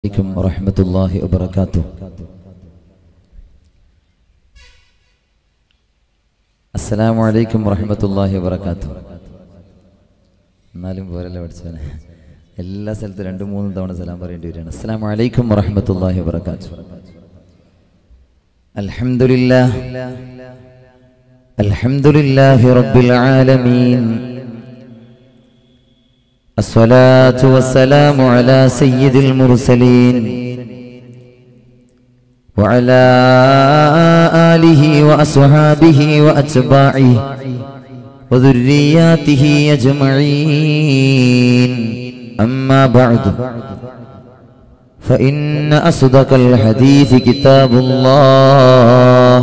عليكم ورحمة الله وبركاته السلام عليكم ورحمة الله وبركاته എന്നാലും പോരല്ലേ പഠിച്ചവനെ എല്ലാ സ്ഥലത്തും രണ്ടും മൂന്നും തവണ സലാം പറയേണ്ടി വരികയാണ് അസ്സലാമു അലൈക്കും വറഹ്മത്തുള്ളാഹി വബറകാത്തു അൽഹംദുലില്ലാഹ് അൽഹംദുലില്ലാഹി റബ്ബിൽ ആലമീൻ الصلاة والسلام على سيد المرسلين وعلى آله وأصحابه وأتباعه وذرياته أجمعين أما بعد فإن أصدق الحديث كتاب الله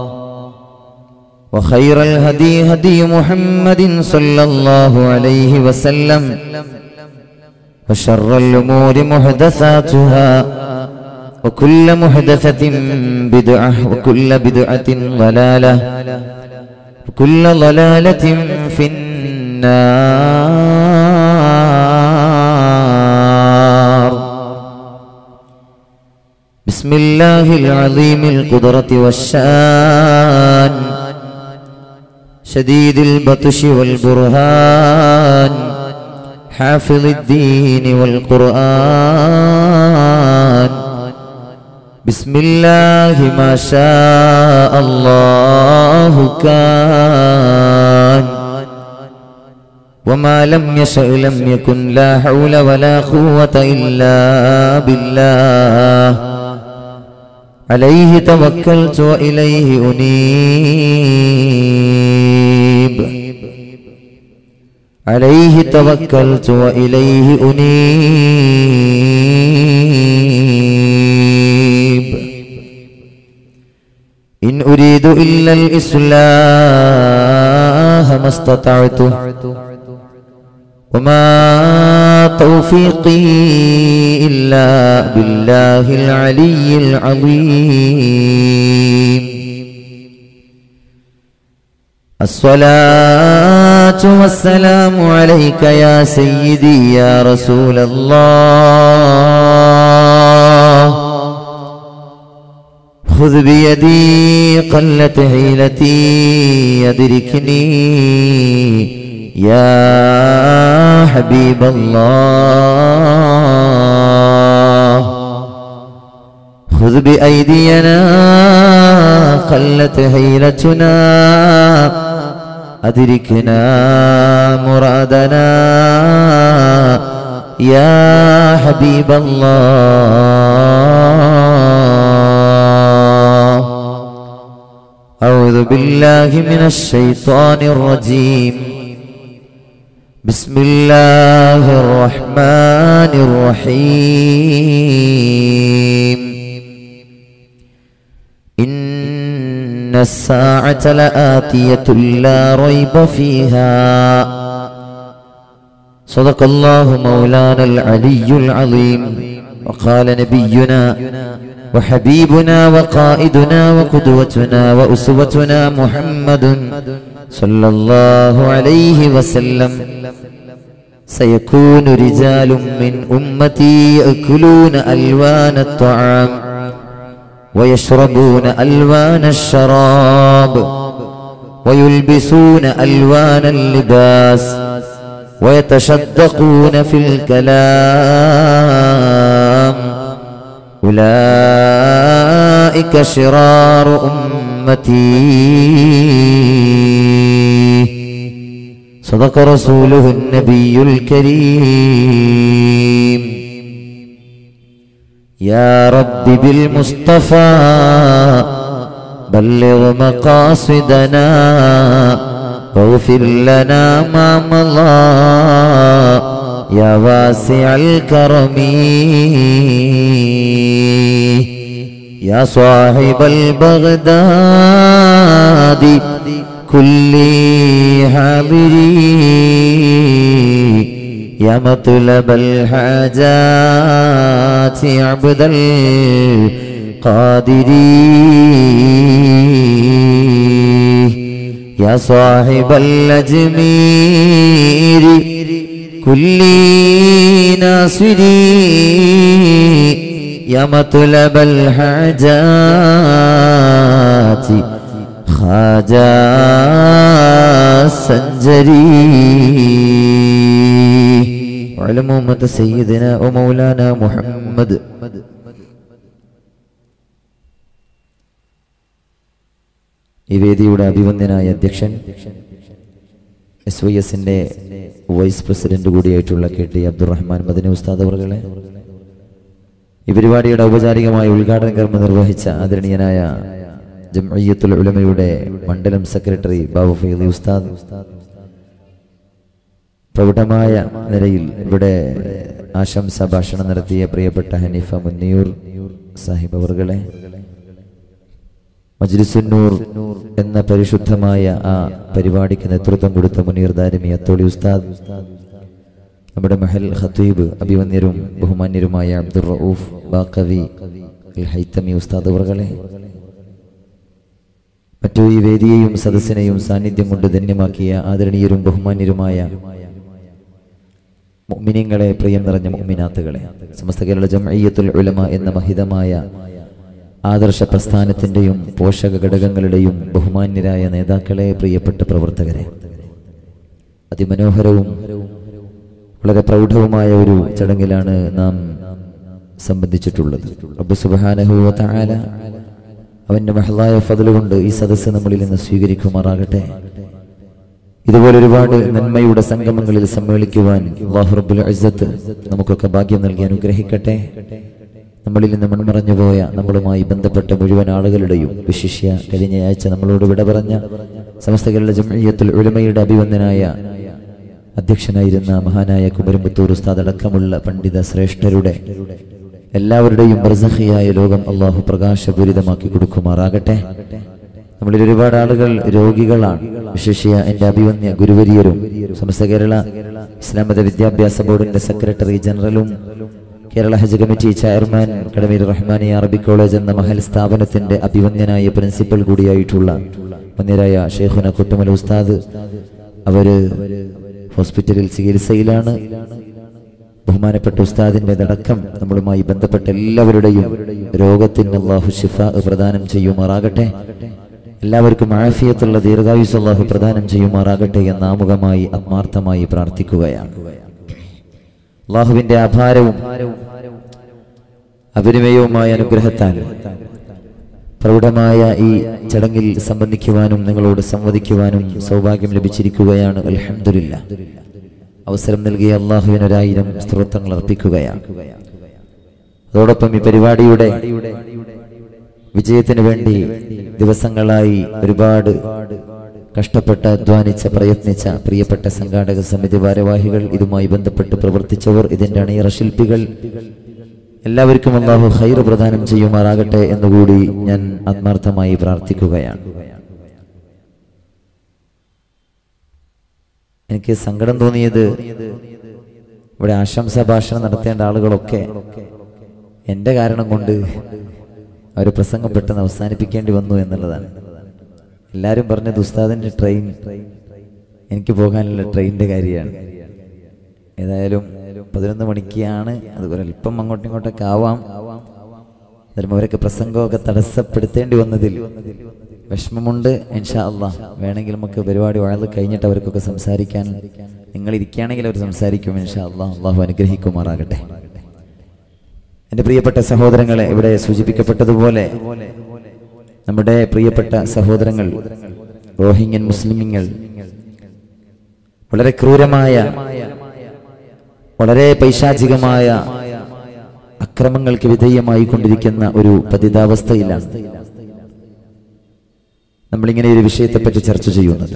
وخير الهدي هدي محمد صلى الله عليه وسلم وشر الأمور محدثاتها وكل محدثة بدعة وكل بدعة ضلالة وكل ضلالة في النار بسم الله العظيم القدرة والشان شديد البطش والبرهان حافظ الدين والقرآن بسم الله ما شاء الله كان وما لم يشأ لم يكن لا حول ولا قوة إلا بالله عليه توكلت وإليه أنيب عليه توكلت وإليه أنيب إن أريد إلا الإصلاح ما استطعت وما توفيقي إلا بالله العلي العظيم الصلاة والسلام عليك يا سيدي يا رسول الله خذ بيدي قلت حيلتي يدركني يا حبيب الله خذ بأيدينا قلت هيلتنا أدركنا مرادنا يا حبيب الله أعوذ بالله من الشيطان الرجيم بسم الله الرحمن الرحيم إن الساعة لآتية لا ريب فيها صدق الله مولانا العلي العظيم وقال نبينا وحبيبنا وقائدنا وقدوتنا وأسوتنا محمد صلى الله عليه وسلم سيكون رجال من أمتي يأكلون ألوان الطعام ويشربون ألوان الشراب ويلبسون ألوان اللباس ويتشدقون في الكلام أولئك شرار أمتي صدق رسوله النبي الكريم يا رب بالمصطفى بلغ مقاصدنا واغفر لنا ما مضى يا واسع الكرم يا صاحب البغداد كل حاضري يا مطلب الحاجات عبد القادر يا صاحب الأجمير كل ناصري يا مطلب الحاجات خواجہ سنجری وعلم أمة سيدنا ومولانا محمد ഈ വേദിയുടെ അഭിവന്ദ്യനായ അധ്യക്ഷൻ എസ് വൈ എസിന്റെ വൈസ് പ്രസിഡന്റ് കൂടിയായിട്ടുള്ള കെ ടി അബ്ദുറഹ്മാൻ മദനി ഉസ്താദ് അവർകളെ ഈ പരിപാടിയുടെ ഔപചാരികമായ ഉദ്ഘാടന കർമ്മം നിർവഹിച്ച ആദരണീയനായ ജംഇയ്യത്തുൽ ഉലമയുടെ മണ്ഡലം സെക്രട്ടറി ബാബു ഫൈലി ഉസ്താദ് പ്രൗഢമായ നിലയിൽ ഇവിടെ ആശംസ ഭാഷണം നടത്തിയ പ്രിയപ്പെട്ട ഹനീഫ മുന്നിയൂർ സാഹിബ് അവർകളെ മജ്ലിസുന്നൂർ എന്ന പരിശുദ്ധമായ ആ പരിപാടിക്ക് നേതൃത്വം കൊടുത്ത മുനീർ ദാരിമി അത്തോളി ഉസ്താദ് നമ്മുടെ മഹൽ ഖത്തീബ് അഭിവന്യരും ബഹുമാന്യരുമായ അബ്ദുർ റഊഫ് ബാക്കവി അൽ ഹൈത്തമി ഉസ്താദ് അവർകളെ മറ്റു ഈ വേദിയെയും സദസ്സിനെയും സാന്നിധ്യം കൊണ്ട് ധന്യമാക്കിയ ആദരണീയരും ബഹുമാന്യരുമായ മുഅ്മിനീങ്ങളെ പ്രിയം നിറഞ്ഞ മുഅ്മിനാത്തുകളെ സമസ്ത കേരള ജംഇയ്യത്തുൽ ഉലമ എന്ന മഹിതമായ ആദർശ പ്രസ്ഥാനത്തിന്റെയും പോഷക ഘടകങ്ങളുടെയും ബഹുമാന്യരായ നേതാക്കളെ പ്രിയപ്പെട്ട പ്രവർത്തകരെ അതിമനോഹരവും വളരെ പ്രൗഢവുമായ ഒരു ചടങ്ങിലാണ് നാം സംബന്ധിച്ചിട്ടുള്ളത് റബ്ബ് സുബ്ഹാനഹു വ തആല അവന്റെ മഹലായ ഫضل കൊണ്ട് ഈ സദസ്സ് നമ്മളിൽ നിന്ന് സ്വീകരിക്കുമാറാകട്ടെ ഇതുപോലെ ഒരുപാട് നന്മയുടെ സംഗമങ്ങളിൽ സമ്മേളിക്കുവാൻ അല്ലാഹു റബ്ബുൽ ഇസ്സത്ത് നമുക്കൊക്കെ ഭാഗ്യം നൽകി അനുഗ്രഹിക്കട്ടെ നമ്മളിൽ നിന്ന് മൺമറഞ്ഞു പോയ നമ്മളുമായി ബന്ധപ്പെട്ട മുഴുവൻ ആളുകളുടെയും വിശിഷ്യ കഴിഞ്ഞ ആഴ്ച നമ്മളോട് വിട പറഞ്ഞ സമസ്ത കേരള ജംഇയ്യത്തുൽ ഉലമയുടെ അഭിവന്ദനായ അധ്യക്ഷനായിരുന്ന മഹാനായ കുമരമ്പത്തൂർ ഉസ്താദ് അടക്കമുള്ള പണ്ഡിത ശ്രേഷ്ഠരുടെ എല്ലാവരുടെയും ബർസഖിയായ ലോകം അള്ളാഹു പ്രകാശപൂരിതമാക്കി കൊടുക്കുമാറാകട്ടെ നമ്മളിൽ ഒരുപാട് ആളുകൾ രോഗികളാണ് വിശേഷിയ എന്റെ അഭിവന്യ ഗുരുവരിയരും സമസ്ത കേരള ഇസ്ലാം മത വിദ്യാഭ്യാസ ബോർഡിന്റെ സെക്രട്ടറി ജനറലും കേരള ഹജ്ജ് കമ്മിറ്റി ചെയർമാൻ കടമീർ റഹ്മാനി അറബിക് കോളേജ് എന്ന മഹൽ സ്ഥാപനത്തിന്റെ അഭിവന്യനായ പ്രിൻസിപ്പൽ കൂടിയായിട്ടുള്ള മന്യരായ ഷെയ്ഖുന കുത്തുമൽ ഉസ്താദ് അവര് ഹോസ്പിറ്റലിൽ ചികിത്സയിലാണ് ബഹുമാനപ്പെട്ട ഉസ്താദിന്റെ അടക്കം നമ്മളുമായി ബന്ധപ്പെട്ട എല്ലാവരുടെയും രോഗത്തിന് അള്ളാഹു ഷിഫ പ്രദാനം ചെയ്യുമാറാകട്ടെ എല്ലാവർക്കും ആഫിയത്തുള്ള ദീർഘായുസ് അള്ളാഹു പ്രദാനം ചെയ്യുമാറാകട്ടെ എന്ന് ആമുഖമായി ആത്മാർത്ഥമായി പ്രാർത്ഥിക്കുകയാണ് അള്ളാഹുവിന്റെ അപാരവും അപരിമയവുമായ അനുഗ്രഹത്താൽ പ്രൗഢമായ ഈ ചടങ്ങിൽ സംബന്ധിക്കുവാനും നിങ്ങളോട് സംവദിക്കുവാനും സൗഭാഗ്യം ലഭിച്ചിരിക്കുകയാണ് അൽഹംദുലില്ല അവസരം നൽകിയ അള്ളാഹുവിന് ഒരായിരം സ്ത്രോത്രങ്ങൾ അർപ്പിക്കുകയാണ് അതോടൊപ്പം ഈ പരിപാടിയുടെ വിജയത്തിന് വേണ്ടി ദിവസങ്ങളായി ഒരുപാട് കഷ്ടപ്പെട്ട് അധ്വാനിച്ച പ്രയത്നിച്ച പ്രിയപ്പെട്ട സംഘാടക സമിതി ഭാരവാഹികൾ ഇതുമായി ബന്ധപ്പെട്ട് പ്രവർത്തിച്ചവർ ഇതിന്റെ അണിയറ ശില്പികൾ എല്ലാവർക്കും അള്ളാഹു ഹൈർ പ്രദാനം ചെയ്യുമാറാകട്ടെ എന്നുകൂടി ഞാൻ ആത്മാർത്ഥമായി പ്രാർത്ഥിക്കുകയാണ് എനിക്ക് സങ്കടം തോന്നിയത് ഇവിടെ ആശംസ ഭാഷണം നടത്തേണ്ട ആളുകളൊക്കെ എന്റെ കാരണം കൊണ്ട് അവർ പ്രസംഗം പെട്ടെന്ന് അവസാനിപ്പിക്കേണ്ടി വന്നു എന്നുള്ളതാണ് എല്ലാവരും പറഞ്ഞത് ഉസ്താദിന്റെ ട്രെയിൻ എനിക്ക് പോകാനുള്ള ട്രെയിനിന്റെ കാര്യമാണ് ഏതായാലും പതിനൊന്ന് മണിക്കാണ് അതുപോലെ അല്പം അങ്ങോട്ടും ഇങ്ങോട്ടൊക്കെ ആവാം എന്നാലും അവരൊക്കെ പ്രസംഗമൊക്കെ തടസ്സപ്പെടുത്തേണ്ടി വന്നതിൽ വിഷമമുണ്ട് ഇൻഷാ അള്ളാ വേണമെങ്കിൽ നമുക്ക് പരിപാടി വഴത് കഴിഞ്ഞിട്ട് അവർക്കൊക്കെ സംസാരിക്കാൻ നിങ്ങൾ ഇരിക്കുകയാണെങ്കിൽ അവർ സംസാരിക്കും ഇൻഷാ അള്ളാ അള്ളാഹു അനുഗ്രഹിക്കുമാറാകട്ടെ എൻ്റെ പ്രിയപ്പെട്ട സഹോദരങ്ങളെ ഇവിടെ സൂചിപ്പിക്കപ്പെട്ടതുപോലെ നമ്മുടെ പ്രിയപ്പെട്ട സഹോദരങ്ങൾ റോഹിംഗ്യൻ മുസ്ലിമിങ്ങൾ വളരെ ക്രൂരമായ വളരെ പൈശാചികമായ അക്രമങ്ങൾക്ക് വിധേയമായി കൊണ്ടിരിക്കുന്ന ഒരു പതിതാവസ്ഥയിലാണ് നമ്മളിങ്ങനെ ഒരു വിഷയത്തെപ്പറ്റി ചർച്ച ചെയ്യുന്നത്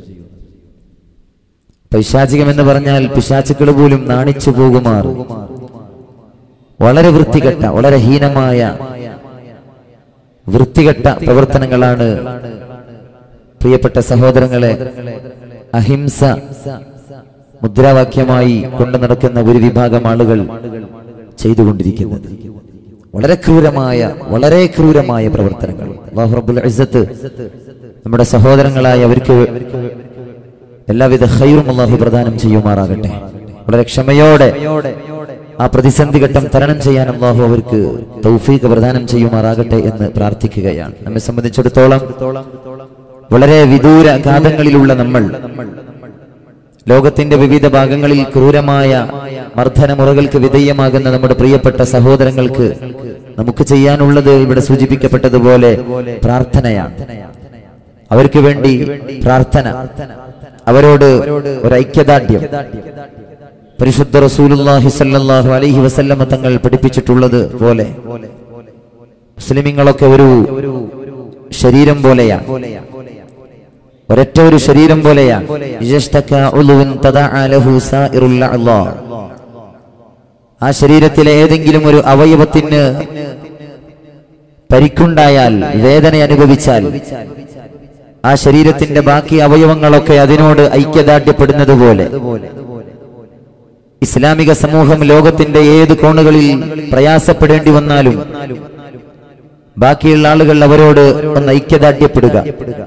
പൈശാചികം എന്ന് പറഞ്ഞാൽ പിശാചുക്കൾ പോലും നാണിച്ചു പോകുമാർ വളരെ വൃത്തികെട്ട വളരെ ഹീനമായ വൃത്തികെട്ട പ്രവർത്തനങ്ങളാണ് പ്രിയപ്പെട്ട സഹോദരങ്ങളെ അഹിംസ മുദ്രാവാക്യമായി കൊണ്ടു നടക്കുന്ന ഒരു വിഭാഗം ആളുകൾ ചെയ്തുകൊണ്ടിരിക്കുന്നത് വളരെ ക്രൂരമായ വളരെ ക്രൂരമായ പ്രവർത്തനങ്ങൾ അല്ലാഹു റബ്ബുൽ ഇസ്സത്ത് നമ്മുടെ സഹോദരങ്ങളായ അവർക്ക് എല്ലാവിധ ഹൈറും അള്ളാഹു പ്രദാനം ചെയ്യുമാറാകട്ടെ വളരെ ക്ഷമയോടെ ആ പ്രതിസന്ധി ഘട്ടം തരണം ചെയ്യാൻ അള്ളാഹു അവർക്ക് തൗഫീഖ് പ്രദാനം ചെയ്യുമാറാകട്ടെ എന്ന് പ്രാർത്ഥിക്കുകയാണ് നമ്മെ സംബന്ധിച്ചിടത്തോളം വളരെ വിദൂര കാതങ്ങളിലുള്ള നമ്മൾ ലോകത്തിന്റെ വിവിധ ഭാഗങ്ങളിൽ ക്രൂരമായ മർദ്ദനമുറകൾക്ക് വിധേയമാകുന്ന നമ്മുടെ പ്രിയപ്പെട്ട സഹോദരങ്ങൾക്ക് നമുക്ക് ചെയ്യാനുള്ളത് ഇവിടെ സൂചിപ്പിക്കപ്പെട്ടതുപോലെ പ്രാർത്ഥനയാണ് അവർക്ക് വേണ്ടി പ്രാർത്ഥന അവരോട് ഒരു ഐക്യദാർഢ്യം പരിശുദ്ധ റസൂലുള്ളാഹി സ്വല്ലല്ലാഹു അലൈഹി വസല്ലമ തങ്ങൾ പഠിപ്പിച്ചിട്ടുള്ളത് പോലെ മുസ്ലിമീങ്ങളൊക്കെ ഒരു ശരീരം പോലെയാണ് ഒരൊറ്റ ഒരു ശരീരം പോലെയാണ് ഇജസ്തക ഉളുവൻ തദഅ ലഹു സായിറുൽ അഅ്ളാ. ആ ശരീരത്തിലെ ഏതെങ്കിലും ഒരു അവയവത്തിന് പരിക്കുണ്ടായാൽ വേദന അനുഭവിച്ചാൽ ആ ശരീരത്തിന്റെ ബാക്കി അവയവങ്ങളൊക്കെ അതിനോട് ഐക്യദാർഢ്യപ്പെടുന്നത് പോലെ ഇസ്ലാമിക സമൂഹം ലോകത്തിന്റെ ഏത് കോണുകളിൽ പ്രയാസപ്പെടേണ്ടി വന്നാലും ബാക്കിയുള്ള ആളുകൾ അവരോട് ഒന്ന് ഐക്യദാർഢ്യപ്പെടുക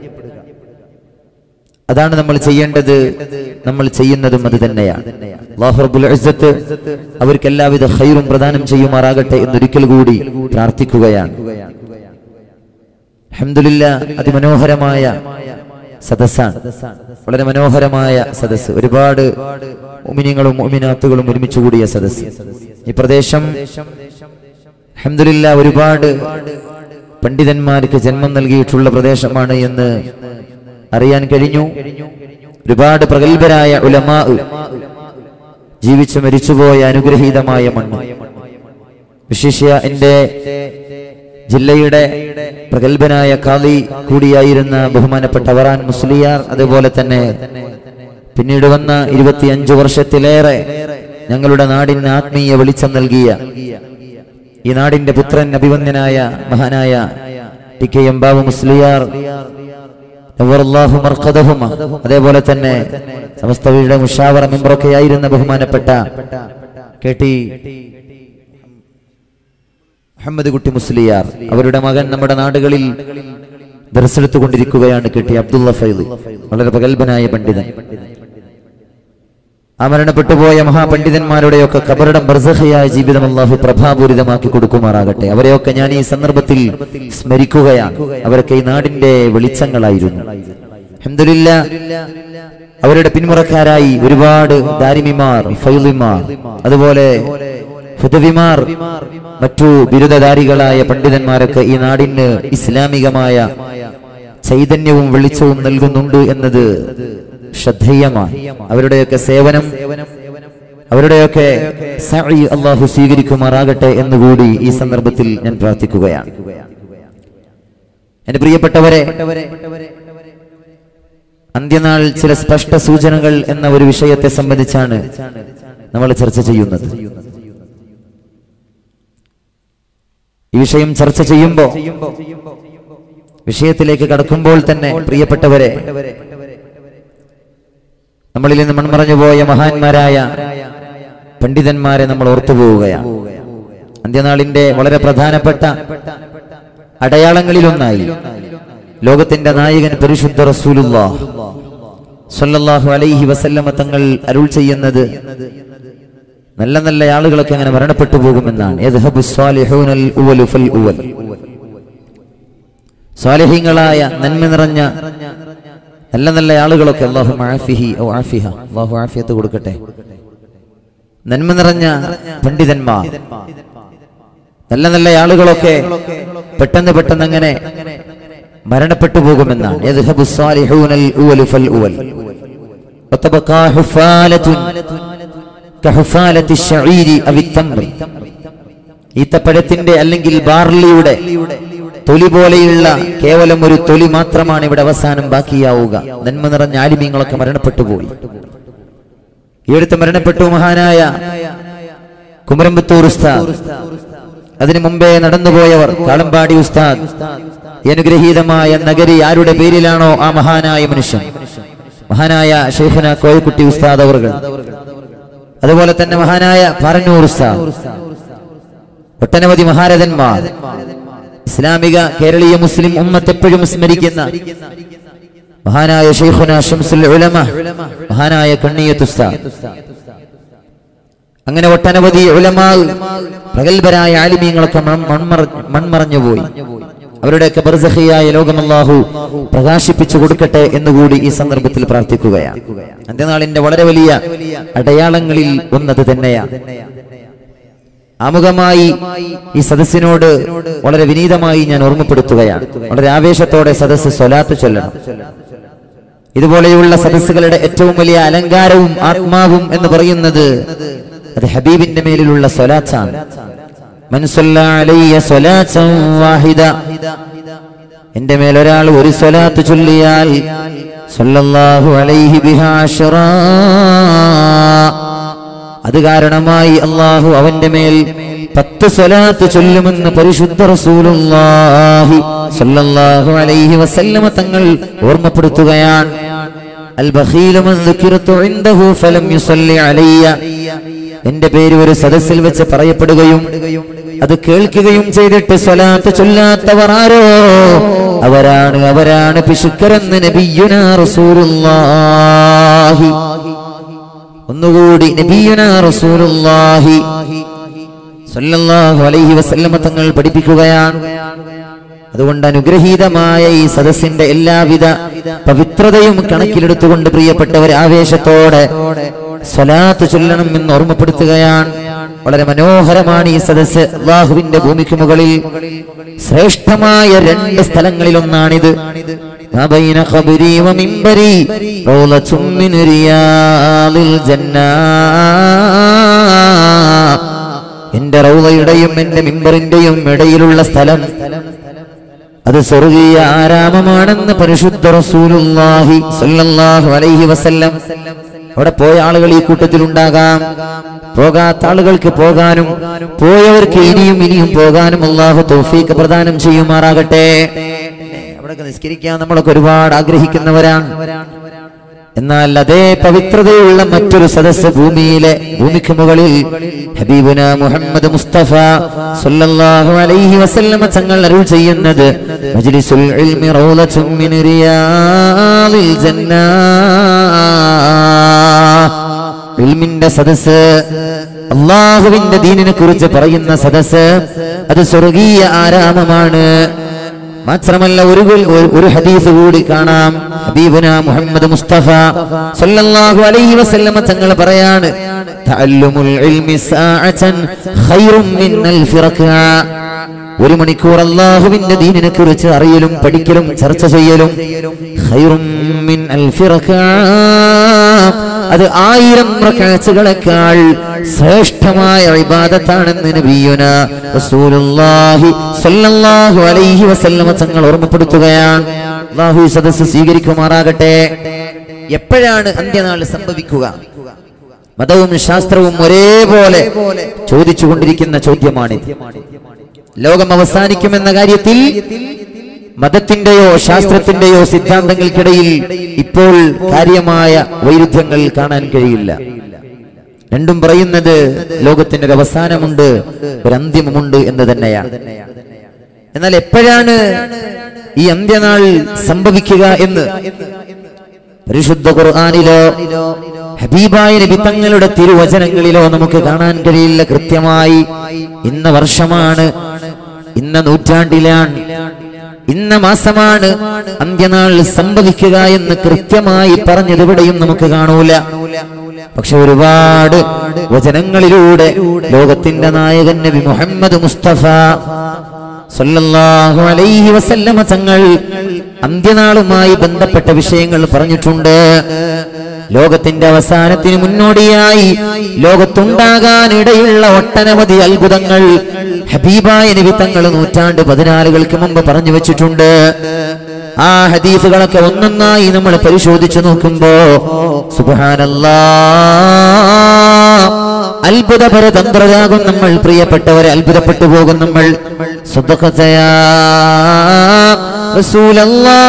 അതാണ് നമ്മൾ ചെയ്യേണ്ടത് നമ്മൾ ചെയ്യുന്നതും അത് തന്നെയാണ് അല്ലാഹു റബ്ബുൽ ഇസ്സത്ത് അവർക്ക് എല്ലാവിധ ഖൈറും പ്രദാനം ചെയ്യുമാറാകട്ടെ എന്നൊരിക്കൽ കൂടി പ്രാർത്ഥിക്കുകയാണ് അൽഹംദുലില്ലാ അതിമനോഹരമായ സദസ്സാണ് വളരെ മനോഹരമായ സദസ്സ് ഒരുപാട് ഉമിനിങ്ങളും ഉമിനാത്തുകളും ഒരുമിച്ച് കൂടിയ സദസ്സ് ഈ പ്രദേശം അൽഹംദുലില്ലാ ഒരുപാട് പണ്ഡിതന്മാർക്ക് ജന്മം നൽകിയിട്ടുള്ള പ്രദേശമാണ് എന്ന് അറിയാൻ കഴിഞ്ഞു ഒരുപാട് പ്രഗത്ഭരായ ഉലമാ ജീവിച്ചു മരിച്ചുപോയ അനുഗ്രഹീതമായ മണ്ണ് വിശിഷ്യ എന്റെ ജില്ലയുടെ പ്രഗത്ഭനായ കാളി കൂടിയായിരുന്ന ബഹുമാനപ്പെട്ട വറാൻ മുസ്ലിയാർ അതുപോലെ തന്നെ പിന്നീട് വന്ന ഇരുപത്തിയഞ്ചു വർഷത്തിലേറെ ഞങ്ങളുടെ നാടിന് ആത്മീയ വെളിച്ചം നൽകിയ ഈ നാടിന്റെ പുത്രൻ അഭിവന്യനായ മഹാനായ ടി കെ എംബാബു മുസ്ലിയാർ നവ്വറല്ലാഹു മർഖദഹുമ. അതേപോലെ തന്നെ സമസ്തയുടെ മുഷാവറ മെമ്പറൊക്കെ ആയിരുന്ന ബഹുമാനപ്പെട്ട കെ ടി മുഹമ്മദ് കുട്ടി മുസ്ലിയാർ അവരുടെ മകൻ നമ്മുടെ നാടുകളിൽ ദർശെടുത്തുകൊണ്ടിരിക്കുകയാണ് കെ ടി അബ്ദുള്ള ഫൈദ് വളരെ പ്രഗത്ഭനായ പണ്ഡിതൻ ആ മരണപ്പെട്ടുപോയ മഹാപണ്ഡിതന്മാരുടെയൊക്കെ കബറിടം ബർസഖയായ ജീവിതം അള്ളാഹു പ്രഭാപൂരിതമാക്കി കൊടുക്കുമാറാകട്ടെ അവരെയൊക്കെ ഞാൻ ഈ സന്ദർഭത്തിൽ സ്മരിക്കുകയാണ് അവരൊക്കെ ഈ നാടിന്റെ വെളിച്ചങ്ങളായിരുന്നു അൽഹംദുലില്ലാ അവരുടെ പിന്മുറക്കാരായി ഒരുപാട് ദാരിമിമാർ ഫൈലിമാർ അതുപോലെ ഹുദവിമാർ മറ്റു ബിരുദധാരികളായ പണ്ഡിതന്മാരൊക്കെ ഈ നാടിന് ഇസ്ലാമികമായ ചൈതന്യവും വെളിച്ചവും നൽകുന്നുണ്ട് എന്നത് ശ്രദ്ധേയമാണ് അവരുടെയൊക്കെ സേവനം അവരുടെയൊക്കെ സഅയ് അള്ളാഹു സ്വീകരിക്കുമാറാകട്ടെ എന്നുകൂടി ഈ സന്ദർഭത്തിൽ ഞാൻ പ്രാർത്ഥിക്കുകയാണ് എന്റെ പ്രിയപ്പെട്ടവരെ അന്ത്യനാൾ ചില സ്പഷ്ട സൂചനകൾ എന്ന ഒരു വിഷയത്തെ സംബന്ധിച്ചാണ് നമ്മൾ ചർച്ച ചെയ്യുന്നത് ഈ വിഷയം ചർച്ച ചെയ്യുമ്പോ വിഷയത്തിലേക്ക് കടക്കുമ്പോൾ തന്നെ പ്രിയപ്പെട്ടവരെ നമ്മളിൽ നിന്ന് മൺമറഞ്ഞു പോയ മഹാന്മാരായ പണ്ഡിതന്മാരെ നമ്മൾ ഓർത്തുപോവുകയാണ് അന്ത്യനാളിന്റെ വളരെ പ്രധാനപ്പെട്ട അടയാളങ്ങളിലൊന്നായി ലോകത്തിന്റെ നായകൻ പരിശുദ്ധ റസൂലുള്ളാഹ് സ്വല്ലല്ലാഹു അലൈഹി വസല്ലമ തങ്ങൾ അരുൾ ചെയ്യുന്നത് നല്ല നല്ല ആളുകളൊക്കെ അങ്ങനെ മരണപ്പെട്ടു പോകുമെന്നാണ് യദ്ഹബു സ്വാലിഹൂനൽ ഉവലു ഫൽ ഉവൽ സ്വാലിഹീങ്ങളായ നന്മ നിറഞ്ഞ നല്ല നല്ല ആളുകളൊക്കെ അള്ളാഹു ആഫിഹി ഓ ആഫിഹ അള്ളാഹു ആഫിയത്ത് കൊടുക്കട്ടെ നന്മ നിറഞ്ഞ പണ്ഡിതന്മാർ നല്ല നല്ല ആളുകളൊക്കെ പെട്ടെന്ന് പെട്ടെന്ന് അങ്ങനെ മരണപ്പെട്ടു പോകുമെന്നാണ് യദ്ഹബു സ്വാലിഹൂനൽ ഉവലു ഫൽ ഉവൽ وتبقى حفالة كحفالة الشعير أو التمر ഈത്തപ്പഴത്തിന്റെ അല്ലെങ്കിൽ ബാർലിയുടെ തൊലി പോലെയുള്ള കേവലം ഒരു തൊലി മാത്രമാണ് ഇവിടെ അവസാനം ബാക്കിയാവുക നന്മ നിറഞ്ഞ ആലിമ്യങ്ങളൊക്കെ മരണപ്പെട്ടു പോയി ഈ അടുത്ത് മരണപ്പെട്ടു മഹാനായ കുമരമ്പത്തൂർ ഉസ്താദ് അതിനു മുമ്പേ നടന്നുപോയവർ കാളമ്പാടി ഉസ്താദ് ഈ അനുഗ്രഹീതമായ നഗരി ആരുടെ പേരിലാണോ ആ മഹാനായ മനുഷ്യൻ മഹാനായ ഷെയ്ഖന കോയക്കുട്ടി ഉസ്താദ് അവർ അതുപോലെ തന്നെ മഹാനായ പാറന്നൂർ ഉസ്താദ് ഒട്ടനവധി മഹാരഥന്മാർ ഇസ്ലാമിക കേരളീയ മുസ്ലിം ഉമ്മത്ത് എപ്പോഴും സ്മരിക്കുന്ന മഹാനായ ഷെയ്ഖുന ഷംസുൽ ഉലമ മഹാനായ കണ്ണിയത്ത് ഉസ്താദ് അങ്ങനെ ഒട്ടനവധി ഉലമാ പ്രഗത്ഭരായ ആലിമീങ്ങളൊക്കെ മൺ- മൺമറ- മൺമറഞ്ഞുപോയി അവരുടെയൊക്കെ ബർസഹിയായ ലോകം അല്ലാഹു പ്രകാശിപ്പിച്ചു കൊടുക്കട്ടെ എന്നുകൂടി ഈ സന്ദർഭത്തിൽ പ്രാർത്ഥിക്കുകയാണ് അന്ത്യനാളിന്റെ വളരെ വലിയ അടയാളങ്ങളിൽ ഒന്നത് തന്നെയാണ് ആമുഖമായി ഈ സദസ്സിനോട് വളരെ വിനീതമായി ഞാൻ ഓർമ്മപ്പെടുത്തുകയാണ് വളരെ ആവേശത്തോടെ സദസ്സ് സ്വലാത്ത് ചൊല്ലണം ഇതുപോലെയുള്ള സദസ്സുകളുടെ ഏറ്റവും വലിയ അലങ്കാരവും ആത്മാവും എന്ന് പറയുന്നത് അത് ഹബീബിന്റെ മേലിലുള്ള സ്വലാത്താണ് മൻ സ്വല്ല അലയ്യ സ്വലാത്തൻ വാഹിദ എന്റെ മേൽ ഒരാൾ ഒരു സ്വലാത്ത് ചൊല്ലിയാൽ സ്വല്ലല്ലാഹു അലൈഹി ബിഹാ അശ്റാ. അത് കാരണമായി അള്ളാഹു അവന്റെ മേൽ പത്ത് സ്വലാത്ത് ചൊല്ലുമെന്ന് പരിശുദ്ധ റസൂലുള്ളാഹി സ്വല്ലല്ലാഹു അലൈഹി വസല്ലമ തങ്ങൾ ഓർമ്മപ്പെടുത്തുകയാണ് അൽ ബഖീലു മൻ ദുകിറതു ഇൻദഹു ഫലം യുസല്ലി അലയ്യ എന്റെ പേര് ഒരു സദസ്സിൽ വെച്ച് പറയപ്പെടുകയും അത് കേൾക്കുകയും ചെയ്തിട്ട് സ്വലാത്ത് ചൊല്ലാത്തവർ ആരോ അവരാണ് അവരാണ് പിശുക്കരെന്ന് നബിയുനാ റസൂലുള്ളാഹി ഒന്നുകൂടി നബിയുനാ റസൂലുള്ളാഹി സല്ലല്ലാഹു അലൈഹി വസല്ലമ തങ്ങൾ പഠിപ്പിക്കുകയാണ് അതുകൊണ്ട് അനുഗ്രഹീതമായ ഈ സദസ്സിന്റെ എല്ലാവിധ പവിത്രതയും കണക്കിലെടുത്തുകൊണ്ട് പ്രിയപ്പെട്ടവർ ആവേശത്തോടെ സ്വലാത്ത് ചൊല്ലണം എന്ന് ഓർമ്മപ്പെടുത്തുകയാണ് വളരെ മനോഹരമാണ് ഈ സദസ്സ് അള്ളാഹുവിന്റെ ഭൂമിക്ക് മുകളിൽ ശ്രേഷ്ഠമായ രണ്ട് സ്ഥലങ്ങളിലൊന്നാണിത് ما بين خبري ومنبري روضة من رياض الجنة എന്റെ റൗളയുടെയും എന്റെ മിമ്പറിന്റെയും ഇടയിലുള്ള സ്ഥലം അത് സ്വർഗീയ ആരാമമാണെന്ന് പരിശുദ്ധ റസൂലുള്ളാഹി സ്വല്ലല്ലാഹു അലൈഹി വസല്ലം അവിടെ പോയ ആളുകൾ ഈ കൂട്ടത്തിൽ ഉണ്ടാകാം പോകാത്ത ആളുകൾക്ക് പോകാനും പോയവർക്ക് ഇനിയും ഇനിയും പോകാനും അള്ളാഹു തൗഫീഖ് പ്രദാനം ചെയ്യുമാറാകട്ടെ അവിടെ നിസ്കരിക്കാൻ നമ്മളൊക്കെ ഒരുപാട് ആഗ്രഹിക്കുന്നവരാണ് എന്നാൽ അതേ പവിത്രതയുള്ള മറ്റൊരു സദസ്സ് ഭൂമിയിലെ ഭൂമിക്ക് മുകളിൽ ഹബീബുന മുഹമ്മദ് മുസ്തഫ സല്ലല്ലാഹു അലൈഹി വസല്ലമ തങ്ങൾ അരുൾ ചെയ്യുന്നത് മജ്ലിസുൽ ഇൽമി റൗളത്തും മിൻ റിയാദിൽ ജന്ന ഇൽമിന്റെ സദസ്സ് അള്ളാഹുവിന്റെ ദീനിനെ കുറിച്ച് പറയുന്ന സദസ്സ് അത് സ്വർഗീയ ആരാമമാണ് മാത്രമല്ല ഒരു ഗുൽ- ഒരു- ഒരു ഹദീസ് കൂടി കാണാം ഹബീബുന മുഹമ്മദ് മുസ്തഫ സല്ലല്ലാഹു അലൈഹി വസല്ലമ തങ്ങൾ പറയാണ് തഅല്ലുമുൽ ഇൽമി സാഅതൻ ഖൈറും മിൻ അൽഫി റക്അ ഒരു മണിക്കൂർ അള്ളാഹുവിന്റെ ദീനിനെ കുറിച്ച് അറിയലും പഠിക്കലും ചർച്ച ചെയ്യലും ഖൈറും മിൻ അൽഫി റക്അ അത് ആയിരം റക്അത്തുകളെക്കാൾ ശ്രേഷ്ഠമായ ഇബാദത്താണെന്ന് നബിയുന റസൂലുള്ളാഹി സ്വല്ലല്ലാഹു അലൈഹി വസല്ലമ തങ്ങൾ ഓർമ്മപ്പെടുത്തുകയാണ് അല്ലാഹു ഈ സദസ്സ് സ്വീകരിക്കുമാറാകട്ടെ എപ്പോഴാണ് അന്ത്യനാൾ സംഭവിക്കുക മതവും ശാസ്ത്രവും ഒരേപോലെ ചോദിച്ചുകൊണ്ടിരിക്കുന്ന ചോദ്യമാണിത് ലോകം അവസാനിക്കുമെന്ന കാര്യത്തിൽ മതത്തിന്റെയോ ശാസ്ത്രത്തിന്റെയോ സിദ്ധാന്തങ്ങൾക്കിടയിൽ ഇപ്പോൾ കാര്യമായ വൈരുദ്ധ്യങ്ങൾ കാണാൻ കഴിയില്ല രണ്ടും പറയുന്നത് ലോകത്തിന്റെ ഒരു അവസാനമുണ്ട് ഒരു അന്തിമമുണ്ട് എന്ന് തന്നെയാണ് എന്നാൽ എപ്പോഴാണ് ഈ അന്ത്യനാൾ സംഭവിക്കുക എന്ന് പരിശുദ്ധ ഖുർആാനിലോ ഹബീബായ നബി തങ്ങളുടെ തിരുവചനങ്ങളിലോ നമുക്ക് കാണാൻ കഴിയില്ല കൃത്യമായി ഇന്ന വർഷമാണ് ഇന്ന നൂറ്റാണ്ടിലാണ് ഇന്ന മാസമാണ് അന്ത്യനാൾ സംഭവിക്കുക എന്ന് കൃത്യമായി പറഞ്ഞത് ഇവിടെയും നമുക്ക് കാണൂല പക്ഷെ ഒരുപാട് വചനങ്ങളിലൂടെ ലോകത്തിന്റെ നായകൻ നബി മുഹമ്മദ് മുസ്തഫ സല്ലല്ലാഹു അലൈഹി വസല്ലമ തങ്ങൾ അന്ത്യനാളുമായി ബന്ധപ്പെട്ട വിഷയങ്ങൾ പറഞ്ഞിട്ടുണ്ട് ലോകത്തിന്റെ അവസാനത്തിന് മുന്നോടിയായി ലോകത്തുണ്ടാകാനിടയുള്ള ഒട്ടനവധി അത്ഭുതങ്ങൾ ഹബീബായ നബി തങ്ങൾ നൂറ്റാണ്ട് പതിനാലുകൾക്ക് മുമ്പ് പറഞ്ഞു വെച്ചിട്ടുണ്ട് ആ ഹദീസുകളൊക്കെ ഒന്നൊന്നായി നമ്മൾ പരിശോധിച്ചു നോക്കുമ്പോ സുബാനല്ലാ അത്ഭുതപര തന്ത്രരാകും നമ്മൾ പ്രിയപ്പെട്ടവരെ അത്ഭുതപ്പെട്ടു പോകും നമ്മൾ സ്വതക്കതയാ റസൂലല്ലാ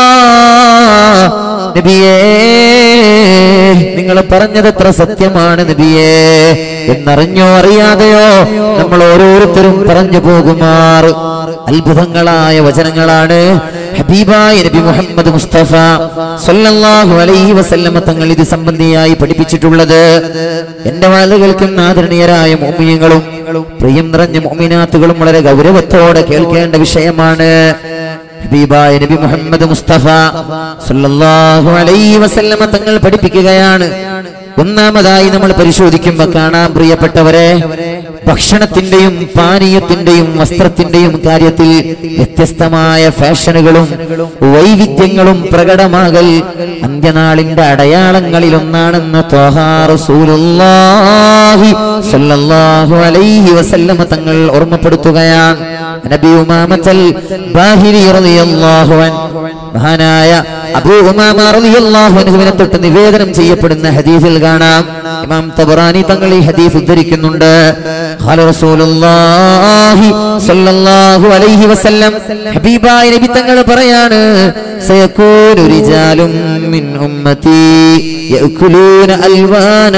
നബിയേ നിങ്ങൾ പറഞ്ഞത് എത്ര സത്യമാണ് നബിയേ എന്നറിഞ്ഞോ അറിയാതെയോ നമ്മൾ ഓരോരുത്തരും പറഞ്ഞു പോകുമാർ അത്ഭുതങ്ങളായ വചനങ്ങളാണ് ഹബീബായ നബി മുഹമ്മദ് മുസ്തഫ സല്ലല്ലാഹു അലൈഹി വസല്ലമ തങ്ങൾ ഇത് സംബന്ധിയായി പഠിപ്പിച്ചിട്ടുള്ളത് എന്റെ വാളുകൾക്കും ആദരണീയരായ മോമിയങ്ങളും പ്രിയം നിറഞ്ഞ മോമിനാത്തുകളും വളരെ ഗൗരവത്തോടെ കേൾക്കേണ്ട വിഷയമാണ് ഹബീബായ നബി മുഹമ്മദ് മുസ്തഫ സല്ലല്ലാഹു അലൈഹി വസല്ലമ തങ്ങൾ പഠിപ്പിക്കുകയാണ് ഒന്നാമതായി നമ്മൾ പരിശോധിക്കുമ്പോൾ കാണാൻ പ്രിയപ്പെട്ടവരെ ഭക്ഷണത്തിന്റെയും പാനീയത്തിന്റെയും വസ്ത്രത്തിന്റെയും കാര്യത്തിൽ വ്യത്യസ്തമായ ഫാഷനുകളും വൈവിധ്യങ്ങളും പ്രകടമാകൽ അന്ത്യനാളിന്റെ അടയാളങ്ങളിൽ ഒന്നാണെന്ന് ത്വഹാ റസൂലുള്ളാഹി സ്വല്ലല്ലാഹു അലൈഹി വസല്ലമ തങ്ങൾ ഓർമ്മപ്പെടുത്തുകയാണ് നബി ഉമാമത്തൽ ബാഹിരി റളിയല്ലാഹു അൻ മഹാനായ അബൂ ഉമാമ റളിയല്ലാഹു അൻഹുവിനെ തൊട്ട് നിവേദനം ചെയ്യപ്പെടുന്ന ഹദീസിൽ കാണാം ഇമാം തബറാനി തങ്ങൾ ഈ ഹദീസ് ഉദ്ധരിക്കുന്നുണ്ട് ഖാല റസൂലുള്ളാഹി സ്വല്ലല്ലാഹു അലൈഹി വസല്ലം ഹബീബായ നബി തങ്ങൾ പറയാണ് സയകൂനു റിജാലും മിൻ ഉമ്മത്തി യഅകുലൂന അൽവാന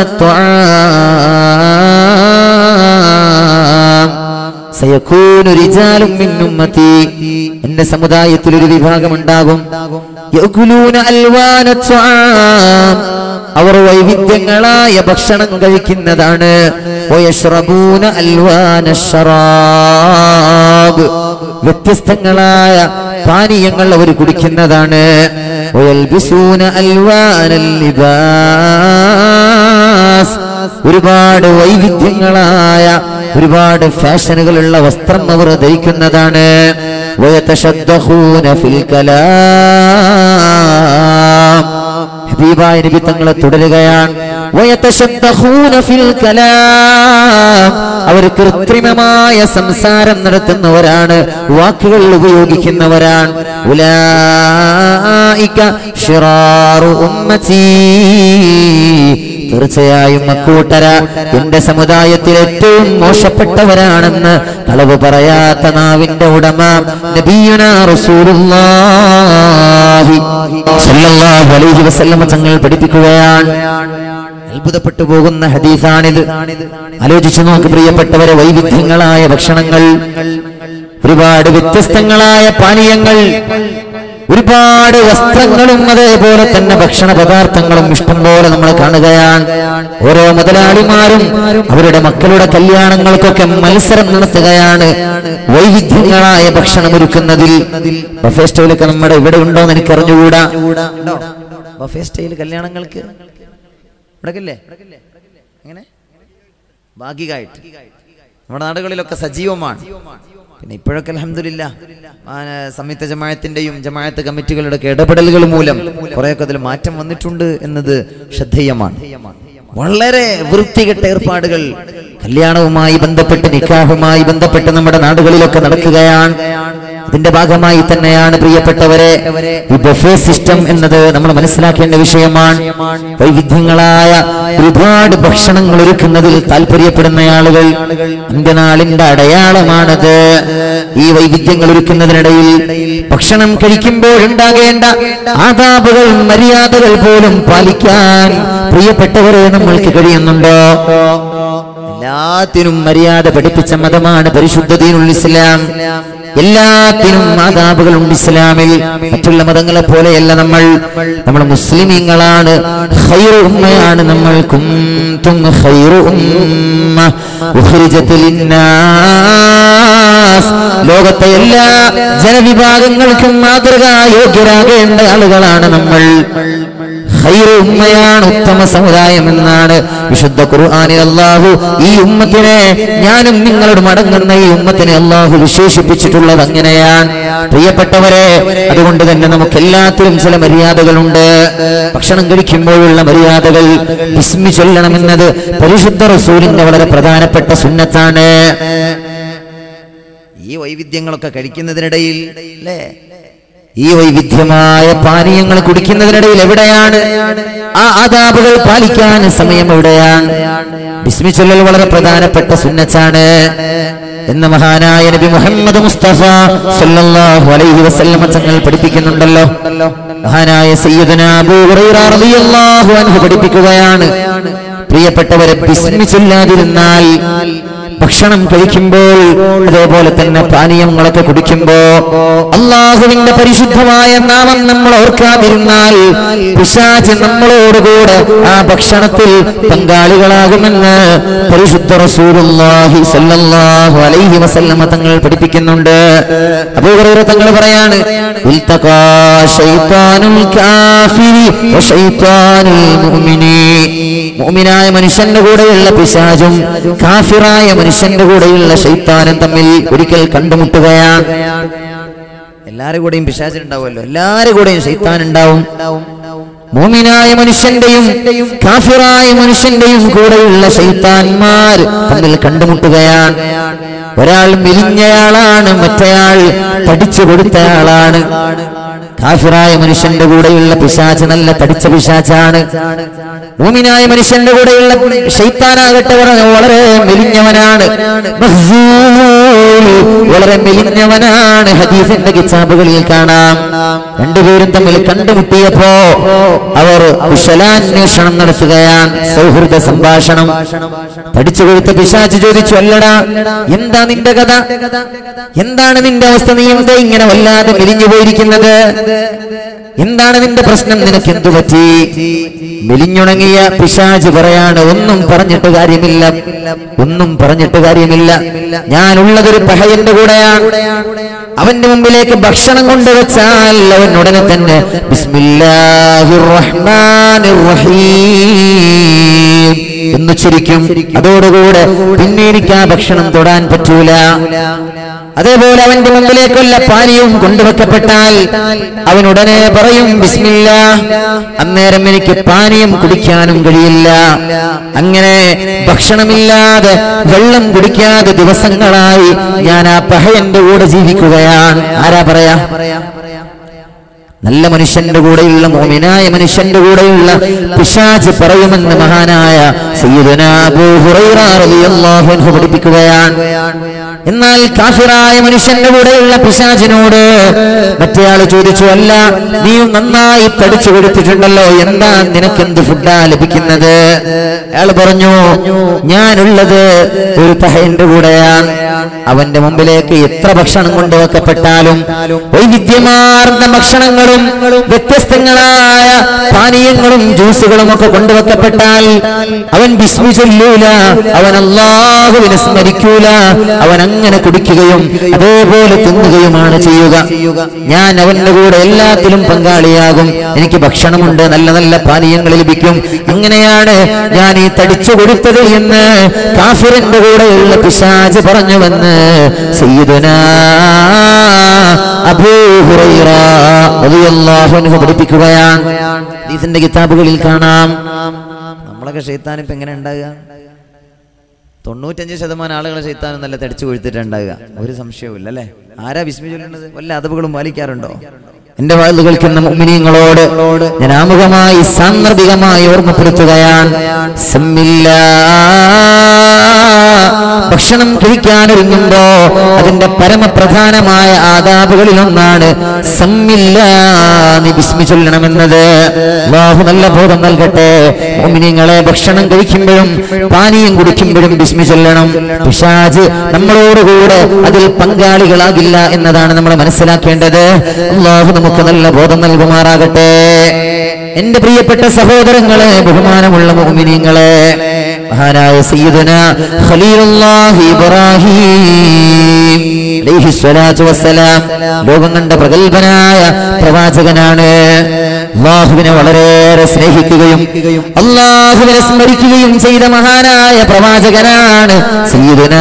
ത്വആം സയകൂനു റിജാലും മിൻ ഉമ്മത്തി എന്റെ സമുദായത്തിൽ ഒരു വിഭാഗം ഉണ്ടാകും യഅകുലൂന അൽവാന ത്വആം അവർ വൈവിധ്യങ്ങളായ ഭക്ഷണം കഴിക്കുന്നതാണ് വയശ്റബൂന അൽവാന ശറാബ് വ്യത്യസ്തങ്ങളായ പാനീയങ്ങൾ അവർ കുടിക്കുന്നതാണ് വയൽബിസൂന അൽവാനൽ ലിബാസ് ഒരുപാട് വൈവിധ്യങ്ങളായ ഒരുപാട് ഫാഷനുകളുള്ള വസ്ത്രം അവർ ധരിക്കുന്നതാണ് വയതശദ്ദഖൂന ഫിൽ കലാം ഹബീബായ നബി തങ്ങളെ തുടരുകയാണ് വയതശദ്ദഖൂന ഫിൽ കലാം അവർ കൃത്രിമമായ സംസാരം നടത്തുന്നവരാണ് വാക്കുകൾ ഉപയോഗിക്കുന്നവരാണ് ഉലായിക ഷിറാറു ഉമ്മത്തി തീർച്ചയായും അക്കൂട്ടര എന്റെ സമുദായത്തിൽ ഏറ്റവും മോശപ്പെട്ടവരാണെന്ന് കളവ് പറയാത്ത നാവിന്റെ ഉടമ നബിയുന റസൂലുള്ളാഹി സ്വല്ലല്ലാഹു അലൈഹി വസല്ലമ തങ്ങൾ പഠിപ്പിക്കുകയാണ് അത്ഭുതപ്പെട്ടു പോകുന്ന ഹദീസാണിത് ആലോചിച്ചു നോക്ക് പ്രിയപ്പെട്ടവരെ വൈവിധ്യങ്ങളായ ഭക്ഷണങ്ങൾ ഒരുപാട് വ്യത്യസ്തങ്ങളായ പാനീയങ്ങൾ ഒരുപാട് വസ്ത്രങ്ങളും അതേപോലെ തന്നെ ഭക്ഷണ പദാർത്ഥങ്ങളും ഇഷ്ടം പോലെ നമ്മൾ കാണുകയാണ് ഓരോ മുതലാളിമാരും അവരുടെ മക്കളുടെ കല്യാണങ്ങൾക്കൊക്കെ മത്സരം നടത്തുകയാണ് വൈവിധ്യങ്ങളായ ഭക്ഷണം ഒരുക്കുന്നതിൽ ബഫേ സ്റ്റൈലൊക്കെ നമ്മുടെ ഇവിടെ ഉണ്ടോ എന്ന് എനിക്ക് അറിഞ്ഞുകൂടാ ബഫേ സ്റ്റൈൽ കല്യാണങ്ങൾക്ക് ഇവിടക്കില്ലേ എങ്ങനെ ഭാഗികമായിട്ട് നമ്മുടെ നാടുകളിലൊക്കെ സജീവമാണ് പിന്നെ ഇപ്പോഴൊക്കെ അലഹമില്ല സംയുക്ത ജമായത്തിന്റെയും ജമായത്ത് കമ്മിറ്റികളുടെ ഒക്കെ ഇടപെടലുകൾ മൂലം കുറെയൊക്കെ അതിൽ മാറ്റം വന്നിട്ടുണ്ട് എന്നത് ശ്രദ്ധേയമാണ് വളരെ വൃത്തികെട്ട ഏർപ്പാടുകൾ കല്യാണവുമായി ബന്ധപ്പെട്ട് നിക്കാഹുമായി ബന്ധപ്പെട്ട് നമ്മുടെ നാടുകളിലൊക്കെ നടക്കുകയാണ് അതിന്റെ ഭാഗമായി തന്നെയാണ് പ്രിയപ്പെട്ടവരെ ഈ ബഫേ സിസ്റ്റം എന്നത് നമ്മൾ മനസ്സിലാക്കേണ്ട വിഷയമാണ് വൈവിധ്യങ്ങളായ ഒരുപാട് ഭക്ഷണങ്ങൾ ഒരുക്കുന്നതിൽ താല്പര്യപ്പെടുന്ന ആളുകൾ അന്ത്യനാളിന്റെ അടയാളമാണത് ഈ വൈവിധ്യങ്ങൾ ഒരുക്കുന്നതിനിടയിൽ ഭക്ഷണം കഴിക്കുമ്പോഴുണ്ടാകേണ്ട ആദാബുകൾ മര്യാദകൾ പോലും പാലിക്കാൻ പ്രിയപ്പെട്ടവരെ നമ്മൾക്ക് കഴിയുന്നുണ്ടോ എല്ലാത്തിനും മര്യാദ പഠിപ്പിച്ച മതമാണ് പരിശുദ്ധതീനുൽ ഇസ്ലാം എല്ലാത്തിനും ആദാബുകൾ ഉണ്ട് ഇസ്ലാമിൽ മറ്റുള്ള മതങ്ങളെ പോലെയല്ല നമ്മൾ നമ്മൾ മുസ്ലിമീങ്ങളാണ് ഖൈറു ഉമ്മയാണ് നമ്മൾ കുന്തും ഖൈറു ഉമ്മ ഉഖ്രിജത്ത് ലിന്നാസ് ലോകത്തെ എല്ലാ ജനവിഭാഗങ്ങൾക്കും മാതൃകാ യോഗ്യരാകേണ്ട ആളുകളാണ് നമ്മൾ ഖൈറു ഉമ്മയാണ് ഉത്തമ സമുദായം എന്നാണ് വിശുദ്ധ ഖുർആനിൽ അല്ലാഹു ഈ ഉമ്മത്തിനെ ഞാനും നിങ്ങളോട് മടങ്ങുന്ന ഈ ഉമ്മത്തിനെ അല്ലാഹു വിശേഷിപ്പിച്ചിട്ടുള്ളത് അങ്ങനെയാണ് പ്രിയപ്പെട്ടവരെ അതുകൊണ്ട് തന്നെ നമുക്ക് എല്ലാത്തിലും ചില മര്യാദകളുണ്ട് ഭക്ഷണം കഴിക്കുമ്പോഴുള്ള മര്യാദകൾ വിസ്മി ചൊല്ലണമെന്നത് പരിശുദ്ധ റസൂലിന്റെ വളരെ പ്രധാനപ്പെട്ട സുന്നത്താണ് ഈ വൈവിധ്യങ്ങളൊക്കെ കഴിക്കുന്നതിനിടയിൽ അല്ലേ ഈ വൈവിധ്യമായ പാനീയങ്ങൾ കുടിക്കുന്നതിനിടയിൽ എവിടെയാണ് ആ ആദാബുകൾ പാലിക്കാൻ സമയം എവിടെയാണ് ബിസ്മിച്ചൊല്ലൽ വളരെ പ്രധാനപ്പെട്ട സുന്നച്ചാണ് എന്ന മഹാനായ നബി മുഹമ്മദ് മുസ്തഫ സല്ലല്ലാഹു അലൈഹി വസല്ലമ തങ്ങൾ പഠിപ്പിക്കുന്നുണ്ടല്ലോ മഹാനായ സയ്യിദന അബൂ ഹുറൈറ റളിയല്ലാഹു അൻഹു പഠിപ്പിക്കുകയാണ് പ്രിയപ്പെട്ടവരെ ബിസ്മി ചൊല്ലാതിരുന്നാൽ ഭക്ഷണം ഭക്ഷണം കഴിക്കുമ്പോൾ അതേപോലെ തന്നെ പാനീയങ്ങളൊക്കെ കുടിക്കുമ്പോ അള്ളാഹുവിന്റെ പരിശുദ്ധമായ നാമം നമ്മൾ ഓർക്കാതിരുന്നാൽ പിശാച് നമ്മളോടുകൂടെ ആ ഭക്ഷണത്തിൽ പങ്കാളികളാകുമെന്ന് പരിശുദ്ധ റസൂലുള്ളാഹി സ്വല്ലല്ലാഹു അലൈഹി വസല്ലമ തങ്ങൾ പഠിപ്പിക്കുന്നുണ്ട് അബൂഹുറൈറ തങ്ങൾ പറയാണ് ഇൽതഖാ ശൈത്താനുൽ കാഫിരി വശൈത്താനുൽ മുഅ്മിനി മുഅ്മിനായ മനുഷ്യന്റെ കൂടെയുള്ള പിശാചും കാഫിറായ മനുഷ്യന്റെ കൂടെയുള്ള ശൈത്താനും തമ്മിൽ ഒരിക്കൽ കണ്ടുമുട്ടുകയാണ് എല്ലാരും കൂടെയും പിശാചിനുണ്ടാവുമല്ലോ എല്ലാരും കൂടെയും ശൈത്താൻ ഉണ്ടാവും മോമിനായ മനുഷ്യന്റെയും കാഫിറായ മനുഷ്യന്റെയും കൂടെയുള്ള ശൈത്താന്മാർ തമ്മിൽ കണ്ടുമുട്ടുകയാണ് ഒരാൾ മെലിഞ്ഞയാളാണ് മറ്റേയാൾ തടിച്ചു കൊടുത്തയാളാണ് കാഫിറായ മനുഷ്യന്റെ കൂടെയുള്ള പിശാച്ച് നല്ല തടിച്ച പിശാച്ചാണ് മൂമിനായ മനുഷ്യന്റെ കൂടെയുള്ള ശൈത്താനാകട്ടെ വളരെ വളരെ മെലിഞ്ഞവനാണ് മഹ്സൂൽ, വളരെ മെലിഞ്ഞവനാണ് ഹദീസിന്റെ കിതാബുകളിൽ കാണാം രണ്ടുപേരും തമ്മിൽ കണ്ടുമുട്ടിയപ്പോ അവർ കുശലാന്വേഷണം നടത്തുകയാണ് സൗഹൃദ സംഭാഷണം പഠിച്ചു കൊടുത്ത പിശാച്ച് ചോദിച്ചു അല്ലടാ എന്താ നിന്റെ കഥ എന്താണ് നിന്റെ അവസ്ഥ നീ എന്താ ഇങ്ങനെ വല്ലാതെ മെലിഞ്ഞു പോയിരിക്കുന്നത് എന്താണ് നിന്റെ പ്രശ്നം നിനക്ക് എന്തു പറ്റി മെലിഞ്ഞുണങ്ങിയ പിശാജ് പറയാണ് ഒന്നും പറഞ്ഞിട്ട് കാര്യമില്ല ഒന്നും പറഞ്ഞിട്ട് കാര്യമില്ല ഞാനുള്ളതൊരു പഹയന്റെ കൂടെയാണ് അവന്റെ മുമ്പിലേക്ക് ഭക്ഷണം കൊണ്ടുവച്ചാൽ അവൻ ഉടനെ തന്നെ ബിസ്മില്ലാഹിർ റഹ്മാനിർ റഹീം എന്ന് ചിരിക്കും അതോടുകൂടെ പിന്നെ എനിക്ക് ആ ഭക്ഷണം തൊടാൻ പറ്റൂല അതേപോലെ അവന്റെ മുമ്പിലേക്കുള്ള പാനീയവും കൊണ്ടുവെക്കപ്പെട്ടാൽ അവൻ ഉടനെ പറയും ബിസ്മില്ല അന്നേരം എനിക്ക് പാനീയം കുടിക്കാനും കഴിയില്ല അങ്ങനെ ഭക്ഷണമില്ലാതെ വെള്ളം കുടിക്കാതെ ദിവസങ്ങളായി ഞാൻ ആ പഹയന്റെ കൂടെ ജീവിക്കുകയാണ് ആരാ പറയാ നല്ല മനുഷ്യന്റെ കൂടെയുള്ള മോമിനായ മനുഷ്യന്റെ കൂടെയുള്ള പിശാച് പറയുമെന്ന് മഹാനായ സയ്യിദുനാ അബൂ ഹുറൈറ റളിയല്ലാഹു അൻഹു പഠിപ്പിക്കുകയാണ് എന്നാൽ കാഫിറായ മനുഷ്യന്റെ കൂടെയുള്ള പിശാചിനോട് മറ്റേയാള് ചോദിച്ചു അല്ല നീ നന്നായി തടിച്ചു കൊടുത്തിട്ടുണ്ടല്ലോ എന്താ നിനക്ക് എന്ത് ഫുഡാ ലഭിക്കുന്നത് അയാൾ പറഞ്ഞു ഞാനുള്ളത് ഒരു പഹയന്റെ കൂടെയാണ് അവന്റെ മുമ്പിലേക്ക് എത്ര ഭക്ഷണം കൊണ്ടുവെക്കപ്പെട്ടാലും വൈവിധ്യമാർന്ന ഭക്ഷണങ്ങളും വ്യത്യസ്തങ്ങളായ പാനീയങ്ങളും ജ്യൂസുകളും ഒക്കെ കൊണ്ടുവെക്കപ്പെട്ടാൽ അവൻ ബിസ്മി ചൊല്ലൂല അവൻ അള്ളാഹുവിനെ സ്മരിക്കൂല അവൻ അങ്ങനെ കുടിക്കുകയും അതേപോലെ തിന്നുകയുമാണ് ചെയ്യുക ഞാൻ അവന്റെ കൂടെ എല്ലാത്തിലും പങ്കാളിയാകും എനിക്ക് ഭക്ഷണമുണ്ട് നല്ല നല്ല പാനീയങ്ങൾ ലഭിക്കും അങ്ങനെയാണ് ഞാൻ ഈ തടിച്ചു കൊടുത്തത് എന്ന് കാഫിറിന്റെ കൂടെയുള്ള പിശാജ് പറഞ്ഞുവെന്ന് സയ്യിദുനാ അബൂ ഹുറൈറ റളിയല്ലാഹു അൻഹു പഠിപ്പിക്കുകയാണ് ഹദീസിന്റെ കിതാബുകളിൽ കാണാം നമ്മളൊക്കെ ഷെയ്ത്താൻ ഇപ്പൊ എങ്ങനെ ഉണ്ടാകുക തൊണ്ണൂറ്റഞ്ച് ശതമാനം ആളുകളെ ഷെയ്ത്താനും നല്ല തടിച്ചു കൊഴുത്തിട്ടുണ്ടാകുക ഒരു സംശയവും അല്ലേ ആരാ വിസ്മി ചൊല്ലുന്നത് വല്ല അതവുകളും പാലിക്കാറുണ്ടോ എന്റെ വാഴ്ന്നു കേൾക്കുന്ന മുഅ്മിനീങ്ങളോട് ഞാൻ ആമുഖമായി സാന്ദർഭികമായി ഓർമ്മപ്പെടുത്തുകയാണ് സമ്മില്ലാ ഭക്ഷണം കഴിക്കാനൊരുങ്ങുമ്പോ അതിന്റെ പരമപ്രധാനമായ ആദാബുകളിൽ ഒന്നാണ് സമ്മില്ല നീ ബിസ്മി ചൊല്ലണമെന്നത് അല്ലാഹു നല്ല ബോധം നൽകട്ടെ മോമിനിങ്ങളെ ഭക്ഷണം കഴിക്കുമ്പോഴും പാനീയം കുടിക്കുമ്പോഴും ബിസ്മി ചൊല്ലണം പിശാജ് നമ്മളോടുകൂടെ അതിൽ പങ്കാളികളാകില്ല എന്നതാണ് നമ്മൾ മനസ്സിലാക്കേണ്ടത് അള്ളാഹു നമുക്ക് നല്ല ബോധം നൽകുമാറാകട്ടെ എന്റെ പ്രിയപ്പെട്ട സഹോദരങ്ങളെ ബഹുമാനമുള്ള മോമിനിങ്ങളെ മഹാനായ സയ്യിദുന ഖലീലുല്ലാഹി ഇബ്രാഹിം അലൈഹി സ്വലാത്തു വസ്സലാം ലോകം കണ്ട പ്രഗത്ഭനായ പ്രവാചകനാണ് അള്ളാഹുവിനെ വളരെയേറെ സ്നേഹിക്കുകയും അള്ളാഹുവിനെ സ്മരിക്കുകയും ചെയ്ത മഹാനായ പ്രവാചകനാണ് സയ്യിദുന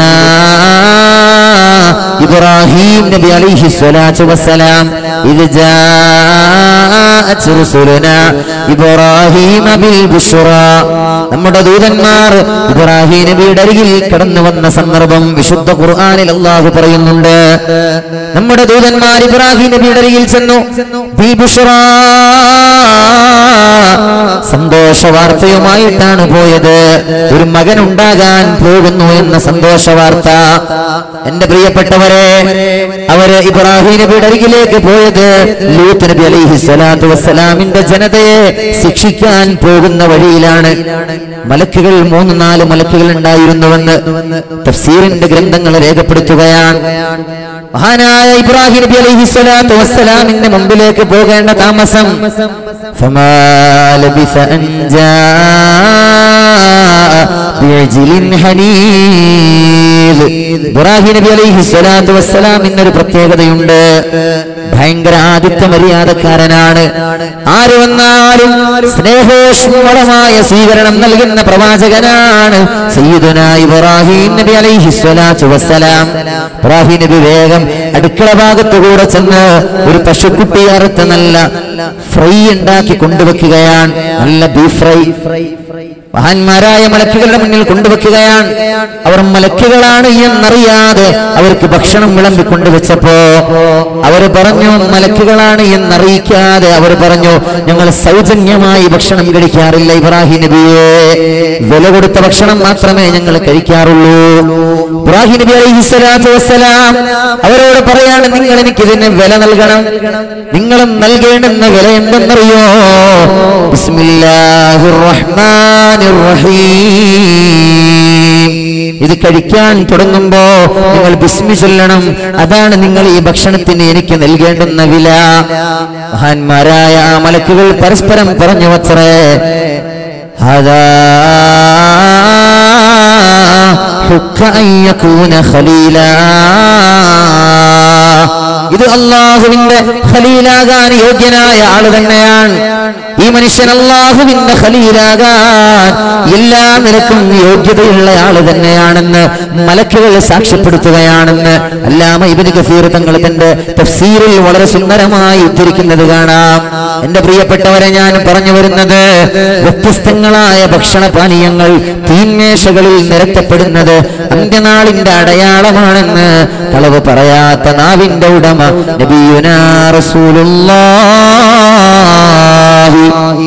ഇബ്രാഹിം നബി അലൈഹി സ്വലാത്തു വസ്സലാം ഇത് ജാഅത് റുസുലുനാ ഇബ്രാഹിം ബിൽ ബുശ്റ നമ്മുടെ ദൂതന്മാർ ഇബ്രാഹിം നബിയുടെ അരികിൽ കടന്നു വന്ന സന്ദർഭം വിശുദ്ധ ഖുർആനിൽ അള്ളാഹു പറയുന്നുണ്ട് നമ്മുടെ ദൂതന്മാർ ഇബ്രാഹിം നബിയുടെ അരികിൽ ചെന്നു ബിൽ ബുശ്റ സന്തോഷ വാർത്തയുമായിട്ടാണ് പോയത് ഒരു മകൻ ഉണ്ടാകാൻ പോകുന്നു എന്ന സന്തോഷ വാർത്ത എന്റെ പ്രിയപ്പെട്ടവരെ അവര് ഇബ്രാഹിം നബിയുടെ അരികിലേക്ക് പോയത് ലൂത്ത് നബി അലൈഹി സ്വലാത്തു വസ്സലാമിന്റെ ജനതയെ ശിക്ഷിക്കാൻ പോകുന്ന വഴിയിലാണ് മലക്കുകൾ മൂന്ന് നാല് മലക്കുകൾ ഉണ്ടായിരുന്നുവെന്ന് തഫ്സീറിന്റെ ഗ്രന്ഥങ്ങൾ രേഖപ്പെടുത്തുകയാണ് മഹാനായ ഇബ്രാഹിം നബി അലൈഹി സ്വലാത്തു വസ്സലാമിന്റെ മുമ്പിലേക്ക് പോകേണ്ട താമസം فما لبث أن جاء بعجل حنيذ ഇബ്രാഹിം നബി അലൈഹി സ്വലാത്തു വസ്സലാമിന് ഒരു പ്രത്യേകതയുണ്ട് ഭയങ്കര ആദിത്യ മര്യാദക്കാരനാണ് ആര് വന്നാലും സ്നേഹോഷ്മളമായ സ്വീകരണം നൽകുന്ന പ്രവാചകനാണ് സയ്യിദുന ഇബ്രാഹിം നബി അലൈഹി സ്വലാത്തു വസ്സലാം ഇബ്രാഹിം നബി വേഗം അടുക്കള ഭാഗത്തു കൂടെ ചെന്ന് ഒരു പശുക്കുട്ടി അറുത്ത് നല്ല ഫ്രൈ ഉണ്ടാക്കി കൊണ്ടുവെക്കുകയാണ് നല്ല ബീഫ് ഫ്രൈ മഹാന്മാരായ മലക്കുകളുടെ മുന്നിൽ കൊണ്ടുവെക്കുകയാണ് അവർ മലക്കുകളാണ് എന്നറിയാതെ അവർക്ക് ഭക്ഷണം വിളമ്പി കൊണ്ടുവച്ചപ്പോ അവർ പറഞ്ഞു മലക്കുകളാണ് എന്നറിയിക്കാതെ അവർ പറഞ്ഞു ഞങ്ങൾ സൗജന്യമായി ഭക്ഷണം കഴിക്കാറില്ല ഇബ്രാഹിം നബിയെ വില കൊടുത്ത ഭക്ഷണം മാത്രമേ ഞങ്ങൾ കഴിക്കാറുള്ളൂ ഇബ്രാഹിം നബി അലൈഹി സ്വലാത്തു വസ്സലാം അവരോട് പറയാണ് നിങ്ങൾ എനിക്ക് ഇതിന് വില നൽകണം നിങ്ങളും നൽകേണ്ടുന്ന വില എന്തെന്നറിയോ ബിസ്മില്ലാഹിർ റഹ്മാനിർ റഹീം ഇത് കഴിക്കാൻ തുടങ്ങുമ്പോ നിങ്ങൾ ബിസ്മി ചൊല്ലണം അതാണ് നിങ്ങൾ ഈ ഭക്ഷണത്തിന് എനിക്ക് നൽകേണ്ടുന്ന വില മഹാന്മാരായ ആ മലക്കുകൾ പരസ്പരം പറഞ്ഞു വച്ചറേ هذا حق أن يكون خليلا ഇത് അള്ളാഹുവിന്റെ ഖലീലാകാൻ യോഗ്യനായ ആള് തന്നെയാണ് ഈ മനുഷ്യൻ അള്ളാഹുവിന്റെ ഖലീലാകാൻ എല്ലാ നിലക്കും യോഗ്യതയുള്ള ആള് തന്നെയാണെന്ന് മലക്കുകൾ സാക്ഷ്യപ്പെടുത്തുകയാണെന്ന് അല്ലാമ ഇബിന് ഗഫീർ തങ്ങൾ തന്റെ തഫ്സീറിൽ വളരെ സുന്ദരമായി ഉദ്ധരിക്കുന്നത് കാണാം എന്റെ പ്രിയപ്പെട്ടവരെ ഞാൻ പറഞ്ഞു വരുന്നത് വ്യത്യസ്തങ്ങളായ ഭക്ഷണ പാനീയങ്ങൾ തീന്മേശകളിൽ നിരത്തപ്പെടുന്നത് അന്ത്യനാളിന്റെ അടയാളമാണെന്ന് കളവ് പറയാത്ത നാവിന്റെ ഉടമ നബിയുനാ റസൂലുള്ളാഹി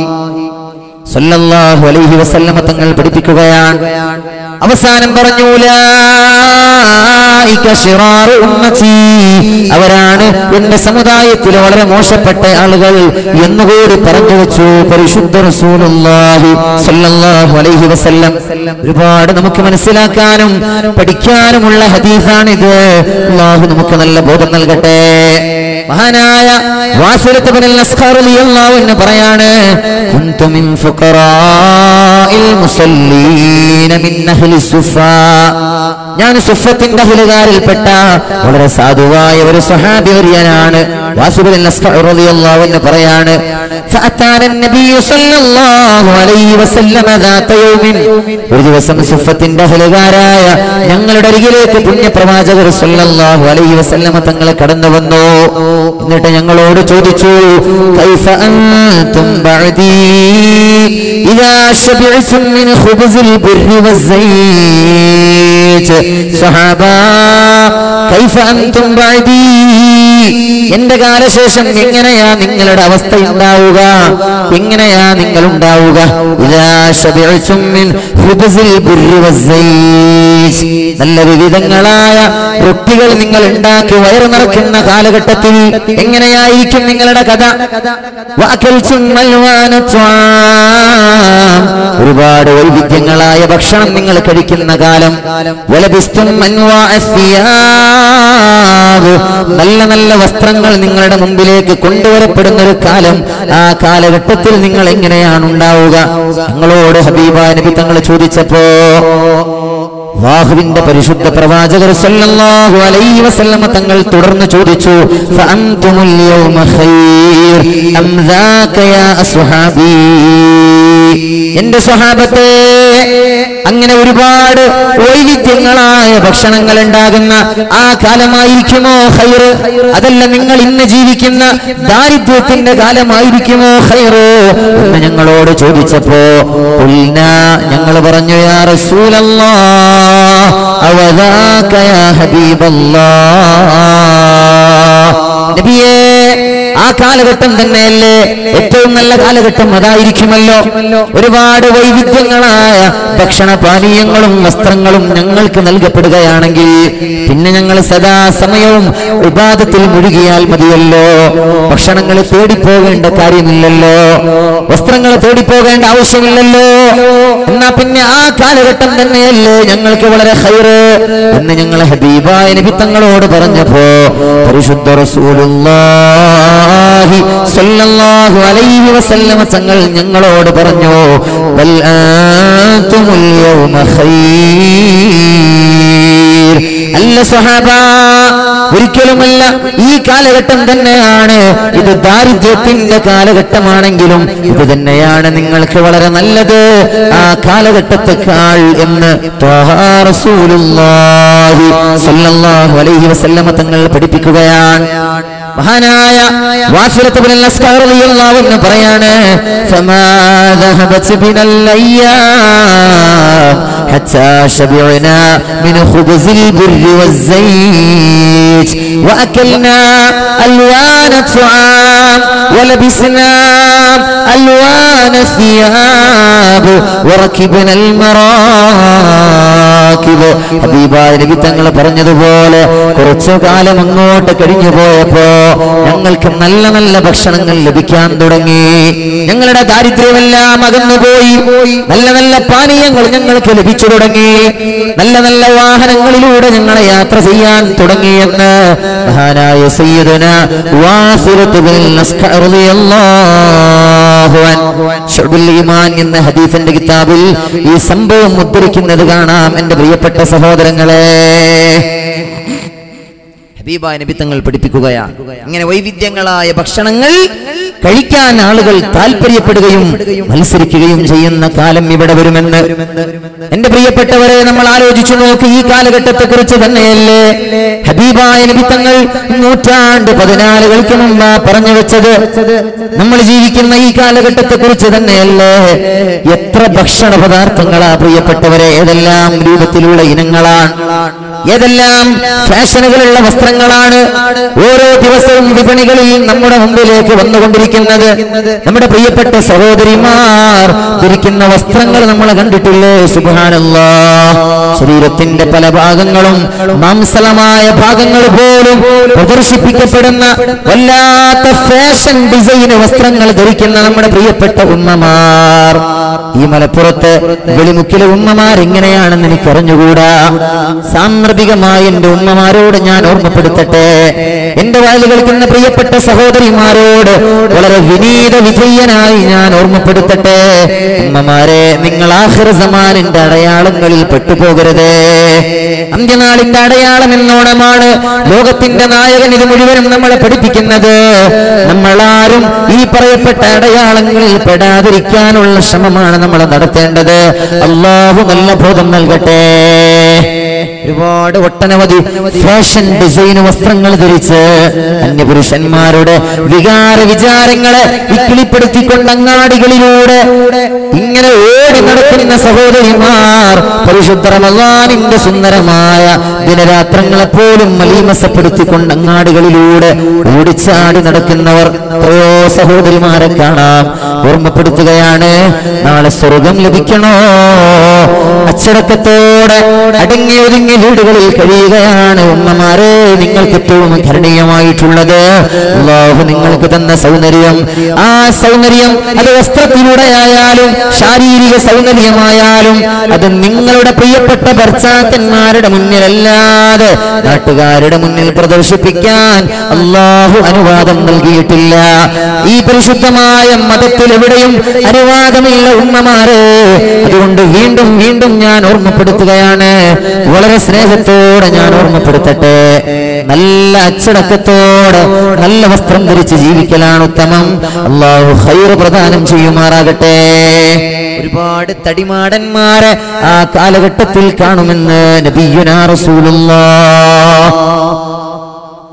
സല്ലല്ലാഹു അലൈഹി വസല്ലമ തങ്ങൾ പഠിപ്പിക്കുകയാണ് അവസാനം പറഞ്ഞു "ഉലായിക ശിറാറു ഉമ്മത്തി." അവരാണ് എന്റെ സമുദായത്തിൽ വളരെ മോശപ്പെട്ട ആളുകൾ എന്നുകൂടി പറഞ്ഞു വെച്ചു പരിശുദ്ധ റസൂലുള്ളാഹി സല്ലല്ലാഹു അലൈഹി വസല്ലം ഒരുപാട് നമുക്ക് മനസ്സിലാക്കാനും പഠിക്കാനുമുള്ള ഹദീസാണിത് അള്ളാഹു നമുക്ക് നല്ല ബോധം നൽകട്ടെ മഹാനായ വാസിലത്ത് ബിൻ അസ്ഖർ റളിയല്ലാഹു അൻഹു പറയാണ് കുന്തു മിൻ ഫുഖറാഇൽ മുസല്ലീന മിൻ അഹ്ലി സുഫാ ഞാൻ സുഫത്തിന്റെ അഹ്ലുകാരിൽപ്പെട്ട വളരെ സാധുവായ ഒരു സ്വഹാബി വര്യനാണ് വാസിബ് ബിൻ അസ്ഖർ റളിയല്ലാഹു അൻഹു പറയാണ് فأتانا النبي صلى الله عليه وسلم ذات يوم ഒരു ദിവസം സുഫത്തിന്റെ അഹ്ലുകാരായ ഞങ്ങളുടെ അരികിലേക്ക് പുണ്യപ്രവാചകർ സല്ലല്ലാഹു അലൈഹി വസല്ലമ തങ്ങൾ കടന്നു വന്നു എന്നിട്ട് ഞങ്ങളോട് ചോദിച്ചു കൈഫ അൻതും ബഅദി ഇദാ ശബിഅതും മിൻ ഖുബ്സിൽ ബിർരി വസ്സൈറ്റ് സഹാബ കൈഫ അൻതും ബഅദി എന്റെ കാലശേഷം എങ്ങനെയാ നിങ്ങളുടെ അവസ്ഥ ഉണ്ടാവുക എങ്ങനെയാ നിങ്ങൾ ഉണ്ടാവുക ഇദാ ശബിഅതും മിൻ ഖുബ്സിൽ ബിർരി വസ്സൈറ്റ് നല്ല വിവിധങ്ങളായ റൊട്ടികൾ നിങ്ങൾ ഉണ്ടാക്കി വയറു നിറയ്ക്കുന്ന കാലഘട്ടത്തിൽ എങ്ങനെയായിരിക്കും നിങ്ങളുടെ കഥ വഅകൽതും അൽവാന ത്വാം. ഒരുപാട് വൈവിധ്യങ്ങളായ ഭക്ഷണം നിങ്ങൾ കഴിക്കുന്ന കാലം വലബിസ്തും അൻവാഅ സിയാബ്. നല്ല നല്ല വസ്ത്രങ്ങൾ നിങ്ങളുടെ മുമ്പിലേക്ക് കൊണ്ടുവരപ്പെടുന്ന ഒരു കാലം ആ കാലഘട്ടത്തിൽ നിങ്ങൾ എങ്ങനെയാണ് ഉണ്ടാവുക നിങ്ങളോട് ഹബീബ നബി തങ്ങൾ ചോദിച്ചപ്പോ അള്ളാഹുവിന്റെ പരിശുദ്ധ പ്രവാചകർ സല്ലല്ലാഹു അലൈഹി വസല്ലമ തങ്ങൾ തുടർന്ന് ചോദിച്ചു ഫഅൻതുമുൽ യൗമ ഖൈർ അം ദാക യാ അസ്ഹാബി എന്റെ സ്വഹാബത്തെ അങ്ങനെ ഒരുപാട് വൈവിധ്യങ്ങളായ ഭക്ഷണങ്ങൾ ഉണ്ടാകുന്ന ആ കാലമായിരിക്കുമോ ഹൈർ അതല്ല നിങ്ങൾ ഇന്ന് ജീവിക്കുന്ന ദാരിദ്ര്യത്തിന്റെ കാലമായിരിക്കുമോ ഹൈർ എന്ന് ഞങ്ങളോട് ചോദിച്ചപ്പോ ഖുൽന ഞങ്ങൾ പറഞ്ഞു യാ റസൂലല്ലാ അവദാക യാ ഹബീബല്ലാ നബിയേ ആ കാലഘട്ടം തന്നെയല്ലേ ഏറ്റവും നല്ല കാലഘട്ടം അതായിരിക്കുമല്ലോ ഒരുപാട് വൈവിധ്യങ്ങളായ ഭക്ഷണ പാനീയങ്ങളും വസ്ത്രങ്ങളും ഞങ്ങൾക്ക് നൽകപ്പെടുകയാണെങ്കിൽ പിന്നെ ഞങ്ങൾ സദാസമയവും വിവാദത്തിൽ മുഴുകിയാൽ മതിയല്ലോ ഭക്ഷണങ്ങൾ തേടിപ്പോകേണ്ട കാര്യമില്ലല്ലോ വസ്ത്രങ്ങൾ തേടിപ്പോകേണ്ട ആവശ്യമില്ലല്ലോ എന്നാ പിന്നെ ആ കാലഘട്ടം തന്നെയല്ലേ ഞങ്ങൾക്ക് വളരെ ഹൈറ് എന്ന് ഞങ്ങൾ ഹബീബായ നബി തങ്ങളോട് പറഞ്ഞപ്പോ പരിശുദ്ധ റസൂലുള്ളാഹി സ്വല്ലല്ലാഹു അലൈഹി വസല്ലമ തങ്ങൾ ഞങ്ങളോട് പറഞ്ഞു ബൽ ആൻതുമുൽ യൗമ ഖൈർ അല്ല സ്വഹാബ ഒരിക്കലുമല്ല ഈ കാലഘട്ടം തന്നെയാണ് ഇത് ദാരിദ്ര്യത്തിന്റെ കാലഘട്ടമാണെങ്കിലും ഇത് തന്നെയാണ് നിങ്ങൾക്ക് വളരെ നല്ലത് ആ കാലഘട്ടത്തെക്കാൾ എന്ന് ത്വാഹ റസൂലുള്ളാഹി സ്വല്ലല്ലാഹു അലൈഹി വസല്ലമ തങ്ങൾ പഠിപ്പിക്കുകയാണ് മഹാനായ വാസിലത്ത് ബിൻ അസ്കാർ റളിയല്ലാഹു അൻഹു പറയാണ് ഫമാ ذهبت بنا الايام حتى شبعنا من خبز البر والزيت واكلنا الوان الطعام ولبسنا الوان الثياب وركبنا المراكب ഹബീബായ നബി തങ്ങൾ പറഞ്ഞതുപോലെ കുറച്ചു കാലം അങ്ങോട്ട് കഴിഞ്ഞു പോയപ്പോ ഞങ്ങൾക്ക് നല്ല നല്ല ഭക്ഷണങ്ങൾ ലഭിക്കാൻ തുടങ്ങി ഞങ്ങളുടെ ദാരിദ്ര്യമെല്ലാം അകന്നുപോയി നല്ല നല്ല പാനീയങ്ങൾ ഞങ്ങൾക്ക് ലഭിച്ചു തുടങ്ങി നല്ല നല്ല വാഹനങ്ങളിലൂടെ ഞങ്ങളെ യാത്ര ചെയ്യാൻ തുടങ്ങിയെന്ന് മഹാനായ സയ്യിദുന വാസിറത്ത് ബിൻ അസ്കർ റളിയല്ലാഹു അൻഹു ശുഅബുൽ ഈമാൻ എന്ന ഹദീസിന്റെ കിതാബിൽ ഈ സംഭവം ഉദ്ധരിക്കുന്നത് കാണാം എന്റെ പ്രിയപ്പെട്ട സഹോദരങ്ങളെ ഹബീബായ നബി തങ്ങൾ പഠിപ്പിക്കുകയാണ് ഇങ്ങനെ വൈവിധ്യങ്ങളായ ഭക്ഷണങ്ങൾ കഴിക്കാൻ ആളുകൾ താല്പര്യപ്പെടുകയും മത്സരിക്കുകയും ചെയ്യുന്ന കാലം ഇവിടെ വരുമെന്ന് എന്റെ പ്രിയപ്പെട്ടവരെ നമ്മൾ ആലോചിച്ചു നോക്ക് ഈ കാലഘട്ടത്തെ കുറിച്ച് തന്നെയല്ലേ ഹബീബായ നബി തങ്ങൾ നൂറ്റാണ്ട് പതിനാലുകൾക്ക് മുമ്പ് പറഞ്ഞു വെച്ചത് നമ്മൾ ജീവിക്കുന്ന ഈ കാലഘട്ടത്തെ കുറിച്ച് തന്നെയല്ലേ എത്ര ഭക്ഷണ പദാർത്ഥങ്ങളാ പ്രിയപ്പെട്ടവരെ ഏതെല്ലാം രൂപത്തിലുള്ള ഇനങ്ങളാണ് ഏതെല്ലാം ഫാഷനുകളുള്ള വസ്ത്രങ്ങളാണ് ഓരോ ദിവസവും വിപണികളിൽ നമ്മുടെ മുമ്പിലേക്ക് വന്നുകൊണ്ടിരിക്കുന്നത് നമ്മുടെ പ്രിയപ്പെട്ട സഹോദരിമാർ ധരിക്കുന്ന വസ്ത്രങ്ങൾ നമ്മൾ കണ്ടിട്ടില്ലേ സുബാനല്ലാ ശരീരത്തിന്റെ പല ഭാഗങ്ങളും മാംസലമായ ഭാഗങ്ങൾ പോലും പ്രദർശിപ്പിക്കപ്പെടുന്ന വല്ലാത്ത ഫാഷൻ ഡിസൈൻ വസ്ത്രങ്ങൾ ധരിക്കുന്ന നമ്മുടെ പ്രിയപ്പെട്ട ഉമ്മമാർ ഈ മലപ്പുറത്ത് വെളിമുക്കിലെ ഉമ്മമാർ എങ്ങനെയാണെന്ന് എനിക്ക് അറിഞ്ഞുകൂടാ സാന്ദർഭികമായി എന്റെ ഉമ്മമാരോട് ഞാൻ ഓർമ്മപ്പെടുത്തട്ടെ എന്റെ വായിൽ കേൾക്കുന്ന പ്രിയപ്പെട്ട സഹോദരിമാരോട് വളരെ വിനീത വിധേയനായി ഞാൻ ഓർമ്മപ്പെടുത്തട്ടെ ഉമ്മമാരെ നിങ്ങൾ ആഹിർ സമാനിന്റെ അടയാളങ്ങളിൽ പെട്ടുപോകരുതേ അന്ത്യനാളിന്റെ അടയാളം എന്നോണമാണ് ലോകത്തിന്റെ നായകൻ ഇത് മുഴുവനും നമ്മളെ പഠിപ്പിക്കുന്നത് നമ്മളാരും ഈ പറയപ്പെട്ട അടയാളങ്ങളിൽ പെടാതിരിക്കാനുള്ള ശ്രമമാണ് നമ്മൾ നടത്തേണ്ടത് അള്ളാഹു നല്ല ബോധം നൽകട്ടെ ഒരുപാട് ഒട്ടനവധി ഫാഷൻ ഡിസൈൻ വസ്ത്രങ്ങൾ ധരിച്ച് അന്യപുരുഷന്മാരുടെ വികാര വിചാരങ്ങളെ വിക്കിളിപ്പെടുത്തിക്കൊണ്ട് അങ്ങാടികളിലൂടെ ഇങ്ങനെ ഓടി നടക്കുന്ന സഹോദരിമാർ പരിശുദ്ധ റമളാനിന്റെ സുന്ദരമായ ദിനരാത്രങ്ങളെ പോലും മലീമസപ്പെടുത്തിക്കൊണ്ട് അങ്ങാടികളിലൂടെ ഓടിച്ചാടി നടക്കുന്നവർ എത്രയോ സഹോദരിമാരെ കാണാം ഓർമ്മപ്പെടുത്തുകയാണ് നാളെ സ്വർഗം ലഭിക്കണോ അച്ചടക്കത്തോടെ അടങ്ങി ഒതുങ്ങി വീടുകളിൽ കഴിയുകയാണ് ഉമ്മമാരെ നിങ്ങൾക്ക് ഏറ്റവും കരണീയമായിട്ടുള്ളത് അള്ളാഹു നിങ്ങൾക്ക് തന്ന സൗന്ദര്യം ആ സൗന്ദര്യം അത് വസ്ത്രത്തിലൂടെ ആയാലും ശാരീരിക സൗന്ദര്യമായാലും അത് നിങ്ങളുടെ പ്രിയപ്പെട്ട ഭർത്താക്കന്മാരുടെ മുന്നിലല്ലാതെ നാട്ടുകാരുടെ മുന്നിൽ പ്രദർശിപ്പിക്കാൻ അള്ളാഹു അനുവാദം നൽകിയിട്ടില്ല ഈ പരിശുദ്ധമായ മതത്തിൽ എവിടെയും അനുവാദമില്ല ഉമ്മമാരെ അതുകൊണ്ട് വീണ്ടും വീണ്ടും ഞാൻ ഓർമ്മപ്പെടുത്തുകയാണ് വളരെ സ്നേഹത്തോടെ ഞാൻ ഓർമ്മപ്പെടുത്തട്ടെ നല്ല അച്ചടക്കത്തോടെ നല്ല വസ്ത്രം ധരിച്ച് ജീവിക്കലാണ് ഉത്തമം അള്ളാഹു ഹൈർ പ്രദാനം ചെയ്യുമാറാകട്ടെ ഒരുപാട് തടിമാടന്മാരെ ആ കാലഘട്ടത്തിൽ കാണുമെന്ന് നബിയുനാ റസൂലുള്ളാഹ്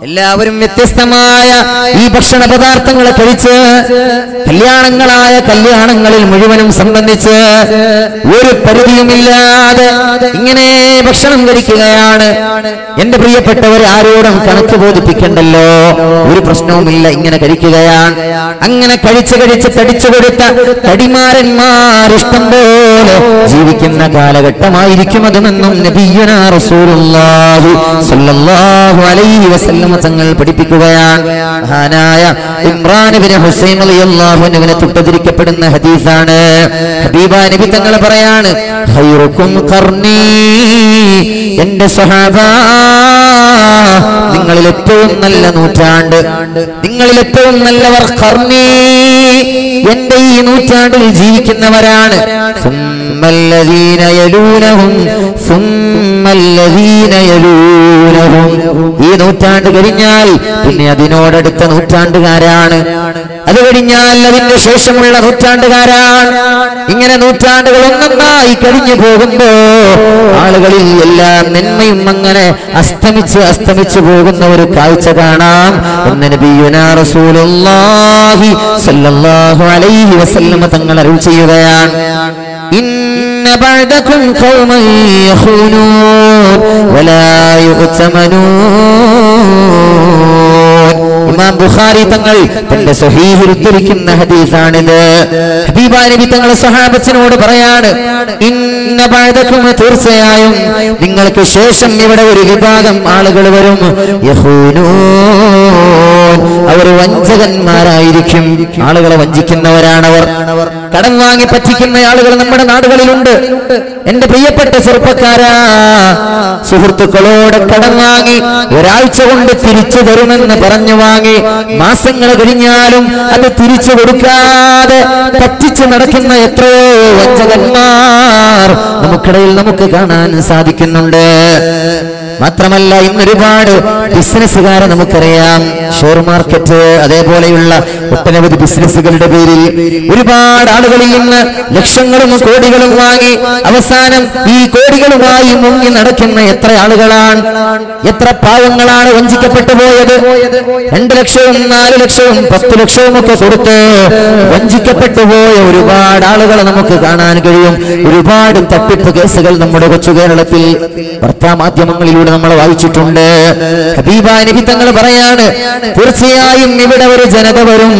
എല്ലാവരും വ്യത്യസ്തമായ ഈ ഭക്ഷണ പദാർത്ഥങ്ങൾ കഴിച്ച് കല്യാണങ്ങളായ കല്യാണങ്ങളിൽ മുഴുവനും സംബന്ധിച്ച് ഒരു പരിധിയുമില്ലാതെ ഇങ്ങനെ ഭക്ഷണം കഴിക്കുകയാണ് എന്റെ പ്രിയപ്പെട്ടവർ ആരോടും കണക്ക് ബോധിപ്പിക്കണ്ടല്ലോ ഒരു പ്രശ്നവുമില്ല ഇങ്ങനെ കഴിക്കുകയാണ് അങ്ങനെ കഴിച്ച് കഴിച്ച് തടിച്ചു കൊടുത്ത തടിമാരന്മാർ ഇഷ്ടം പോലെ ജീവിക്കുന്ന കാലഘട്ടമായിരിക്കും അതുമെന്നും നബിയുനാ റസൂലുള്ളാഹി സ്വല്ലല്ലാഹു അലൈഹി വസല്ലമ തങ്ങൾ പഠിപ്പിക്കുകയാണ് മഹാനായ ഇമ്രാൻ ഇബ്നു ഹുസൈൻ റളിയല്ലാഹു അൻഹുവിനെ തൊട്ടതിരിക്കപ്പെടുന്ന ഹദീസാണ് ഹബീബ നബി തങ്ങൾ പറയാണ് ഖൈറുക്കും ഖർനീ എന്റെ സ്വഹാബ നിങ്ങളിൽ ഏറ്റവും നല്ല നൂറ്റാണ്ട് നിങ്ങളിൽ ഏറ്റവും നല്ലവർ ഖർനീ എന്റെ ഈ നൂറ്റാണ്ടിൽ ജീവിക്കുന്നവരാണ് ثم الذين يلونهم ثم الذين يلونهم ഈ നൂറ്റാണ്ട് കഴിഞ്ഞാൽ പിന്നെ അതിനോടടുത്ത നൂറ്റാണ്ടുകാരാണ് അത് കഴിഞ്ഞാൽ അതിന്റെ ശേഷമുള്ള നൂറ്റാണ്ടുകാരാണ് ഇങ്ങനെ നൂറ്റാണ്ടുകൾ ഒന്നൊന്നായി കഴിഞ്ഞു പോകുമ്പോ ആളുകളിൽ എല്ലാ നന്മയും അങ്ങനെ അസ്തമിച്ച് അസ്തമിച്ചു പോകുന്ന ഒരു കാഴ്ച കാണാം എന്ന് നബിയുനാ റസൂലുള്ളാഹി സ്വല്ലല്ലാഹു അലൈഹി വസല്ലമ തങ്ങൾ അരുൾ ചെയ്യുകയാണ് إن بعدكم قوما يخونون ولا يؤتمنون ഇമാം ബുഖാരി തങ്ങൾ തന്റെ സ്വഹീഹിൽ ഉദ്ധരിക്കുന്ന ഹദീസാണിത് ഹബീബ നബി തങ്ങൾ സഹാബത്തിനോട് പറയാണ് ഇന്ന ബഅദകും തീർച്ചയായും നിങ്ങൾക്ക് ശേഷം ഇവിടെ ഒരു വിഭാഗം ആളുകൾ വരും യഹൂനൂൻ അവർ വഞ്ചകന്മാരായിരിക്കും ആളുകളെ വഞ്ചിക്കുന്നവരാണവർ കടം വാങ്ങി പറ്റിക്കുന്ന ആളുകൾ നമ്മുടെ നാടുകളിലുണ്ട് എന്റെ പ്രിയപ്പെട്ട ചെറുപ്പക്കാരാ സുഹൃത്തുക്കളോട് കടം വാങ്ങി ഒരാഴ്ച കൊണ്ട് തിരിച്ചു തരുമെന്ന് പറഞ്ഞു വാങ്ങി മാസങ്ങൾ കഴിഞ്ഞാലും അത് തിരിച്ചു കൊടുക്കാതെ പറ്റിച്ചു നടക്കുന്ന എത്രയോ വഞ്ചകന്മാർ നമുക്കിടയിൽ നമുക്ക് കാണാൻ സാധിക്കുന്നുണ്ട് മാത്രമല്ല ഇന്ന് ഒരുപാട് ബിസിനസ്സുകാരെ നമുക്കറിയാം ഷെയർ മാർക്കറ്റ് അതേപോലെയുള്ള ഒട്ടനവധി ബിസിനസ്സുകളുടെ പേരിൽ ഒരുപാട് ആളുകളിൽ നിന്ന് ലക്ഷങ്ങളും കോടികളും വാങ്ങി അവസാനം ഈ കോടികളുമായി മുങ്ങി നടക്കുന്ന എത്ര ആളുകളാണ് എത്ര പാവങ്ങളാണ് വഞ്ചിക്കപ്പെട്ടു പോയത് രണ്ട് ലക്ഷവും നാല് ലക്ഷവും പത്ത് ലക്ഷവും ഒക്കെ കൊടുത്ത് വഞ്ചിക്കപ്പെട്ടു പോയ ഒരുപാട് ആളുകളെ നമുക്ക് കാണാൻ കഴിയും ഒരുപാട് തട്ടിപ്പ് കേസുകൾ നമ്മുടെ കൊച്ചു കേരളത്തിൽ വാർത്താമാധ്യമങ്ങളിലൂടെ നമ്മൾ വായിച്ചിട്ടുണ്ട് ഹബീബ നബി തങ്ങൾ പറയാണ് തീർച്ചയായും ഇവിടെ ഒരു ജനത വരും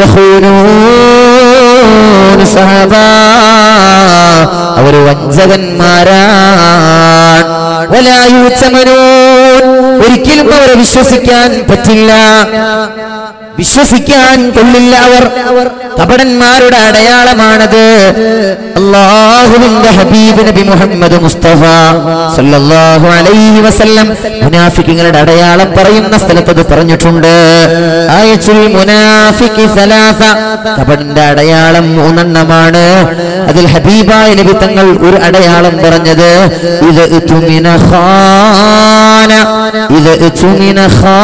യഹൂനൂൻ സഹബാ. അവര് വഞ്ചകന്മാരാണ് വലാ യൂച്ചമനൂൻ. ഒരിക്കലും അവരെ വിശ്വസിക്കാൻ പറ്റില്ല വിശ്വസിക്കാൻ കൊള്ളില്ല അവർ കപടന്മാരുടെ അടയാളമാണത് അള്ളാഹുവിന്റെ ഹബീബ് നബി മുഹമ്മദ് മുസ്തഫ സല്ലല്ലാഹു അലൈഹി വസല്ലം മുനാഫിക്കുകളുടെ അടയാളം പറയുന്ന സ്ഥലത്ത് അത് പറഞ്ഞിട്ടുണ്ട് ആയത്തുൽ മുനാഫിഖി സലാസ കപടന്റെ അടയാളം മൂന്നെണ്ണമാണ് അതിൽ ഹബീബായ നബി തങ്ങൾ ഒരു അടയാളം പറഞ്ഞത് ഇത് തുമിന ഖാന ഇത് തുമിന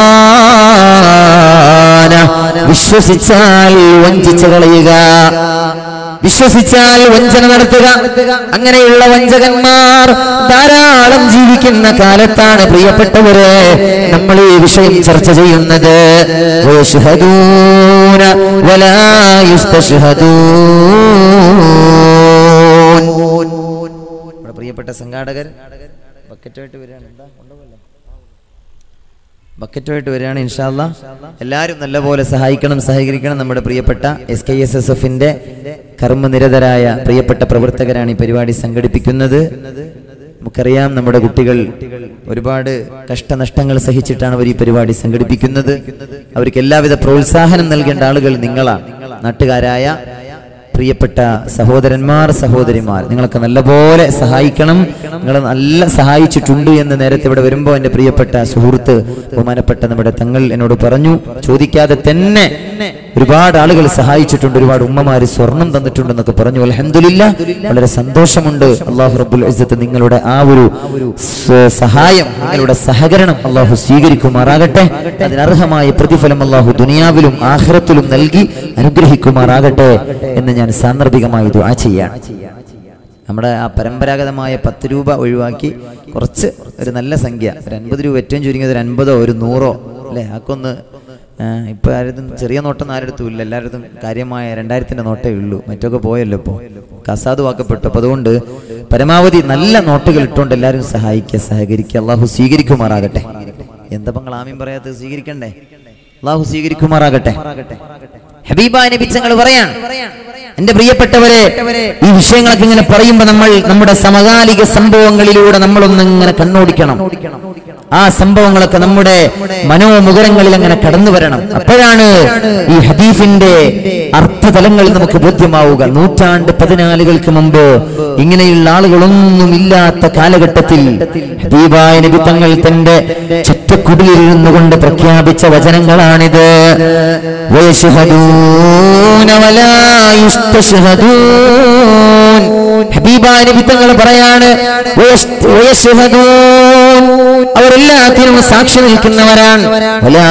ഖാന വിശ്വസിച്ചാൽ വഞ്ചിച്ചു കളയുക വിശ്വസിച്ചാൽ വഞ്ചന നടത്തുക അങ്ങനെയുള്ള വഞ്ചകന്മാർ ധാരാളം ജീവിക്കുന്ന കാലത്താണ് പ്രിയപ്പെട്ടവരെ നമ്മൾ ഈ വിഷയം ചർച്ച ചെയ്യുന്നത് വയശ്ഹദൂന വലാ യുസ്തശ്ഹദൂൻ. നമ്മുടെ പ്രിയപ്പെട്ട സംഘാടകർ ബക്കറ്റുമായിട്ട് വരികയാണ് എന്താ കൊണ്ടുപോകല്ലേ ബക്കറ്റുമായിട്ട് വരികയാണ് ഇൻഷാല്ല എല്ലാവരും നല്ലപോലെ സഹായിക്കണം സഹകരിക്കണം നമ്മുടെ പ്രിയപ്പെട്ട എസ് കെ എസ് എസ് എഫിന്റെ കർമ്മനിരതരായ പ്രിയപ്പെട്ട പ്രവർത്തകരാണ് ഈ പരിപാടി സംഘടിപ്പിക്കുന്നത് നമുക്കറിയാം നമ്മുടെ കുട്ടികൾ ഒരുപാട് കഷ്ടനഷ്ടങ്ങൾ സഹിച്ചിട്ടാണ് അവർ ഈ പരിപാടി സംഘടിപ്പിക്കുന്നത് അവർക്ക് എല്ലാവിധ പ്രോത്സാഹനം നൽകേണ്ട ആളുകൾ നിങ്ങളാണ് നാട്ടുകാരായ പ്രിയപ്പെട്ട സഹോദരന്മാർ സഹോദരിമാർ നിങ്ങളൊക്കെ നല്ലപോലെ സഹായിക്കണം നിങ്ങൾ നല്ല സഹായിച്ചിട്ടുണ്ട് എന്ന് നേരത്തെ ഇവിടെ വരുമ്പോൾ എൻ്റെ പ്രിയപ്പെട്ട സുഹൃത്ത് ബഹുമാനപ്പെട്ട നമ്മുടെ തങ്ങൾ എന്നോട് പറഞ്ഞു ചോദിക്കാതെ തന്നെ ഒരുപാട് ആളുകൾ സഹായിച്ചിട്ടുണ്ട് ഒരുപാട് ഉമ്മമാര് സ്വർണം തന്നിട്ടുണ്ടെന്നൊക്കെ പറഞ്ഞു അലഹമില്ല വളരെ സന്തോഷമുണ്ട് അള്ളാഹു റബ്ബുൽ ഇസ്സത്ത് നിങ്ങളുടെ ആ ഒരു സ- സഹായം നിങ്ങളുടെ സഹകരണം അള്ളാഹു സ്വീകരിക്കുമാറാകട്ടെ അതിനർഹമായ പ്രതിഫലം അള്ളാഹു ദുനിയാവിലും ആഖിറത്തിലും നൽകി അനുഗ്രഹിക്കുമാറാകട്ടെ എന്ന് ഞാൻ സാന്ദർഭികമായി ദുആ ചെയ്യാണ് നമ്മുടെ ആ പരമ്പരാഗതമായ പത്ത് രൂപ ഒഴിവാക്കി കുറച്ച് ഒരു നല്ല സംഖ്യ ഒരു അൻപത് രൂപ ഏറ്റവും ചുരുങ്ങിയത് ഒരു അൻപതോ ഒരു നൂറോ അല്ലേ ആക്കൊന്ന് ആ, ഇപ്പൊ ആരും ചെറിയ നോട്ടം ആരെടുത്തും ഇല്ല എല്ലായിടത്തും കാര്യമായ രണ്ടായിരത്തിന്റെ നോട്ടേ ഉള്ളൂ മറ്റൊക്കെ പോയല്ലോ ഇപ്പോ കസാധുവാക്കപ്പെട്ടു അപ്പൊ അതുകൊണ്ട് പരമാവധി നല്ല നോട്ടുകൾ ഇട്ടുകൊണ്ട് എല്ലാവരും സഹായിക്കുക സഹകരിക്കുക അള്ളാഹു സ്വീകരിക്കുമാറാകട്ടെ എന്താ പങ്ങൾ ആമീൻ പറയാത്തത് സ്വീകരിക്കണ്ടേ അള്ളാഹു സ്വീകരിക്കുമാറാകട്ടെ ഹബീബ നബിച്ചങ്ങൾ പറയാൻ എന്റെ പ്രിയപ്പെട്ടവരെ ഈ വിഷയങ്ങളൊക്കെ ഇങ്ങനെ പറയുമ്പോ നമ്മൾ നമ്മുടെ സമകാലിക സംഭവങ്ങളിലൂടെ നമ്മളൊന്ന് ഇങ്ങനെ കണ്ണോടിക്കണം ആ സംഭവങ്ങളൊക്കെ നമ്മുടെ മനോമുഖരങ്ങളിൽ അങ്ങനെ കടന്നു വരണം അപ്പോഴാണ് ഈ ഹദീഫിന്റെ അർത്ഥതലങ്ങൾ നമുക്ക് ബോധ്യമാവുക നൂറ്റാണ്ട് പതിനാലുകൾക്ക് മുമ്പ് ഇങ്ങനെയുള്ള ആളുകളൊന്നും ഇല്ലാത്ത കാലഘട്ടത്തിൽ ഹബീബായ നബി തങ്ങൾ തന്റെ ചുറ്റക്കുടിലിരുന്നു കൊണ്ട് പ്രഖ്യാപിച്ച വചനങ്ങളാണിത് വയശുഹദൂന വലാ യുസ്തശ്ഹദൂൻ. ഹബീബായ നബി തങ്ങൾ പറയാണ് വയസ്- വയശുഹദൂൻ. അവരെല്ലാത്തിനും സാക്ഷി നിൽക്കുന്നവരാണ് വലാ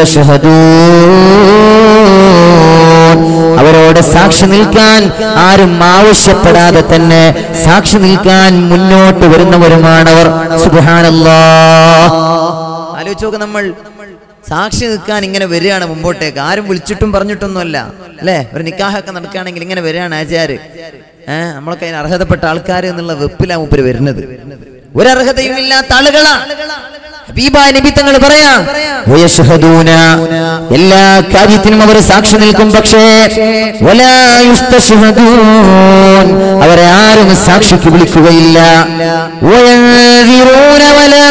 യുസ്തശ്ഹദൂൻ. അവരോട് സാക്ഷി നിൽക്കാൻ ആരും ആവശ്യപ്പെടാതെ തന്നെ സാക്ഷി നിൽക്കാൻ മുന്നോട്ട് വരുന്നവരുമാണവർ സുബാനല്ലാ ആലോചിച്ച് നോക്ക് നമ്മൾ സാക്ഷി നിൽക്കാൻ ഇങ്ങനെ വരികയാണ് മുമ്പോട്ടേക്ക് ആരും വിളിച്ചിട്ടും പറഞ്ഞിട്ടൊന്നുമല്ല അല്ലേ ഒരു നിക്കാഹൊക്കെ നടക്കുകയാണെങ്കിൽ ഇങ്ങനെ വരികയാണ് ആചാര് ഏഹ് നമ്മളൊക്കെ അതിന് അർഹതപ്പെട്ട ആൾക്കാർ എന്നുള്ള വെപ്പിലാ മുപ്പര് വരുന്നത് ഒരർഹതയും ഇല്ലാത്ത ആളുകളാണ് ഹബീബായ നബി തങ്ങൾ പറയാ വയശ്ഹദൂന എല്ലാ കാര്യത്തിനും അവർ സാക്ഷി നിൽക്കും പക്ഷേ വലാ യുസ്തശ്ഹദൂൻ അവരെ ആരും സാക്ഷിക്ക് വിളിക്കുകയില്ല വയൻദിറൂന വലാ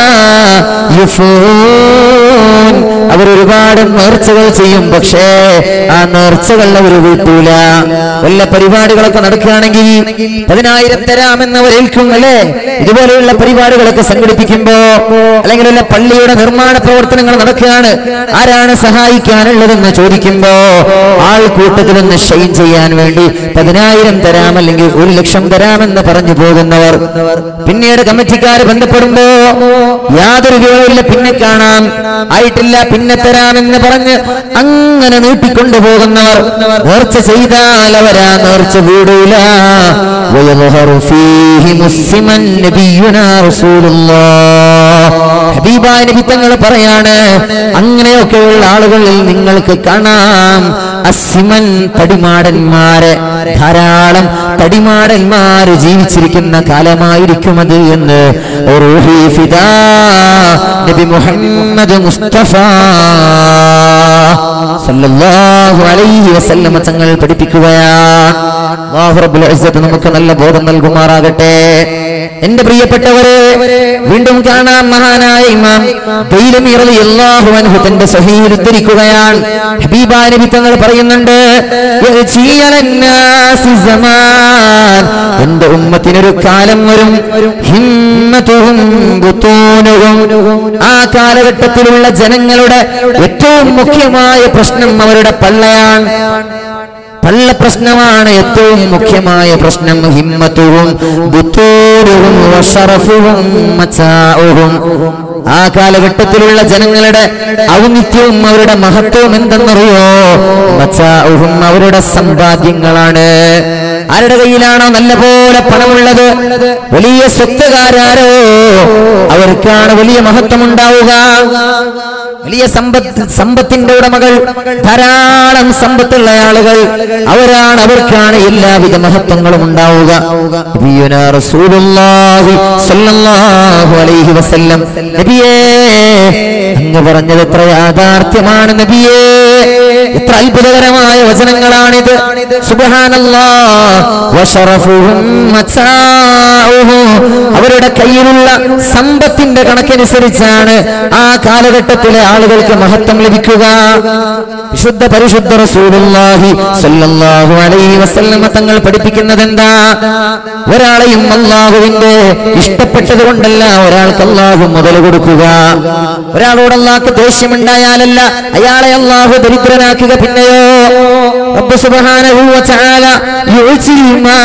യുഫൂൻ അവർ ഒരുപാട് നേർച്ചകൾ ചെയ്യും പക്ഷേ ആ നേർച്ചകൾ അവർ വീട്ടൂല വല്ല പരിപാടികളൊക്കെ നടക്കുകയാണെങ്കിൽ പതിനായിരം തരാമെന്ന് അവർ ഏൽക്കും അല്ലേ ഇതുപോലെയുള്ള പരിപാടികളൊക്കെ സംഘടിപ്പിക്കുമ്പോ അല്ലെങ്കിൽ വല്ല പള്ളിയുടെ നിർമ്മാണ പ്രവർത്തനങ്ങൾ നടക്കുകയാണ് ആരാണ് സഹായിക്കാനുള്ളതെന്ന് ചോദിക്കുമ്പോ ആൾക്കൂട്ടത്തിൽ നിന്ന് ഷെയിൻ ചെയ്യാൻ വേണ്ടി പതിനായിരം തരാം അല്ലെങ്കിൽ ഒരു ലക്ഷം തരാമെന്ന് പറഞ്ഞു പോകുന്നവർ പിന്നീട് കമ്മിറ്റിക്കാർ ബന്ധപ്പെടുമ്പോ യാതൊരു വിവരമില്ല പിന്നെ കാണാം ആയിട്ടില്ല പിന്നെ തരാമെന്ന് പറഞ്ഞ് അങ്ങനെ നീട്ടിക്കൊണ്ടു പോകുന്നവർ നേർച്ച ചെയ്താൽ അവരാ നേർച്ച വീടൂല ويظهر فيه مسلما نبينا رسول الله ഹബീബായ നബി തങ്ങൾ പറയാണ് അങ്ങനെയൊക്കെയുള്ള ആളുകളിൽ നിങ്ങൾക്ക് കാണാം അസിമൻ തടിമാടന്മാരെ ധാരാളം തടിമാടന്മാര് ജീവിച്ചിരിക്കുന്ന കാലമായിരിക്കും അത് എന്ന് റൂഹി ഫിദാ നബി മുഹമ്മദ് മുസ്തഫ സല്ലല്ലാഹു അലൈഹി വസല്ലമ തങ്ങൾ പഠിപ്പിക്കുകയാണ് അല്ലാഹു റബ്ബുൽ ഇസ്സത്ത് നമുക്ക് നല്ല ബോധം നൽകുമാറാകട്ടെ എന്റെ പ്രിയപ്പെട്ടവരെ വീണ്ടും കാണാം മഹാനായ ഇമാം ദൈലമി റളിയല്ലാഹു അൻഹു തന്റെ സഹീൽ ഉദ്ധരിക്കുകയാണ് ഹബീബായ നബി തങ്ങൾ പറയുന്നുണ്ട് യഅ്തി അലന്നാസി സമാൻ എന്റെ ഉമ്മത്തിനൊരു കാലം വരും ഹിമ്മതുഹും ബുത്തൂനുഹും ആ കാലഘട്ടത്തിലുള്ള ജനങ്ങളുടെ ഏറ്റവും മുഖ്യമായ പ്രശ്നം അവരുടെ പള്ളയാണ് പള്ള പ്രശ്നമാണ് ഏറ്റവും മുഖ്യമായ പ്രശ്നം ഹിമ്മത്തുവും ബുത്തൂരുവും വശറഫുവും മച്ചാഉഹും ആ കാലഘട്ടത്തിലുള്ള ജനങ്ങളുടെ ഔന്നിത്യവും അവരുടെ മഹത്വവും എന്തെന്നറിയോ മച്ചാഉഹും അവരുടെ സമ്പാദ്യങ്ങളാണ് ആരുടെ കയ്യിലാണോ നല്ലപോലെ പണമുള്ളത് വലിയ സ്വത്തുകാരാരോ അവർക്കാണ് വലിയ മഹത്വം ഉണ്ടാവുക വലിയ സമ്പത്ത് സമ്പത്തിന്റെ ഉടമകൾ ധാരാളം സമ്പത്തുള്ള ആളുകൾ അവരാണ് അവർക്കാണ് എല്ലാവിധ മഹത്വങ്ങളും ഉണ്ടാവുക നബിയുനാ റസൂലുള്ളാഹി സ്വല്ലല്ലാഹു അലൈഹി വസല്ലം നബിയേ അങ്ങ് പറഞ്ഞത് എത്ര യാഥാർത്ഥ്യമാണ് നബിയേ എത്ര അത്ഭുതകരമായ വചനങ്ങളാണിത് സുബ്ഹാനല്ലാഹ് വശറഫുഹും മത്താഉഹു അവരുടെ കയ്യിലുള്ള സമ്പത്തിന്റെ കണക്കനുസരിച്ചാണ് ആ കാലഘട്ടത്തിലെ ആളുകൾക്ക് മഹത്വം ലഭിക്കുക വിശുദ്ധ പരിശുദ്ധ റസൂലുള്ളാഹി സ്വല്ലല്ലാഹു അലൈഹി വസല്ലമ തങ്ങൾ പഠിപ്പിക്കുന്നത് എന്താ ഒരാളെയും അള്ളാഹുവിന്റെ ഇഷ്ടപ്പെട്ടത് കൊണ്ടല്ല ഒരാൾക്ക് അള്ളാഹു മുതൽ കൊടുക്കുക ഒരാളോട് അള്ളാഹ്ക്ക് ദേഷ്യമുണ്ടായാലല്ല അയാളെ അള്ളാഹു ദരിദ്രനാക്കുക പിന്നെയോ റബ്ബ് സുബ്ഹാനഹു വ തആല യുഅ്തിൽ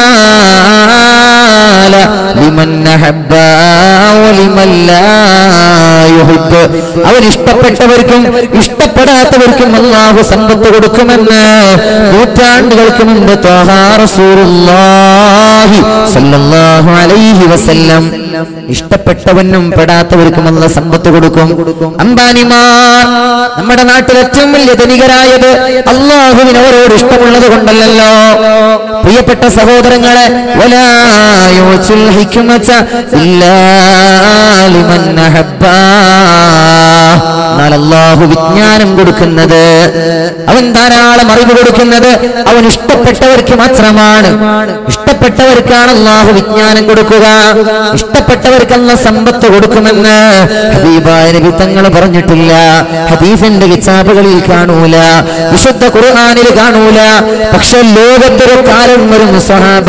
മാല ലിമൻ അഹബ്ബ വലിമൻ ലാ യുഹിബ്ബ് അവൻ ഇഷ്ടപ്പെട്ടവർക്കും ഇഷ്ടപ്പെടാത്തവർക്കും അള്ളാഹു സമ്പത്ത് കൊടുക്കുമെന്ന് നൂറ്റാണ്ടുകൾക്ക് മുമ്പ് ത്വാഹാ റസൂലുള്ളാഹി സ്വല്ലല്ലാഹു അലൈഹി വസല്ലം ഇഷ്ടപ്പെട്ടവനും പെടാത്തവർക്കും അല്ല സമ്പത്ത് കൊടുക്കും അംബാനിമാർ നമ്മുടെ നാട്ടിൽ ഏറ്റവും വലിയ ധനികരായത് അള്ളാഹുവിന് അവരോട് ഇഷ്ടമുള്ളത് കൊണ്ടല്ലല്ലോ പ്രിയപ്പെട്ട സഹോദരങ്ങളെ വലാ യൂസുൽ ഹിക്മത ഇല്ലാ ലിമൻ അഹബ്ബാ. എന്നാൽ അള്ളാഹു വിജ്ഞാനം കൊടുക്കുന്നത് അവൻ ധാരാളം അറിവ് കൊടുക്കുന്നത് അവൻ ഇഷ്ടപ്പെട്ടവർക്ക് മാത്രമാണ് ഇഷ്ടപ്പെട്ടവർക്കാണ് അള്ളാഹു വിജ്ഞാനം കൊടുക്കുക ഇഷ്ടപ്പെട്ടവർക്ക് അല്ല സമ്പത്ത് കൊടുക്കുമെന്ന് ഹബീബായ നബി തങ്ങൾ പറഞ്ഞിട്ടില്ല ഹദീഫിന്റെ കിതാബുകളിൽ കാണൂല വിശുദ്ധ ഖുർആനിൽ കാണൂല പക്ഷെ ലോകത്തൊരു കാലം വരും സ്വഹാബ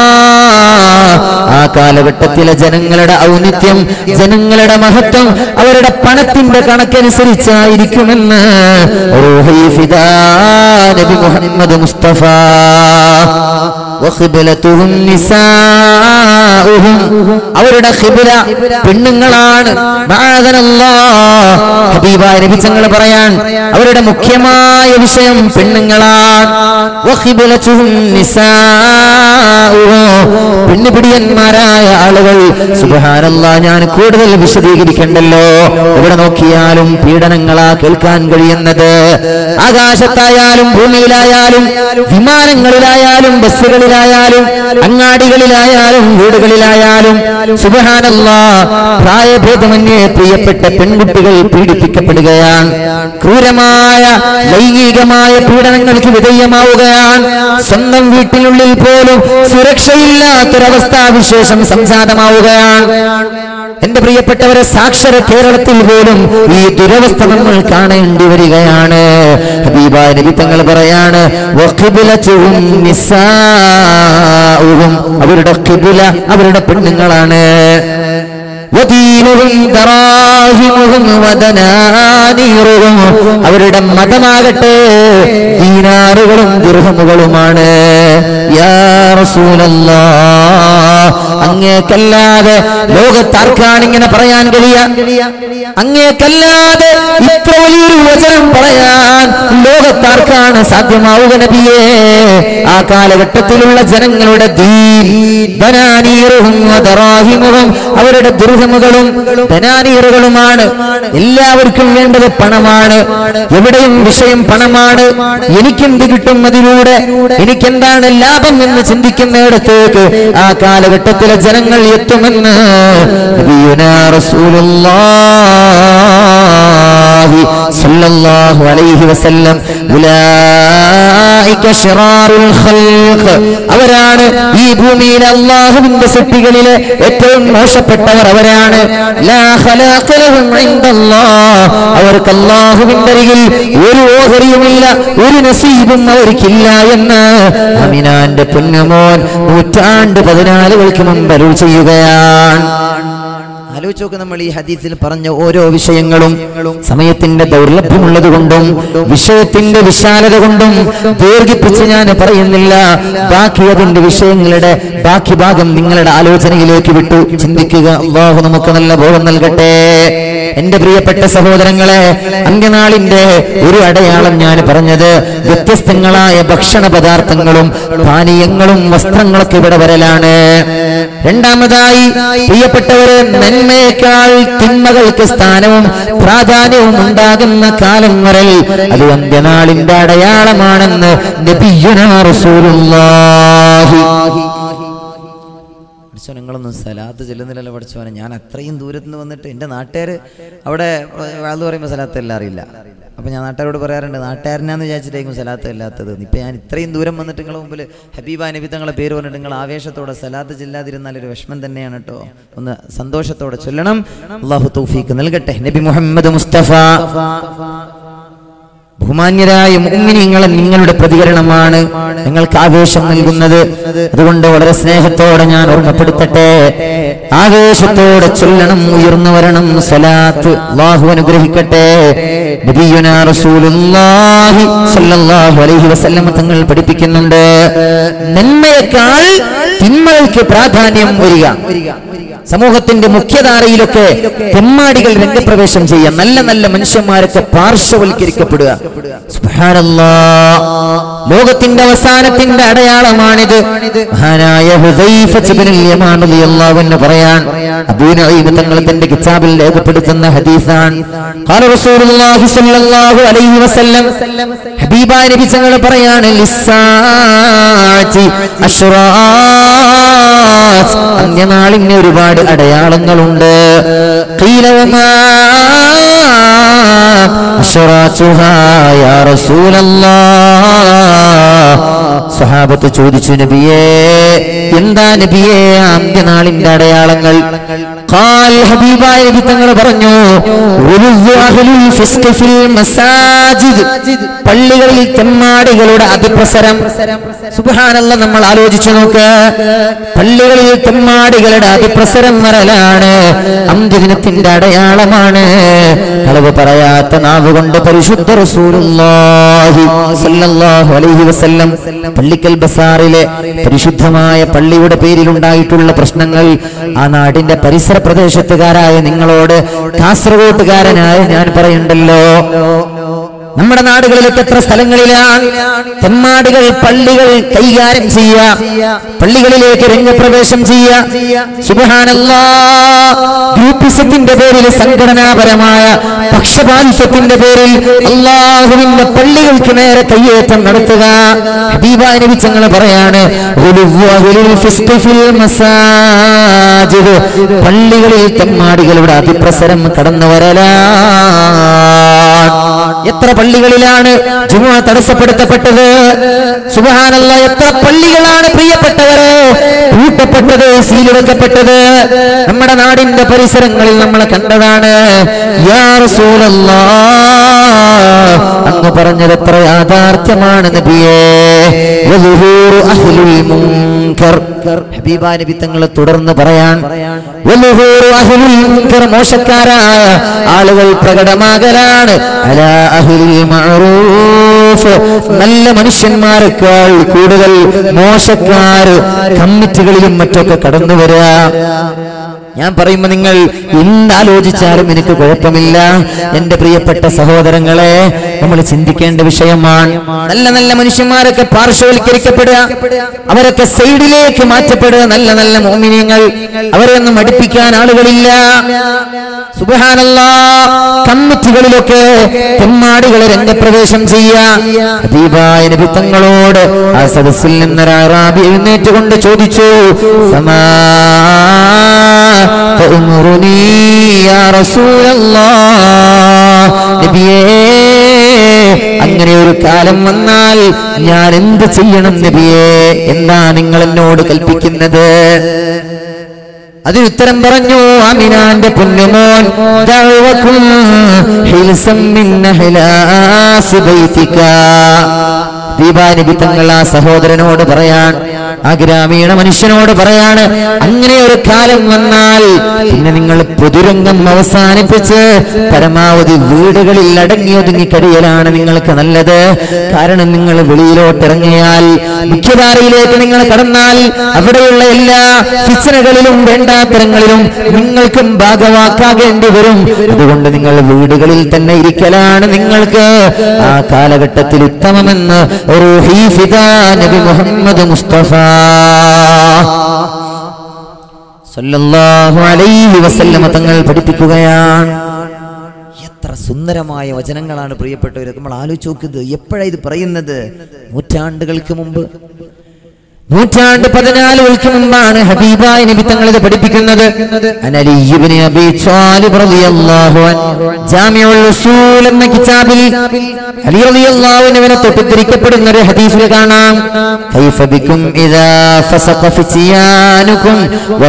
ആ കാലഘട്ടത്തിലെ ജനങ്ങളുടെ ഔന്നിത്യം ജനങ്ങളുടെ മഹത്വം അവരുടെ പണത്തിന്റെ കണക്കനുസരിച്ചായിരിക്കുമെന്ന് റൂഹി ഫിദാ നബി മുഹമ്മദ് മുസ്തഫ വഖിബലതുഹും നിസാഉഹും അവരുടെ ഖിബല പെണ്ണുങ്ങളാണ് മഅദനല്ലാഹ് ഹബീബായ നബി തങ്ങൾ പറയാൻ അവരുടെ മുഖ്യമായ വിഷയം പെണ്ണുങ്ങളാണ് വഖിബലതുഹും നിസാഉഹും പെണ്ണുപിടിയന്മാരായ ആളുകൾ സുബ്ഹാനല്ലാ ഞാൻ കൂടുതൽ വിശദീകരിക്കണ്ടല്ലോ എവിടെ നോക്കിയാലും പീഡനങ്ങളാ കേൾക്കാൻ കഴിയുന്നത് ആകാശത്തായാലും ഭൂമിയിലായാലും വിമാനങ്ങളിലായാലും ബസ്സുകളിലായാലും അങ്ങാടികളിലായാലും വീടുകളിലായാലും സുബഹാനല്ലാ പ്രായഭേദമന്യേ പ്രിയപ്പെട്ട പെൺകുട്ടികൾ പീഡിപ്പിക്കപ്പെടുകയാണ് ക്രൂരമായ ലൈംഗികമായ പീഡനങ്ങൾക്ക് വിധേയമാവുകയാണ് സ്വന്തം വീട്ടിനുള്ളിൽ പോലും സുരക്ഷയില്ലാത്തൊരവസ്ഥാവിശേഷം സംജാതമാവുകയാണ് എന്റെ പ്രിയപ്പെട്ടവരെ സാക്ഷര കേരളത്തിൽ പോലും ഈ ദുരവസ്ഥ നമ്മൾ കാണേണ്ടി വരികയാണ് ഹബീബായ നബി തങ്ങൾ പറയാണ് വഖിബലതുഹും നിസാഉഹും അവരുടെ കിബില അവരുടെ പെണ്ണുങ്ങളാണ് വദീനുഹും ദറാഹിമുഹും വദനാനീറുഹും അവരുടെ മതമാകട്ടെ ദീനാറുകളും ദിർഹമുകളുമാണ് യാ റസൂലല്ലാഹ് അങ്ങേക്കല്ലാതെ ലോകത്താർക്കാണ് ഇങ്ങനെ പറയാൻ കഴിയ അങ്ങേക്കല്ലാതെ ഇത്ര വലിയൊരു വചനം പറയാൻ ലോകത്താർക്കാണ് സാധ്യമാവുക നബിയേ ആ കാലഘട്ടത്തിലുള്ള ജനങ്ങളുടെ ദീൻ ധനാനീറുഹും വദറാഹിമുഹും അവരുടെ ദുർഹമുകളും ധനാനീറുകളുമാണ് എല്ലാവർക്കും വേണ്ടത് പണമാണ് എവിടെയും വിഷയം പണമാണ് എനിക്കെന്ത് കിട്ടും അതിലൂടെ എനിക്കെന്താണ് ലാഭം എന്ന് ചിന്തിക്കുന്നിടത്തേക്ക് ആ കാലഘട്ടത്തിലെ ജനങ്ങൾ എത്തുമെന്ന് നബിയുനാ റസൂലുള്ളാഹി സ്വല്ലല്ലാഹു അലൈഹി വസല്ലം ഉലൈക ശിറാറുൽ ഖൽഖ് അവരാണ് ഈ ഭൂമിയിലെ അള്ളാഹുവിന്റെ സൃഷ്ടികളിലെ ഏറ്റവും മോശപ്പെട്ടവർ അവരാണ് ലാ ഖലാഖ ലഹും ഇൻദല്ലാഹ് അവർക്ക് അള്ളാഹുവിന്റെ അരികിൽ ഒരു ഓഹരിയുമില്ല ഒരു നസീബും അവർക്കില്ല എന്ന് അമിനാന്റെ പൊന്നുമോൻ നൂറ്റാണ്ട് പതിനാലുകൾക്ക് മുമ്പ് അരുൾ ചെയ്യുകയാണ് ആലോചിച്ച് നോക്ക് നമ്മൾ ഈ ഹദീസിൽ പറഞ്ഞ ഓരോ വിഷയങ്ങളും സമയത്തിന്റെ ദൗർലഭ്യമുള്ളത് കൊണ്ടും വിഷയത്തിന്റെ വിശാലത കൊണ്ടും ദീർഘിപ്പിച്ച് ഞാൻ പറയുന്നില്ല ബാക്കി അതിന്റെ വിഷയങ്ങളുടെ ബാക്കി ഭാഗം നിങ്ങളുടെ ആലോചനയിലേക്ക് വിട്ടു ചിന്തിക്കുക അള്ളാഹു നമുക്ക് നല്ല ബോധം നൽകട്ടെ എന്റെ പ്രിയപ്പെട്ട സഹോദരങ്ങളെ അന്ത്യനാളിന്റെ ഒരു അടയാളം ഞാൻ പറഞ്ഞത് വ്യത്യസ്തങ്ങളായ ഭക്ഷണ പദാർത്ഥങ്ങളും പാനീയങ്ങളും വസ്ത്രങ്ങളൊക്കെ ഇവിടെ വരലാണ് രണ്ടാമതായി പ്രിയപ്പെട്ടവരെ നന്മയേക്കാൾ തിന്മകൾക്ക് സ്ഥാനവും പ്രാധാന്യവും ഉണ്ടാകുന്ന കാലം വരൽ അത് അന്ത്യനാളിന്റെ അടയാളമാണെന്ന് നബിയുനാ റസൂലുള്ളാഹി പഠിച്ചോ നിങ്ങളൊന്നും സലാത്ത് ചെല്ലുന്നില്ലല്ലോ പഠിച്ചോനെ ഞാൻ അത്രയും ദൂരത്ത് നിന്ന് വന്നിട്ട് എൻ്റെ നാട്ടുകാർ അവിടെ അത് പറയുമ്പോൾ സലാത്ത് എല്ലാം അറിയില്ല അപ്പോൾ ഞാൻ നാട്ടുകാരോട് പറയാറുണ്ട് നാട്ടുകാരനാന്ന് വിചാരിച്ചിട്ടായിരിക്കും സലാത്ത് ഇല്ലാത്തത് ഇപ്പം ഞാൻ ഇത്രയും ദൂരം വന്നിട്ട് നിങ്ങളുടെ മുമ്പിൽ ഹബീബ നബി തങ്ങളെ പേര് പറഞ്ഞിട്ട് നിങ്ങൾ ആവേശത്തോടെ സലാത്ത് ചെല്ലാതിരുന്നാൽ ഒരു വിഷമം തന്നെയാണ് കേട്ടോ ഒന്ന് സന്തോഷത്തോടെ ചൊല്ലണം അള്ളാഹു തൗഫീക്ക് നൽകട്ടെ നബി മുഹമ്മദ് മുസ്തഫ ബഹുമാന്യരായ മുഅ്മിനീങ്ങളെ നിങ്ങളുടെ പ്രതികരണമാണ് നിങ്ങൾക്ക് ആവേശം നൽകുന്നത് അതുകൊണ്ട് വളരെ സ്നേഹത്തോടെ ഞാൻ ഓർമ്മപ്പെടുത്തട്ടെ ആവേശത്തോടെ ചൊല്ലണം ഉയർന്നു വരണം സലാത്ത് അള്ളാഹു അനുഗ്രഹിക്കട്ടെ നബിയുനാ റസൂലുള്ളാഹി സ്വല്ലല്ലാഹു അലൈഹി വസല്ലം തങ്ങൾ പഠിപ്പിക്കുന്നുണ്ട് നന്മയേക്കാൾ തിന്മകൾക്ക് പ്രാധാന്യം വരിക സമൂഹത്തിന്റെ മുഖ്യധാരയിലൊക്കെ തെമ്മാടികൾ രംഗപ്രവേശം ചെയ്യാം നല്ല നല്ല മനുഷ്യന്മാരൊക്കെ പാർശ്വവൽക്കരിക്കപ്പെടുക സുബ്ഹാനല്ലാ. ലോകത്തിന്റെ അവസാനത്തിന്റെ അടയാളമാണിത് മഹാനായ ഹുദൈഫത്ത് ഇബ്നുൽ യമാൻ റളിയല്ലാഹു അൻഹു പറയാൻ അബൂ നഈം തങ്ങൾ തന്റെ കിതാബിൽ രേഖപ്പെടുത്തുന്ന ഹദീസാണ് ഖാല റസൂലുള്ളാഹി സ്വല്ലല്ലാഹു അലൈഹി വസല്ലം ഹബീബായ നബി തങ്ങൾ പറയാണ് ലിസ്സാഅത്തി അശ്റാത്ത് അന്ത്യനാളിന് ഒരുപാട് അടയാളങ്ങളുണ്ട് ഖീല വമാ അശ്റാത്തുഹാ യാ റസൂലല്ലാഹ് സഹാബത്ത് ചോദിച്ചു നബിയേ എന്താ നബിയേ ആ അന്ത്യനാളിന്റെ അടയാളങ്ങൾ ഖാൽ ഹബീബായ നബി തങ്ങൾ പറഞ്ഞു ഉലുവ്വു അഹ്ലുൽ ഫിസ്ഖ് ഫിൽ മസാജിദ് പള്ളികളിൽ തെമ്മാടികളുടെ അതിപ്രസരം സുബ്ഹാനല്ല നമ്മൾ ആലോചിച്ചു നോക്ക് പള്ളികളിൽ തെമ്മാടികളുടെ അതിപ്രസരം വരലാണ് അന്ത്യദിനത്തിന്റെ അടയാളമാണ് കളവ് പറയാത്ത നാവ് കൊണ്ട് പരിശുദ്ധ റസൂലുള്ളാഹി സ്വല്ലല്ലാഹു അലൈഹി വസല്ലം പള്ളിക്കൽ ബസാറിലെ പരിശുദ്ധമായ പള്ളിയുടെ പേരിൽ ഉണ്ടായിട്ടുള്ള പ്രശ്നങ്ങൾ ആ നാടിന്റെ പരിസര പ്രദേശത്തുകാരായ നിങ്ങളോട് കാസർഗോട്ടുകാരനായ ഞാൻ പറയണ്ടല്ലോ നമ്മുടെ നാടുകളിലൊക്കെ എത്ര സ്ഥലങ്ങളിലാണ് തെമ്മാടുകൾ പള്ളികൾ കൈകാര്യം ചെയ്യുക പള്ളികളിലേക്ക് രംഗപ്രവേശം ചെയ്യുക സുബഹാനല്ലാ ഗ്രൂപ്പിസത്തിന്റെ പേരിൽ സംഘടനാപരമായ പക്ഷപാതിത്വത്തിന്റെ പേരിൽ അള്ളാഹുവിന്റെ പള്ളികൾക്ക് നേരെ കയ്യേറ്റം നടത്തുക ഹബീബായ നബി തങ്ങൾ പറയാണ് ഉലുവ്വഹുലിൽ ഫിസ്ഖി ഫിൽ മസാജിദ് പള്ളികളിൽ തെമ്മാടികളുടെ അതിപ്രസരം കടന്നു വരലാണ് എത്ര പള്ളികളിലാണ് ജുമുഅ തടസ്സപ്പെടുത്തപ്പെട്ടത് സുബഹാനല്ല എത്ര പള്ളികളാണ് പ്രിയപ്പെട്ടവരെ കൂട്ടപ്പെട്ടത് സീലുവെക്കപ്പെട്ടത് നമ്മുടെ നാടിന്റെ പരിസരങ്ങളിൽ നമ്മൾ കണ്ടതാണ് യാ റസൂലല്ലാ അങ്ങ് പറഞ്ഞത് എത്ര യാഥാർത്ഥ്യമാണ് നബിയേ വലുഹൂറു അഹ്ലുൽ മുൻകർ ഹബീബാ നബി തങ്ങൾ തുടർന്ന് പറയാൻ വലുഹൂറു അഹ്ലുൽ മുൻകർ മോശക്കാരായ ആളുകൾ പ്രകടമാകലാണ് അലാ അഹ്ലിൽ മഅറൂഫ് നല്ല മനുഷ്യന്മാരെക്കാൾ കൂടുതൽ മോശക്കാർ കമ്മിറ്റികളിലും മറ്റൊക്കെ കടന്നു വരിക ഞാൻ പറയുമ്പോ നിങ്ങൾ എന്താലോചിച്ചാലും എനിക്ക് കുഴപ്പമില്ല എന്റെ പ്രിയപ്പെട്ട സഹോദരങ്ങളെ നമ്മൾ ചിന്തിക്കേണ്ട വിഷയമാണ് നല്ല നല്ല മനുഷ്യന്മാരൊക്കെ പാർശ്വവൽക്കരിക്കപ്പെടുക അവരൊക്കെ സൈഡിലേക്ക് മാറ്റപ്പെടുക നല്ല നല്ല മോമിനിയങ്ങൾ അവരെ ഒന്നും മടുപ്പിക്കാൻ ആളുകളില്ല സുബഹാനല്ല കമ്മിറ്റികളിലൊക്കെ തെമ്മാടികളെ രംഗപ്രവേശം ചെയ്യുക ഹബീബായ നബി തങ്ങളോട് ആ സദസ്സിൽ നിന്നൊരാറാബി എഴുന്നേറ്റുകൊണ്ട് ചോദിച്ചു സമാ تأمرني يا رسول الله നബിയേ അങ്ങനെ ഒരു കാലം വന്നാൽ ഞാൻ എന്ത് ചെയ്യണം നബിയേ എന്താ നിങ്ങൾ എന്നോട് കൽപ്പിക്കുന്നത് അതിനുത്തരം പറഞ്ഞു അമിനാന്റെ പൊന്നുമോൻ ദഅവകും ഹിൽസം മിൻ അഹ്ലാസി ബൈതിക ദീപാനബി തങ്ങൾ ആ സഹോദരനോട് പറയാൻ ആ ഗ്രാമീണ മനുഷ്യനോട് പറയാണ് അങ്ങനെ ഒരു കാലം വന്നാൽ പിന്നെ നിങ്ങൾ പൊതുരംഗം അവസാനിപ്പിച്ച് പരമാവധി വീടുകളിൽ അടങ്ങി ഒതുങ്ങി കഴിയലാണ് നിങ്ങൾക്ക് നല്ലത് കാരണം നിങ്ങൾ വെളിയിലോട്ട് ഇറങ്ങിയാൽ മുഖ്യധാരയിലേക്ക് നിങ്ങൾ കടന്നാൽ അവിടെയുള്ള എല്ലാ ഫിച്ചനകളിലും വേണ്ടാത്തരങ്ങളിലും നിങ്ങൾക്കും ഭാഗവാക്കാകേണ്ടി വരും അതുകൊണ്ട് നിങ്ങൾ വീടുകളിൽ തന്നെ ഇരിക്കലാണ് നിങ്ങൾക്ക് ആ കാലഘട്ടത്തിൽ ഉത്തമമെന്ന് റൂഹി ഫിദാ നബി മുഹമ്മദ് മുസ്തഫ സല്ലല്ലാഹു അലൈഹി വസല്ലമ തങ്ങൾ പഠിപ്പിക്കുകയാണ് എത്ര സുന്ദരമായ വചനങ്ങളാണ് പ്രിയപ്പെട്ടവർ നമ്മൾ ആലോചിച്ച് നോക്കുന്നത് എപ്പോഴാണ് ഇത് പറയുന്നത് നൂറ്റാണ്ടുകൾക്ക് മുമ്പ് നൂറ്റാണ്ട് പതിനാലുകൾക്ക് മുമ്പാണ് ഹബീബായ നബി തങ്ങൾ ഇത് പഠിപ്പിക്കുന്നത് അനലി ഇബ്നു അബീ ത്വാലിബ് റളിയല്ലാഹു അൻഹു ജാമിഉൽ ഉസൂൽ എന്ന കിതാബിൽ അലി റളിയല്ലാഹു അൻഹുവിനെ തൊട്ടുദ്ധരിക്കപ്പെടുന്ന ഒരു ഹദീസിൽ കാണാം കൈഫ ബിക്കും ഇദാ ഫസഖ ഫിസിയാനുക്കും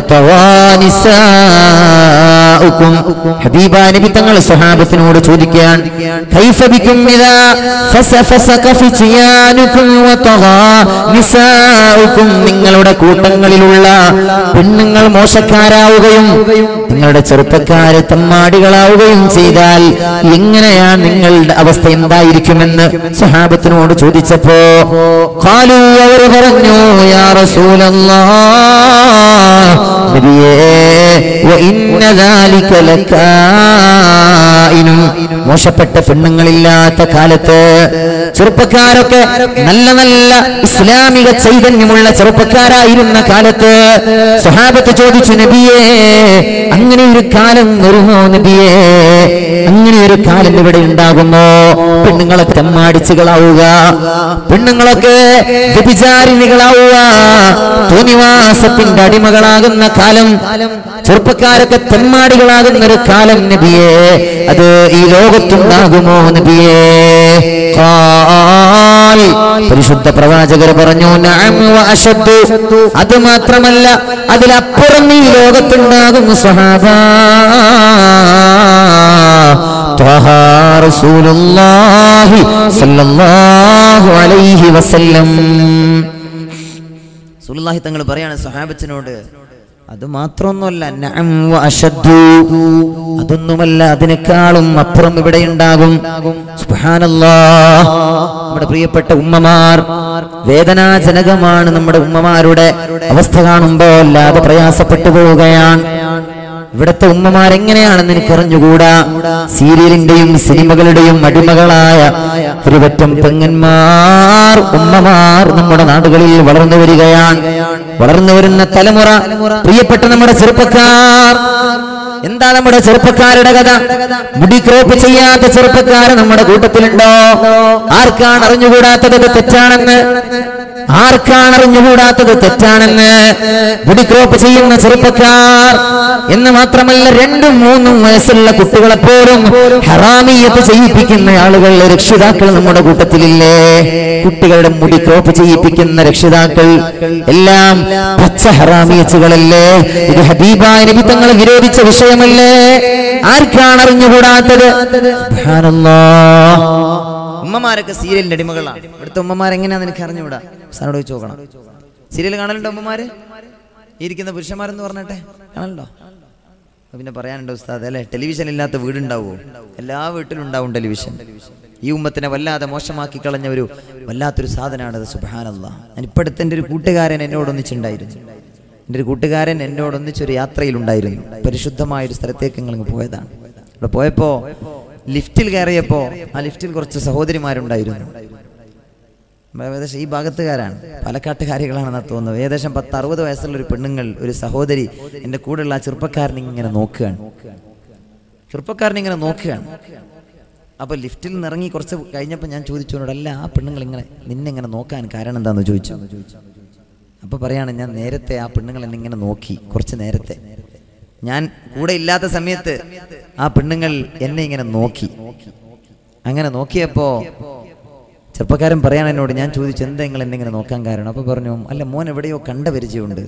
വതവാനിസാഉക്കും ഹബീബായ നബി തങ്ങൾ സ്വഹാബത്തിനോട് ചോദിക്കാൻ കൈഫ ബിക്കും ഇദാ ഫസ ഫസഖ ഫിസിയാനുക്കും വതവാനിസാഉക്കും നിസ്സാഉക്കും നിങ്ങളുടെ കൂട്ടങ്ങളിലുള്ള പെണ്ണുങ്ങൾ മോശക്കാരാവുകയും നിങ്ങളുടെ ചെറുപ്പക്കാര് തമ്മാടികളാവുകയും ചെയ്താൽ എങ്ങനെയാണ് നിങ്ങളുടെ അവസ്ഥ എന്തായിരിക്കുമെന്ന് സഹാബത്തിനോട് ചോദിച്ചപ്പോ ഖാലു അവർ പറഞ്ഞു യാ റസൂലല്ലാഹ് നബിയേ വഇന്ന ذلك ലകായിനും മോശപ്പെട്ട പെണ്ണുങ്ങളില്ലാത്ത കാലത്ത് ചെറുപ്പക്കാരൊക്കെ നല്ല നല്ല ഇസ്ലാമിക ചൈതന്യമുള്ള ചെറുപ്പക്കാരായിരുന്ന കാലത്ത് സ്വഹാബത്ത് ചോദിച്ചു നബിയേ അങ്ങനെ ഒരു കാലം വരുമോ നബിയേ അങ്ങനെ ഒരു കാലം ഇവിടെ ഉണ്ടാകുമോ പെണ്ണുങ്ങളൊക്കെ തെമ്മാടിച്ചുകളാവുക പെണ്ണുങ്ങളൊക്കെ വ്യഭിചാരിണികളാവുക തോന്നിവാസത്തിന്റെ അടിമകളാകുന്ന കാലം ചെറുപ്പക്കാരൊക്കെ തെമ്മാടികളാകുന്ന ഒരു കാലം നബിയേ അത് ഈ ലോകത്തുണ്ടാകുമോ നബിയേ ഖാൽ. പരിശുദ്ധ പ്രവാചകർ പറഞ്ഞു നഅം വ അശദ്ദു അത് മാത്രമല്ല അതിലപ്പുറം ഈ ലോകത്തുണ്ടാകും സ്വഹാബ ത്വഹ റസൂലുള്ളാഹി സ്വല്ലല്ലാഹു അലൈഹി വസല്ലം സുലുല്ലാഹി തങ്ങൾ പറയാണ് സഹാബത്തിനോട് അത് മാത്രമൊന്നുമല്ല നഅം വ അശദ്ദു. അതൊന്നുമല്ല അതിനേക്കാളും അപ്പുറം ഇവിടെ ഉണ്ടാകും സുബ്ഹാനല്ലാഹ്. നമ്മുടെ പ്രിയപ്പെട്ട ഉമ്മമാർ വേദനാജനകമാണ് നമ്മുടെ ഉമ്മമാരുടെ അവസ്ഥ കാണുമ്പോൾ അല്ലാതെ പ്രയാസപ്പെട്ടു പോവുകയാണ് ഇവിടുത്തെ ഉമ്മമാരെങ്ങനെയാണെന്ന് എനിക്ക് അറിഞ്ഞുകൂടാ സീരിയലിന്റെയും സിനിമകളുടെയും അടിമകളായ ഒരുപറ്റം പെങ്ങന്മാർ ഉമ്മമാർ നമ്മുടെ നാടുകളിൽ വളർന്നു വരികയാണ് വളർന്നു വരുന്ന തലമുറ പ്രിയപ്പെട്ട നമ്മുടെ ചെറുപ്പക്കാർ എന്താ നമ്മുടെ ചെറുപ്പക്കാരുടെ കഥ മുടി ക്രോപ്പ് ചെയ്യാത്ത ചെറുപ്പക്കാർ നമ്മുടെ കൂട്ടത്തിലുണ്ടോ ആർക്കാണ് അറിഞ്ഞുകൂടാത്തത് ഇത് തെറ്റാണെന്ന് ആർക്കാണ് അറിഞ്ഞുകൂടാത്തത് തെറ്റാണെന്ന് മുടി ക്രോപ്പ് ചെയ്യുന്ന ചെറുപ്പക്കാർ എന്ന് മാത്രമല്ല രണ്ടും മൂന്നും വയസ്സുള്ള കുട്ടികളെ പോലും ഹറാമിയത്ത് ചെയ്യിപ്പിക്കുന്ന ആളുകൾ രക്ഷിതാക്കൾ നമ്മുടെ കൂട്ടത്തിലില്ലേ കുട്ടികളുടെ മുടി ക്രോപ്പ് ചെയ്യിപ്പിക്കുന്ന രക്ഷിതാക്കൾ എല്ലാം പച്ച ഹറാമിയച്ചുകളല്ലേ ഇത് ഹബീബായ നബി തങ്ങൾ വിരോധിച്ച വിഷയമല്ലേ ആർക്കാണ് അറിഞ്ഞുകൂടാത്തത് സുബ്ഹാനല്ലാഹ്. ഉമ്മമാരൊക്കെ സീരിയലിന്റെ അടിമകളാണ് ഇവിടുത്തെ ഉമ്മമാർ എങ്ങനെയാന്ന് എനിക്ക് അറിഞ്ഞുകൂടാ സാറോട് ചോദിച്ചു നോക്കണം സീരിയൽ കാണലുണ്ടോ ഉമ്മമാര് ഈ ഇരിക്കുന്ന പുരുഷന്മാരെന്ന് പറഞ്ഞിട്ടെ കാണലുണ്ടോ അപ്പൊ പിന്നെ പറയാനുണ്ടോ ഉസ്താദ് അല്ലെ ടെലിവിഷൻ ഇല്ലാത്ത വീടുണ്ടാവുമോ എല്ലാ വീട്ടിലും ഉണ്ടാവും ടെലിവിഷൻ ഈ ഉമ്മത്തിനെ വല്ലാതെ മോശമാക്കി കളഞ്ഞ ഒരു വല്ലാത്തൊരു സാധനമാണത് സുബാനല്ല ഞാൻ ഇപ്പോഴത്തെ എൻ്റെ ഒരു കൂട്ടുകാരൻ എന്നോടൊന്നിച്ചുണ്ടായിരുന്നു എൻ്റെ ഒരു കൂട്ടുകാരൻ എന്നോടൊന്നിച്ചൊരു യാത്രയിലുണ്ടായിരുന്നു പരിശുദ്ധമായ ഒരു സ്ഥലത്തേക്ക് ഞങ്ങൾ പോയതാണ് അവിടെ പോയപ്പോ ലിഫ്റ്റിൽ കയറിയപ്പോ ആ ലിഫ്റ്റിൽ കുറച്ച് സഹോദരിമാരുണ്ടായിരുന്നു ഏകദേശം ഈ ഭാഗത്തുകാരാണ് പാലക്കാട്ടുകാരികളാണെന്നാ തോന്നുന്നത് ഏകദേശം പത്ത് അറുപത് വയസ്സുള്ള ഒരു പെണ്ണുങ്ങൾ ഒരു സഹോദരി എൻ്റെ കൂടെയുള്ള ആ ചെറുപ്പക്കാരനെ ഇങ്ങനെ നോക്കുകയാണ് ചെറുപ്പക്കാരനെ ഇങ്ങനെ നോക്കുകയാണ് അപ്പൊ ലിഫ്റ്റിൽ നിന്ന് ഇറങ്ങി കുറച്ച് കഴിഞ്ഞപ്പോൾ ഞാൻ ചോദിച്ചു അവനോട്, അല്ല ആ പെണ്ണുങ്ങൾ ഇങ്ങനെ നിന്നെ ഇങ്ങനെ നോക്കാൻ കാരണം എന്താന്ന് ചോദിച്ചു അപ്പൊ പറയാണ് ഞാൻ നേരത്തെ ആ പെണ്ണുങ്ങൾ എന്നെ ഇങ്ങനെ നോക്കി കുറച്ച് നേരത്തെ ഞാൻ കൂടെ ഇല്ലാത്ത സമയത്ത് ആ പെണ്ണുങ്ങൾ എന്നെ ഇങ്ങനെ നോക്കി അങ്ങനെ നോക്കിയപ്പോ ചെറുപ്പക്കാരൻ പറയാണ് എന്നോട് ഞാൻ ചോദിച്ചു എന്താ നിങ്ങൾ എന്നെ ഇങ്ങനെ നോക്കാൻ കാരണം അപ്പൊ പറഞ്ഞു അല്ല മോൻ എവിടെയോ കണ്ട പരിചയമുണ്ട്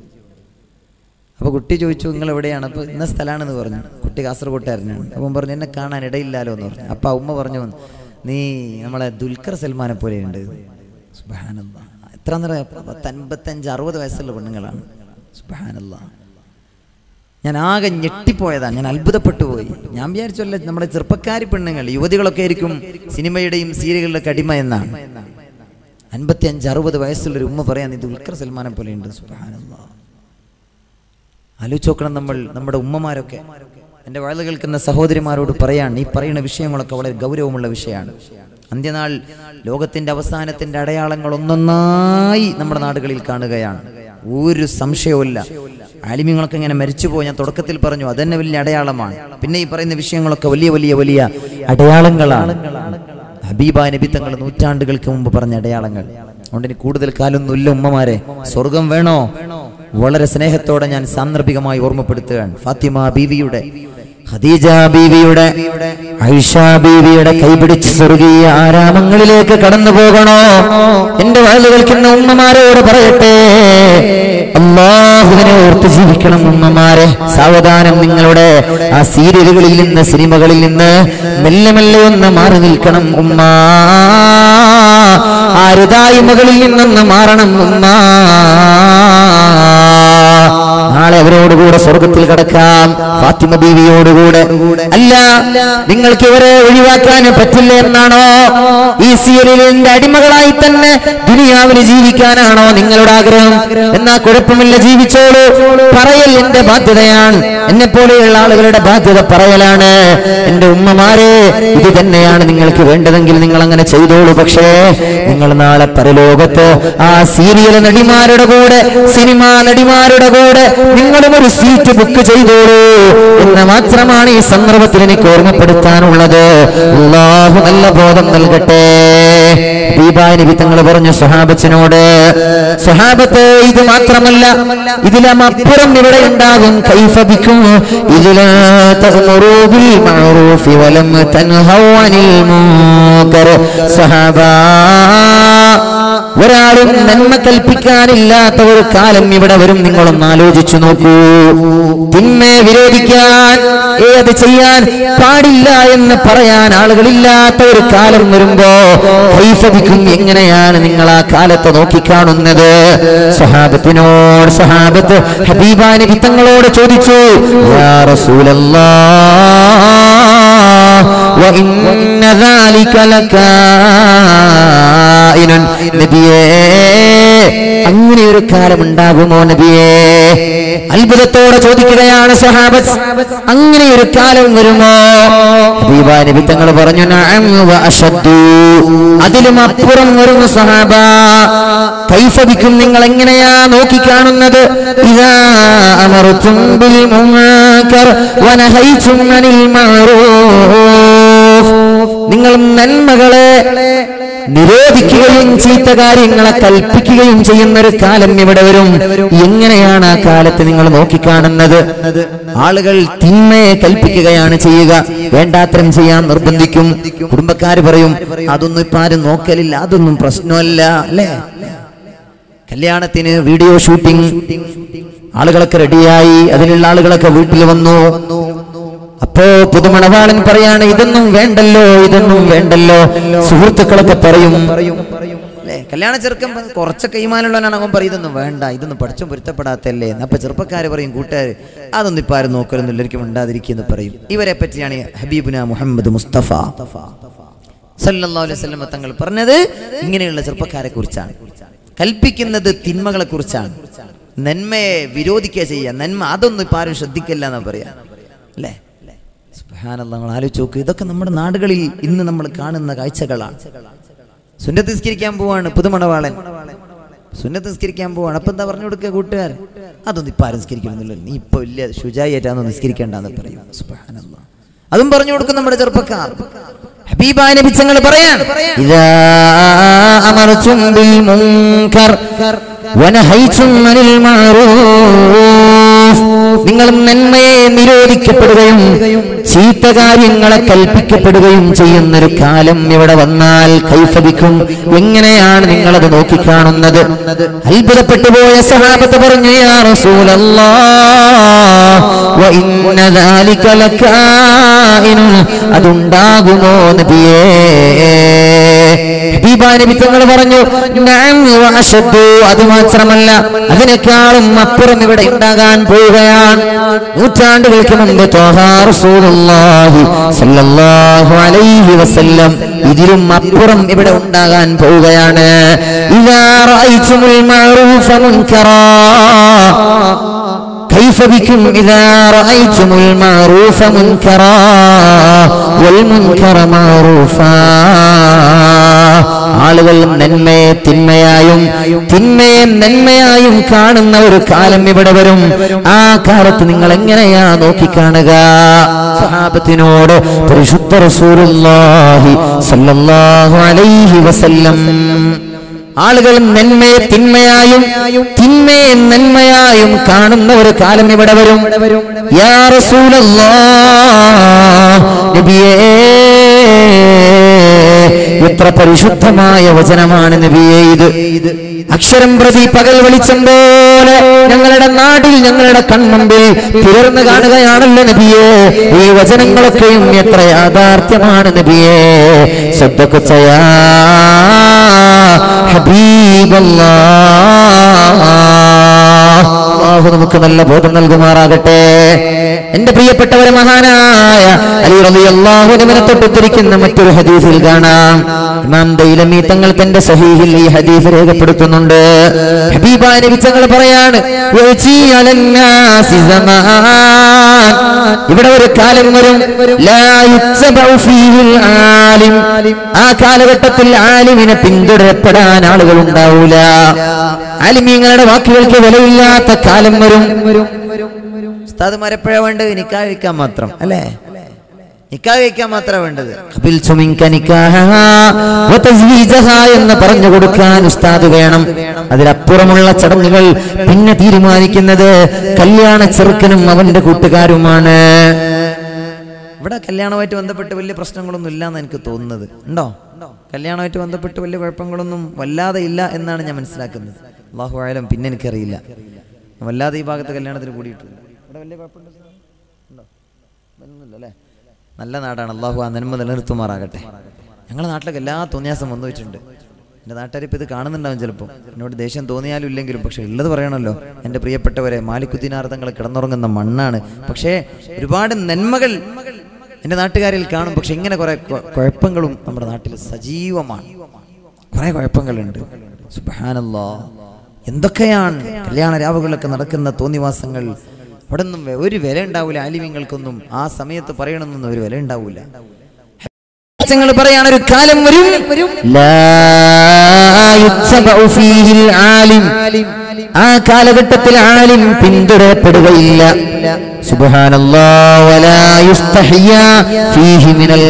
അപ്പൊ കുട്ടി ചോദിച്ചു നിങ്ങൾ എവിടെയാണ് അപ്പൊ ഇന്ന സ്ഥലമാണെന്ന് പറഞ്ഞു കുട്ടി കാസർഗോട്ടുകാരനാണ് അപ്പം പറഞ്ഞു എന്നെ കാണാൻ ഇടയില്ലാലോ എന്ന് പറഞ്ഞു അപ്പൊ ആ ഉമ്മ പറഞ്ഞു നീ നമ്മളെ ദുൽഖർ സൽമാനെ പോലെയുണ്ട് സുബ്ഹാനല്ലാഹ്. എത്ര പത്ത് അൻപത്തഞ്ച് അറുപത് വയസ്സുള്ള പെണ്ണുങ്ങളാണ് സുബ്ഹാനല്ലാഹ്. ഞാൻ ആകെ ഞെട്ടിപ്പോയതാണ് ഞാൻ അത്ഭുതപ്പെട്ടു പോയി ഞാൻ വിചാരിച്ചല്ല നമ്മുടെ ചെറുപ്പക്കാരി പെണ്ണുങ്ങൾ യുവതികളൊക്കെ ആയിരിക്കും സിനിമയുടെയും സീരിയലുകളുടെ അടിമ എന്നാണ് അൻപത്തി അഞ്ച് അറുപത് വയസ്സുള്ളൊരു ഉമ്മ പറയാൻ ഇത് ഉൽക്കർ സൽമാനെ പോലെയുണ്ട് സുബ്ഹാനല്ലാഹ്. ആലോചിച്ച് നോക്കണം നമ്മൾ നമ്മുടെ ഉമ്മമാരൊക്കെ എൻ്റെ വഴുത് കേൾക്കുന്ന സഹോദരിമാരോട് പറയാൻ ഈ പറയുന്ന വിഷയങ്ങളൊക്കെ വളരെ ഗൗരവമുള്ള വിഷയമാണ് അന്ത്യനാൾ ലോകത്തിന്റെ അവസാനത്തിന്റെ അടയാളങ്ങൾ ഒന്നൊന്നായി നമ്മുടെ നാടുകളിൽ കാണുകയാണ് ഒരു സംശയവുമില്ല ആലിമ്യങ്ങളൊക്കെ ഇങ്ങനെ മരിച്ചുപോയി ഞാൻ തുടക്കത്തിൽ പറഞ്ഞു അതന്നെ വലിയ അടയാളമാണ് പിന്നെ ഈ പറയുന്ന വിഷയങ്ങളൊക്കെ വലിയ വലിയ വലിയ അടയാളങ്ങളാണ് ഹബീബ നബി തങ്ങൾ നൂറ്റാണ്ടുകൾക്ക് മുമ്പ് പറഞ്ഞ അടയാളങ്ങൾ അതുകൊണ്ട് ഇനി കൂടുതൽ കാലൊന്നുമില്ല ഉമ്മമാരെ സ്വർഗം വേണോ വളരെ സ്നേഹത്തോടെ ഞാൻ സാന്ദർഭികമായി ഓർമ്മപ്പെടുത്തുകയാണ് ഫാത്തിമ ബീവിയുടെ ഖദീജ ബീവിയുടെ ഐഷ ബീവിയുടെ കൈപിടിച്ച് സ്വർഗീയ ആരാമങ്ങളിലേക്ക് കടന്നു പോകണോ എന്റെ വയലു കേൾക്കുന്ന ഉമ്മമാരോട് പറയട്ടെ അള്ളാഹുവിനെ ഓർത്ത് ജീവിക്കണം ഉമ്മമാരെ സാവധാനം നിങ്ങളുടെ ആ സീരിയലുകളിൽ നിന്ന് സിനിമകളിൽ നിന്ന് മെല്ലെ മെല്ലെ ഒന്ന് മാറി നിൽക്കണം ഉമ്മ ആ രുതായ്മകളിൽ നിന്നൊന്ന് മാറണം ഉമ്മ നാളെ അവരോടുകൂടെ സ്വർഗത്തിൽ കടക്കാം ഫാത്തിമ ബീവിയോടുകൂടെ അല്ല നിങ്ങൾക്ക് ഇവരെ ഒഴിവാക്കാൻ പറ്റില്ല എന്നാണോ ഈ സീരിയലിന്റെ അടിമകളായി തന്നെ ദുനിയാവിൽ ജീവിക്കാനാണോ നിങ്ങളുടെ ആഗ്രഹം എന്നാ കുഴപ്പമില്ല ജീവിച്ചോളൂ പറയൽ എന്റെ ബാധ്യതയാണ് എന്നെ പോലെയുള്ള ആളുകളുടെ ബാധ്യത പറയലാണ് എന്റെ ഉമ്മമാരെ ഇത് തന്നെയാണ് നിങ്ങൾക്ക് വേണ്ടതെങ്കിൽ നിങ്ങൾ അങ്ങനെ ചെയ്തോളൂ പക്ഷേ നിങ്ങൾ നാളെ പരലോകത്ത് ആ സീരിയൽ നടിമാരുടെ കൂടെ സിനിമാ നടിമാരുടെ കൂടെ നിങ്ങളും ഒരു സീറ്റ് ബുക്ക് ചെയ്തോളൂ എന്ന് മാത്രമാണ് ഈ സന്ദർഭത്തിൽ എനിക്ക് ഓർമ്മപ്പെടുത്താനുള്ളത് അള്ളാഹു നല്ല ബോധം നൽകട്ടെ ദീപായ നബി തങ്ങൾ പറഞ്ഞു സുഹാബത്തിനോട് സുഹാബത്ത് ഇത് മാത്രമല്ല ഇതിലും അപ്പുറം ഇവിടെ ഉണ്ടാകും കൈഫബിക്കും ഇതില് തഅ്മുറൂ ബിൽ മഅറൂഫി വലം തൻഹൗ അനിൽ മുൻകർ സഹാബാ ഒരാളും നന്മ കൽപ്പിക്കാനില്ലാത്ത ഒരു കാലം ഇവിടെ വരും നിങ്ങളൊന്ന് ആലോചിച്ചു നോക്കൂ തിന്മയെ വിരോധിക്കാൻ ഏത് ചെയ്യാൻ പാടില്ല എന്ന് പറയാൻ ആളുകളില്ലാത്ത ഒരു കാലം വരുമ്പോ കൈഫദിക്കും എങ്ങനെയാണ് നിങ്ങൾ ആ കാലത്തെ നോക്കിക്കാണുന്നത് സഹാബത്തിനോട് സഹാബത്ത് ഹബീബാ നബി തങ്ങളോട് ചോദിച്ചു യാ റസൂലല്ലാ وإن ذلك لكائن നബിയേ അങ്ങനെ ഒരു കാലം ഉണ്ടാകുമോ നബിയേ അത്ഭുതത്തോടെ ചോദിക്കുകയാണ് സഹാബത്ത് അങ്ങനെ ഒരു കാലം വരുമോ ഹബീബാ നബി തങ്ങൾ പറഞ്ഞു നഅം വ അശദ്ദു അതിലും അപ്പുറം വരുന്നു സഹാബ കൈഫബിക്കും നിങ്ങൾ എങ്ങനെയാ നോക്കിക്കാണുന്നത് ഇതാ അമർത്തും ബിൽ മുൻകർ വനഹൈതും അനിൽ മഅറൂഫ് നിങ്ങൾ നന്മകളെ നിരോധിക്കുകയും ചീത്ത കാര്യങ്ങളെ കൽപ്പിക്കുകയും ചെയ്യുന്ന ഒരു കാലം ഇവിടെ വരും എങ്ങനെയാണ് ആ കാലത്ത് നിങ്ങൾ നോക്കിക്കാണുന്നത് ആളുകൾ തിന്മയെ കൽപ്പിക്കുകയാണ് ചെയ്യുക വേണ്ടാത്തരം ചെയ്യാൻ നിർബന്ധിക്കും കുടുംബക്കാര് പറയും അതൊന്നും ഇപ്പൊ ആരും നോക്കലില്ല അതൊന്നും പ്രശ്നമല്ല അല്ലേ കല്യാണത്തിന് വീഡിയോ ഷൂട്ടിംഗ് ആളുകളൊക്കെ റെഡിയായി അതിനുള്ള ആളുകളൊക്കെ വീട്ടിൽ വന്നു അപ്പോ പുതുമണവാളൻ പറയാണ് ഇതൊന്നും വേണ്ടല്ലോ ഇതൊന്നും വേണ്ടല്ലോ സുഹൃത്തുക്കളൊക്കെ പറയും അല്ലേ കല്യാണ ചെറുക്കൻ പറ- കുറച്ചൊക്കെ ഈമാനുള്ളവനാണ് അവൻ പറയും ഇതൊന്നും വേണ്ട ഇതൊന്നും പഠിച്ചും പൊരുത്തപ്പെടാത്തല്ലേ അപ്പൊ ചെറുപ്പക്കാര് പറയും കൂട്ടുകാർ അതൊന്നും ഇപ്പൊ ആരും നോക്കലൊന്നും ഒരിക്കലും ഉണ്ടാതിരിക്കുമെന്ന് പറയും ഇവരെ പറ്റിയാണ് ഈ ഹബീബുന മുഹമ്മദ് മുസ്തഫ സല്ലല്ലാഹു അലൈഹി വസല്ലം തങ്ങൾ പറഞ്ഞത് ഇങ്ങനെയുള്ള ചെറുപ്പക്കാരെ കുറിച്ചാണ് കൽപ്പിക്കുന്നത് തിന്മകളെ കുറിച്ചാണ് നന്മയെ വിരോധിക്കുക ചെയ്യുക നന്മ അതൊന്നും ഇപ്പൊ ആരും ശ്രദ്ധിക്കില്ല എന്നാ പറയാ അല്ലേ സുബ്ഹാനല്ലാഹ് നമ്മൾ ആലോചിച്ച് നോക്ക് ഇതൊക്കെ നമ്മുടെ നാടുകളിൽ ഇന്ന് നമ്മൾ കാണുന്ന കാഴ്ചകളാണ് സുന്നത്ത് നിസ്കരിക്കാൻ പോവാണ് പുതുമണവാളൻ സുന്നത്ത് നിസ്കരിക്കാൻ പോവാണ് അപ്പൊ എന്താ പറഞ്ഞു കൊടുക്കുക കൂട്ടുകാർ അതൊന്നും ഇപ്പൊ ആരും നിസ്കരിക്കണമെന്നില്ല നീ ഇപ്പൊ വലിയ ശുചായിട്ടാന്ന് നിസ്കരിക്കേണ്ടെന്ന് പറയും സുബ്ഹാനല്ലാഹ് അതും പറഞ്ഞു കൊടുക്കും നമ്മുടെ ചെറുപ്പക്കാർ ഹബീബായ നബിച്ചങ്ങൾ പറയാൻ ഇതാ അമർതും ബിൽ മുൻകർ വനഹൈതും അനിൽ മഅറൂഫ് നിങ്ങൾ നന്മയെ നിരോധിക്കപ്പെടുകയും ചീത്ത കാര്യങ്ങളെ കൽപ്പിക്കപ്പെടുകയും ചെയ്യുന്ന ഒരു കാലം ഇവിടെ വന്നാൽ കൈഫബിക്കും എങ്ങനെയാണ് നിങ്ങളത് നോക്കിക്കാണുന്നത് അത്ഭുതപ്പെട്ടു പോയ സഹാബത്ത് പറഞ്ഞു യാ റസൂലല്ലാ വ ഇന്ന ദാലിക ലകായിനുൻ അതുണ്ടാകുമോ നബിയേ ഹബീബാ നബി തങ്ങൾ പറഞ്ഞു നഅം വ അശദ്ദു അത് മാത്രമല്ല അതിനേക്കാളും അപ്പുറം ഇവിടെ ഉണ്ടാകാൻ പോവുകയാണ് നൂറ്റാണ്ടുകൾക്ക് മുമ്പ് ത്വഹാ റസൂലുള്ളാഹി സ്വല്ലല്ലാഹു അലൈഹി വസല്ലം ഇതിലും അപ്പുറം ഇവിടെ ഉണ്ടാകാൻ പോവുകയാണ് ഇദാ റഅയ്തുമുൽ മഅറൂഫ മുൻകറാ كيف بكم إذا رأيتم المعروف منكرا والمنكر معروفا ആളുകൾ നന്മയെ തിന്മയായും തിന്മയെ നന്മയായും കാണുന്ന ഒരു കാലം ഇവിടെ വരും ആ കാലത്ത് നിങ്ങൾ എങ്ങനെയാ നോക്കിക്കാണുക സഹാബത്തിനോട് പരിശുദ്ധ റസൂലുള്ളാഹി സ്വല്ലല്ലാഹു അലൈഹി വസല്ലം ആളുകൾ നന്മയെ തിന്മയായും തിന്മയെ നന്മയായും കാണുന്ന ഒരു കാലം ഇവിടെ വരും യാ റസൂലല്ലാഹ് നബിയേ എത്ര പരിശുദ്ധമായ വചനമാണ് നബിയെ ഇത് അക്ഷരം പ്രതി പകൽ വെളിച്ചം പോലെ ഞങ്ങളുടെ നാട്ടിൽ ഞങ്ങളുടെ കൺമുമ്പിൽ പിറന്നു കാണുകയാണല്ലോ നബിയെ ഈ വചനങ്ങളൊക്കെയും എത്ര യാഥാർത്ഥ്യമാണ് നബിയെ ശ്രദ്ധക്കുച്ചയാ അള്ളാഹു നമുക്ക് നല്ല ബോധം നൽകുമാറാകട്ടെ എന്റെ പ്രിയപ്പെട്ടവരെ മഹാനായ അലി റളിയല്ലാഹുവിനെ തൊട്ടുത്തിരിക്കുന്ന മറ്റൊരു ഹദീസിൽ കാണാം ഇമാം ദൈലമി തങ്ങൾ തന്റെ സഹീഹിൽ ഈ ഹദീസ് രേഖപ്പെടുത്തുന്നുണ്ട് ഹബീബായ നബി തങ്ങൾ പറയാണ് "യഅ്തി അലന്നാസി സമാൻ." ഇവിടെ ഒരു കാലം വരും ലാ യുത്സബഉ ഫീഹിൽ ആലിം ആ കാലഘട്ടത്തിൽ ആലിമിനെ പിന്തുടരപ്പെടാൻ ആളുകൾ ഉണ്ടാവൂല ആലിമീങ്ങളുടെ വാക്കുകൾക്ക് വിലയില്ലാത്ത കാലം വരും ഉസ്താദുമാരെ എപ്പോഴാ വേണ്ടത് നിക്കാ കഴിക്കാൻ മാത്രം അല്ലേ നിക്കാ കഴിക്കാൻ മാത്രമേ വേണ്ടത് ഖബിൽതു മിൻക നിക്കാഹഹാ വതസ്വീജഹാ എന്ന് പറഞ്ഞു കൊടുക്കാൻ ഉസ്താദ് വേണം അതിലപ്പുറമുള്ള ചടങ്ങുകൾ പിന്നെ തീരുമാനിക്കുന്നത് കല്യാണ ചെറുക്കനും അവന്റെ കൂട്ടുകാരുമാണ് ഇവിടെ കല്യാണവുമായിട്ട് ബന്ധപ്പെട്ട് വലിയ പ്രശ്നങ്ങളൊന്നും ഇല്ലാന്ന് എനിക്ക് തോന്നുന്നത് ഉണ്ടോ കല്യാണവുമായിട്ട് ബന്ധപ്പെട്ട് വലിയ കുഴപ്പങ്ങളൊന്നും വല്ലാതെ ഇല്ല എന്നാണ് ഞാൻ മനസ്സിലാക്കുന്നത് അള്ളാഹു ആയാലും പിന്നെ എനിക്കറിയില്ല വല്ലാതെ ഈ ഭാഗത്ത് കല്യാണത്തിന് കൂടിയിട്ടില്ല ഇവിടെ വലിയ കുഴപ്പമുണ്ടോ ഉണ്ടോ ഒന്നുമില്ല അല്ലേ നല്ല നാടാണ് അള്ളാഹു ആ നന്മ നിലനിർത്തുമാറാകട്ടെ ഞങ്ങളുടെ നാട്ടിലൊക്കെ എല്ലാ തോന്നിയാസം വന്നിട്ടുണ്ട് എൻ്റെ നാട്ടുകാർ ഇപ്പോൾ ഇത് കാണുന്നുണ്ടാവും ചിലപ്പോൾ എന്നോട് ദേഷ്യം തോന്നിയാലും ഇല്ലെങ്കിലും പക്ഷേ ഉള്ളത് പറയണമല്ലോ എൻ്റെ പ്രിയപ്പെട്ടവരെ മാലിക്കുദ്ദീനാർത്ഥങ്ങൾ കിടന്നുറങ്ങുന്ന മണ്ണാണ് പക്ഷേ ഒരുപാട് നന്മകൾ എൻ്റെ നാട്ടുകാരിൽ കാണും പക്ഷെ ഇങ്ങനെ കുറെ കൊ- കുഴപ്പങ്ങളും നമ്മുടെ നാട്ടിൽ സജീവമാണ് കുറെ കുഴപ്പങ്ങളുണ്ട് സുബ്ഹാനല്ലാ എന്തൊക്കെയാണ് കല്യാണ രാവുകളൊക്കെ നടക്കുന്ന തോന്നിവാസങ്ങൾ അവിടെ ഒന്നും വെ- ഒരു വില ഉണ്ടാവില്ല ആലിമ്യങ്ങൾക്കൊന്നും ആ സമയത്ത് പറയണമെന്നൊന്നും ഒരു വില ഉണ്ടാവില്ല ങ്ങൾ പറയാണ് ഒരു കാലം വരും ലാ യുത്സബഉ ഫീഹിൽ ആലിം ആ കാലഘട്ടത്തിൽ ആലിം പിന്തുടരപ്പെടുകയില്ല സുബ്ഹാനല്ലാഹ് വലാ യുസ്തഹിയാ ഫീഹി മിനൽ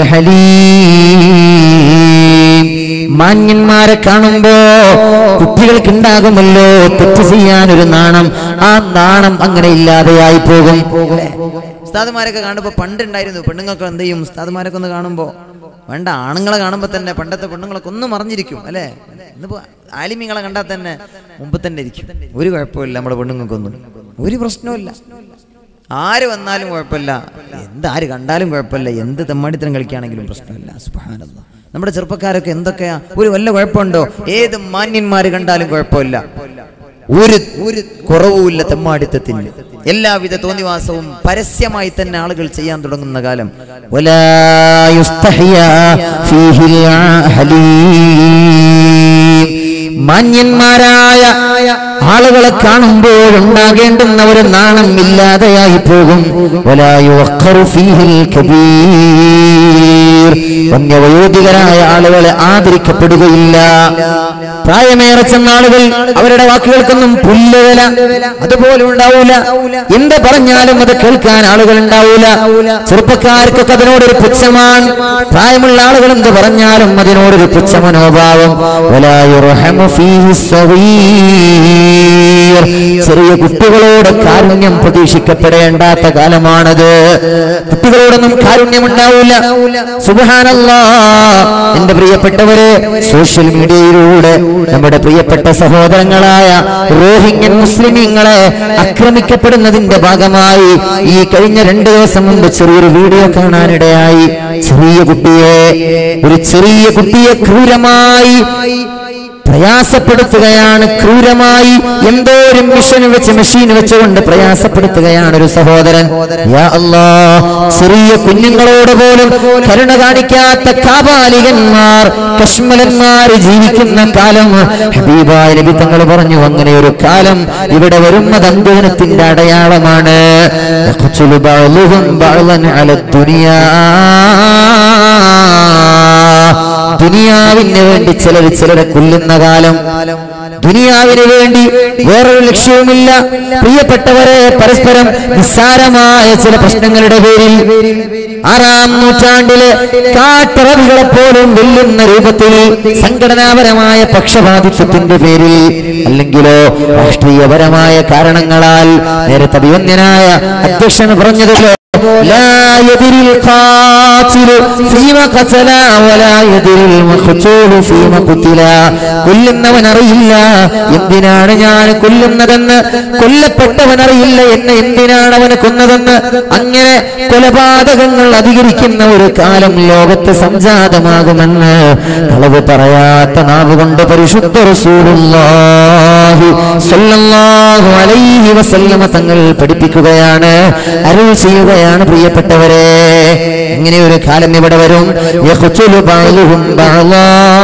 ഹലീം മാന്യന്മാരെ കാണുമ്പോ കുട്ടികൾക്ക് ഉണ്ടാകുമല്ലോ തെറ്റ് ചെയ്യാൻ ഒരു നാണം ആ നാണം അങ്ങനെ ഇല്ലാതെയായി പോകും ഉസ്താദുമാരൊക്കെ കാണുമ്പോ പണ്ടുണ്ടായിരുന്നു പെണ്ണുങ്ങൾക്ക് എന്ത് ചെയ്യും ഉസ്താദുമാരൊക്കെ ഒന്ന് കാണുമ്പോ വേണ്ട ആണുങ്ങളെ കാണുമ്പോ തന്നെ പണ്ടത്തെ പെണ്ണുങ്ങളൊക്കെ ഒന്ന് മറിഞ്ഞിരിക്കും അല്ലേ ഇന്നിപ്പോ ആലിമ്യങ്ങളെ കണ്ടാൽ തന്നെ മുമ്പ് തന്നെ ഇരിക്കും ഒരു കുഴപ്പമില്ല നമ്മുടെ പെണ്ണുങ്ങൾക്കൊന്നും ഒരു പ്രശ്നവുമില്ല ആര് വന്നാലും കുഴപ്പമില്ല എന്ത് ആര് കണ്ടാലും കുഴപ്പമില്ല എന്ത് തെമ്മാടിത്തരം കളിക്കുകയാണെങ്കിലും പ്രശ്നമില്ല സുബ്ഹാനല്ലാഹ് നമ്മുടെ ചെറുപ്പക്കാരൊക്കെ എന്തൊക്കെയാ ഒരു വല്ല കുഴപ്പമുണ്ടോ ഏത് മാന്യന്മാര് കണ്ടാലും കുഴപ്പമില്ല ഒരു ഒരു കുറവുമില്ല തെമ്മാടിത്തത്തിന് എല്ലാവിധ തോന്നിവാസവും പരസ്യമായി തന്നെ ആളുകൾ ചെയ്യാൻ തുടങ്ങുന്ന കാലം വലാ യുസ്തഹിയാ ഫീഹിൽ ഹലീം. മാന്യന്മാരായ ആളുകളെ കാണുമ്പോൾ ഉണ്ടാകേണ്ടുന്ന ഒരു നാണം ഇല്ലാതെയായി പോകും വലാ യുവഖറു ഫീഹിൽ കബീർ വന്യവയോധികരായ ആളുകളെ ആദരിക്കപ്പെടുകയില്ല പ്രായമേറെ ചെന്ന ആളുകൾ അവരുടെ വാക്കുകൾക്കൊന്നും പുല്ലുവില അതുപോലെ ഉണ്ടാവൂല എന്ത് പറഞ്ഞാലും അത് കേൾക്കാൻ ആളുകൾ ഉണ്ടാവൂല ചെറുപ്പക്കാർക്കൊക്കെ അതിനോടൊരു പുച്ഛമാണ് പ്രായമുള്ള ആളുകൾ എന്ത് പറഞ്ഞാലും അതിനോടൊരു പുച്ഛ മനോഭാവം വലാ യുർഹമു ഫീഹി സഗീർ. ചെറിയ കുട്ടികളോട് കാരുണ്യം പ്രതീക്ഷിക്കപ്പെടേണ്ടാത്ത കാലമാണത് കുട്ടികളോടൊന്നും കാരുണ്യം ഉണ്ടാവില്ല സുബാനല്ലാ എന്റെ പ്രിയപ്പെട്ടവരെ സോഷ്യൽ മീഡിയയിലൂടെ നമ്മുടെ പ്രിയപ്പെട്ട സഹോദരങ്ങളായ റോഹിംഗ്യൻ മുസ്ലിമീങ്ങളെ ആക്രമിക്കപ്പെടുന്നതിന്റെ ഭാഗമായി ഈ കഴിഞ്ഞ രണ്ടു ദിവസം മുമ്പ് ചെറിയൊരു വീഡിയോ കാണാനിടയായി ചെറിയ കുട്ടിയെ ഒരു ചെറിയ കുട്ടിയെ ക്രൂരമായി പ്രയാസപ്പെടുത്തുകയാണ് ക്രൂരമായി എന്തോ ഒരു മിഷൻ വെച്ച് മെഷീൻ വെച്ചുകൊണ്ട് പ്രയാസപ്പെടുത്തുകയാണ് ഒരു സഹോദരൻ യാ അല്ലാ ചെറിയ കുഞ്ഞുങ്ങളോട് പോലും കരുണ കാണിക്കാത്ത കാപാലികന്മാർ കശ്മലന്മാർ ജീവിക്കുന്ന കാലം ഹബീബായ നബി തങ്ങൾ പറഞ്ഞു അങ്ങനെ ഒരു കാലം ഇവിടെ വരുന്നത് അന്തോനത്തിന്റെ അടയാളമാണ് യഖ്തുലു ബഅ്ളുഹും ബഅ്ളൻ അല ദുനിയാ ദുനിയാവിന് വേണ്ടി ചിലർ ചിലരെ കൊല്ലുന്ന കാലം ദുനിയാവിന് വേണ്ടി വേറൊരു ലക്ഷ്യവുമില്ല പ്രിയപ്പെട്ടവരെ പരസ്പരം നിസ്സാരമായ ചില പ്രശ്നങ്ങളുടെ പേരിൽ ആറാം നൂറ്റാണ്ടിലെ കാട്ടറബികളെ പോലും വെല്ലുന്ന രൂപത്തിൽ സംഘടനാപരമായ പക്ഷപാതിത്വത്തിന്റെ പേരിൽ അല്ലെങ്കിലോ രാഷ്ട്രീയപരമായ കാരണങ്ങളാൽ നേരത്തെ അഭിവന്യനായ അധ്യക്ഷൻ പറഞ്ഞതല്ലോ ലാ യദ്രിൽ ഖാതിലു ഫീമ ഖതല വലാ യദ്രിൽ മഖ്തൂലു ഫീമ ഖുതില കൊല്ലുന്നവൻ അറിയില്ല എന്തിനാണ് ഞാൻ കൊല്ലുന്നതെന്ന് കൊല്ലപ്പെട്ടവൻ അറിയില്ല എന്നെ എന്തിനാണ് അവനെ കൊന്നതെന്ന് അങ്ങനെ കൊലപാതകങ്ങൾ അധികരിക്കുന്ന ഒരു കാലം ലോകത്ത് സംജാതമാകുമെന്ന് കളവ് പറയാത്ത നാവ് കൊണ്ട് പരിശുദ്ധ റസൂലുള്ളാഹി സ്വല്ലല്ലാഹു അലൈഹി വസല്ലമ തങ്ങൾ പഠിപ്പിക്കുകയാണ് അരുൾ ചെയ്യുകയാണ് പ്രിയപ്പെട്ടവരെ ഇങ്ങനെ ഒരു കാലം ഇവിടെ വരും യഖ്തുലു ബഅ്ലുഹും ബഅ്ളാ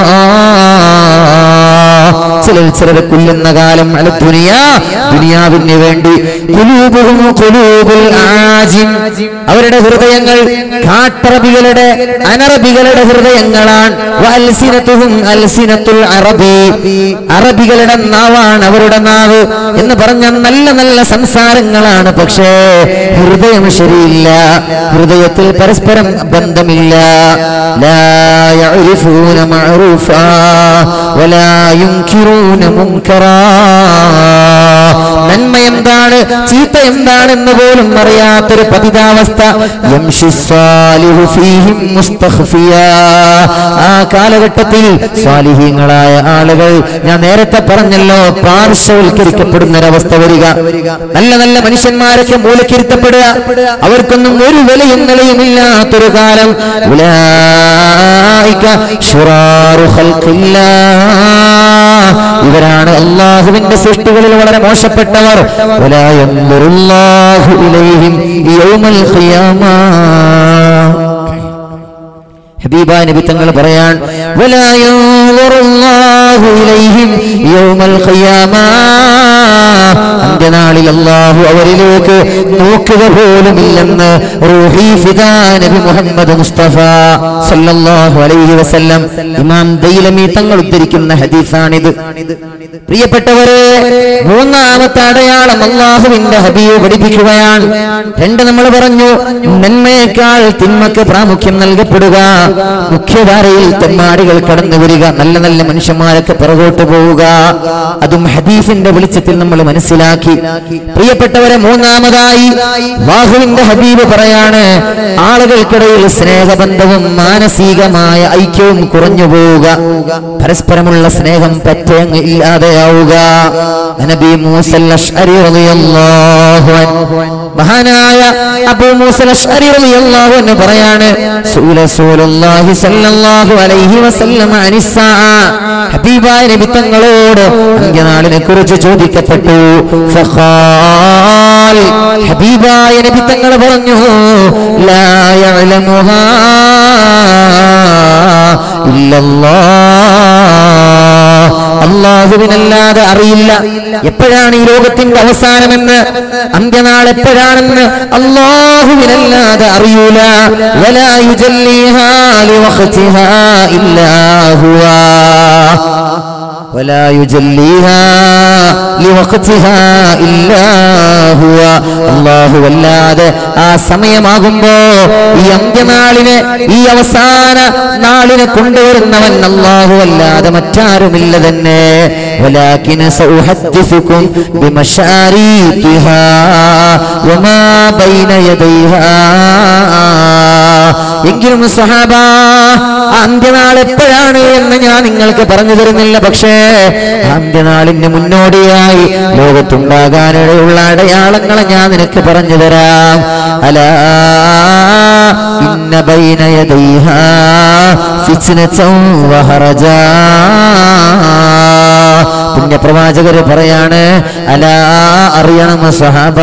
ചിലർ ചിലരെ കൊല്ലുന്ന കാലം അല ദുനിയാ ദുനിയാവിന് വേണ്ടി കുലൂബുഹും കുലൂബുൽ ആജിം അവരുടെ ഹൃദയങ്ങൾ കാട്ടറബികളുടെ അനറബികളുടെ ഹൃദയങ്ങളാണ് വഅൽസിനത്തുഹും അൽസിനത്തുൽ അറബി അറബികളുടെ നാവാണ് അവരുടെ നാവ് എന്ന് പറഞ്ഞ നല്ല നല്ല സംസാരങ്ങളാണ് പക്ഷേ ഹൃദയം ശരിയില്ല ഹൃദയത്തിൽ പരസ്പരം ബന്ധമില്ല ലാ യഅരിഫൂന മഅറൂഫാ വലാ യുൻകിറൂന മുൻകറാ നന്മ എന്താണ് ചീത്ത എന്താണെന്ന് പോലും അറിയാത്തൊരു പതിതാവസ്ഥ യംശി സ്വാലിഹു ഫീഹിം മുസ്തഖ്ഫിയാ. ആ കാലഘട്ടത്തിൽ സ്വാലിഹീങ്ങളായ ആളുകൾ ഞാൻ നേരത്തെ പറഞ്ഞല്ലോ പാർശ്വവൽക്കരിക്കപ്പെടുന്ന ഒരവസ്ഥ വരിക നല്ല നല്ല മനുഷ്യന്മാരൊക്കെ മൂലക്കിരുത്തപ്പെടുക അവർക്കൊന്നും ഒരു വിലയും നിലയും ഇല്ലാത്തൊരു കാലം ഉലായിക ശിറാറു ഖൽഖില്ലാ. ഇവരാണ് അള്ളാഹുവിന്റെ സൃഷ്ടികളിൽ വളരെ മോശപ്പെട്ടവർ വലാ യൻദുറുല്ലാഹു ഇലൈഹിം യൗമൽ ഖിയാമ ഹബീബ നബി തങ്ങൾ പറയാൻ വലാ യൻദുറുല്ലാഹു ഇലൈഹിം യൗമൽ ഖിയാമ അന്ത്യനാളിൽ അള്ളാഹു അവരിലേക്ക് നോക്കുക പോലുമില്ലെന്ന് റൂഹി ഫിദാ നബി മുഹമ്മദ് മുസ്തഫ സല്ലല്ലാഹു അലൈഹി വസല്ലം ഇമാം ദൈലമി തങ്ങൾ ഉദ്ധരിക്കുന്ന ഹദീസാണിത് പ്രിയപ്പെട്ടവരെ മൂന്നാമത്തെ അടയാളം അള്ളാഹുവിന്റെ ഹബീബ് പഠിപ്പിക്കുകയാണ് രണ്ട് നമ്മൾ പറഞ്ഞു നന്മയേക്കാൾ തിന്മക്ക് പ്രാമുഖ്യം നൽകപ്പെടുക മുഖ്യധാരയിൽ തെമ്മാടികൾ കടന്നു വരിക നല്ല നല്ല മനുഷ്യന്മാരൊക്കെ പിറകോട്ട് പോവുക അതും ഹദീസിന്റെ വെളിച്ചത്തിൽ നമ്മൾ മനസ്സിലാക്കി പ്രിയപ്പെട്ടവരെ മൂന്നാമതായി ബാഹുവിന്റെ ഹബീബ് പറയാണ് ആളുകൾക്കിടയിൽ സ്നേഹബന്ധവും മാനസികമായ ഐക്യവും കുറഞ്ഞു പോവുക പരസ്പരമുള്ള സ്നേഹം പറ്റങ്ങ് ഇല്ലാതെയാവുക നബി മൂസൽ അശ്അരി റളിയല്ലാഹു അൻഹു മഹാനായ അബൂ മൂസൽ അശ്അരി റളിയല്ലാഹു അൻഹു പറയാണ് സൂല റസൂലുള്ളാഹി സ്വല്ലല്ലാഹു അലൈഹി വസല്ലം അനിസ്സാ ഹബീബായ നബി തങ്ങളോട് അന്ത്യനാളിനെ കുറിച്ച് ചോദിക്കപ്പെട്ടു ഫഖാൽ ഹബീബായ നബി തങ്ങൾ പറഞ്ഞു ലാ യഅലമുഹാ ഇല്ലല്ലാഹ് അള്ളാഹുവിനല്ലാതെ അറിയില്ല എപ്പോഴാണ് ഈ ലോകത്തിന്റെ അവസാനമെന്ന് അന്ത്യനാൾ എപ്പോഴാണെന്ന് അള്ളാഹുവിനല്ലാതെ അറിയൂല വലാ യുജല്ലിഹാ ലിവഖ്തിഹാ ഇല്ലാ ഹുവ ولا يجليها لوقتها إلا هو അള്ളാഹു വല്ലാതെ ആ സമയമാകുമ്പോ ഈ അന്ത്യനാളിനെ ഈ അവസാന നാളിനെ കൊണ്ടുവരുന്നവൻ അള്ളാഹു അല്ലാതെ മറ്റാരുമില്ല തന്നെ ولكن سأحدثكم بمشاريطها وما بين يديها എങ്കിലും സഹാബ അന്ത്യനാൾ എപ്പോഴാണ് എന്ന് ഞാൻ നിങ്ങൾക്ക് പറഞ്ഞു തരുന്നില്ല പക്ഷേ അന്ത്യനാളിന് മുന്നോടിയായി ലോകത്തുണ്ടാകാനിടയുള്ള അടയാളങ്ങളെ ഞാൻ നിനക്ക് പറഞ്ഞു തരാം അലാ ഇന്ന ബൈന യദൈഹാ ഫിത്നതൻ വഹറജാ പുണ്യപ്രവാചകര് പറയാണ് അലാ അറിയണം സഹാബ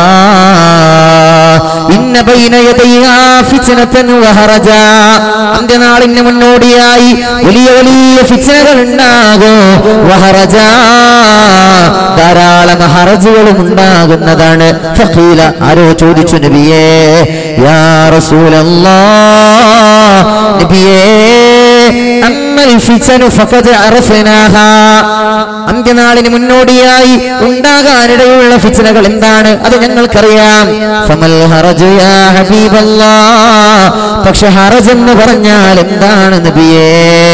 ഇന്ന ബൈന യദൈഹാ ഫിത്നതൻ വഹറജാ അന്ത്യനാളിന് മുന്നോടിയായി വലിയ വലിയ ഫിത്നകൾ ഉണ്ടാകും വഹറജാ ധാരാളം ഹറജുകളും ഉണ്ടാകുന്നതാണ് ഫഖീല ആരോ ചോദിച്ചു നബിയേ യാ റസൂലല്ലാഹ് നബിയേ അമ്മൽ ഫിത്നു ഫഖദ് അറഫനാഹാ അന്ത്യനാളിന് മുന്നോടിയായി ഉണ്ടാകാനിടയുള്ള ഫിത്നകൾ എന്താണ് അത് ഞങ്ങൾക്കറിയാം ഫമൽ ഹറജു യാ ഹബീബല്ലാഹ് പക്ഷെ ഹറജ് എന്ന് പറഞ്ഞാൽ എന്താണ് നബിയേ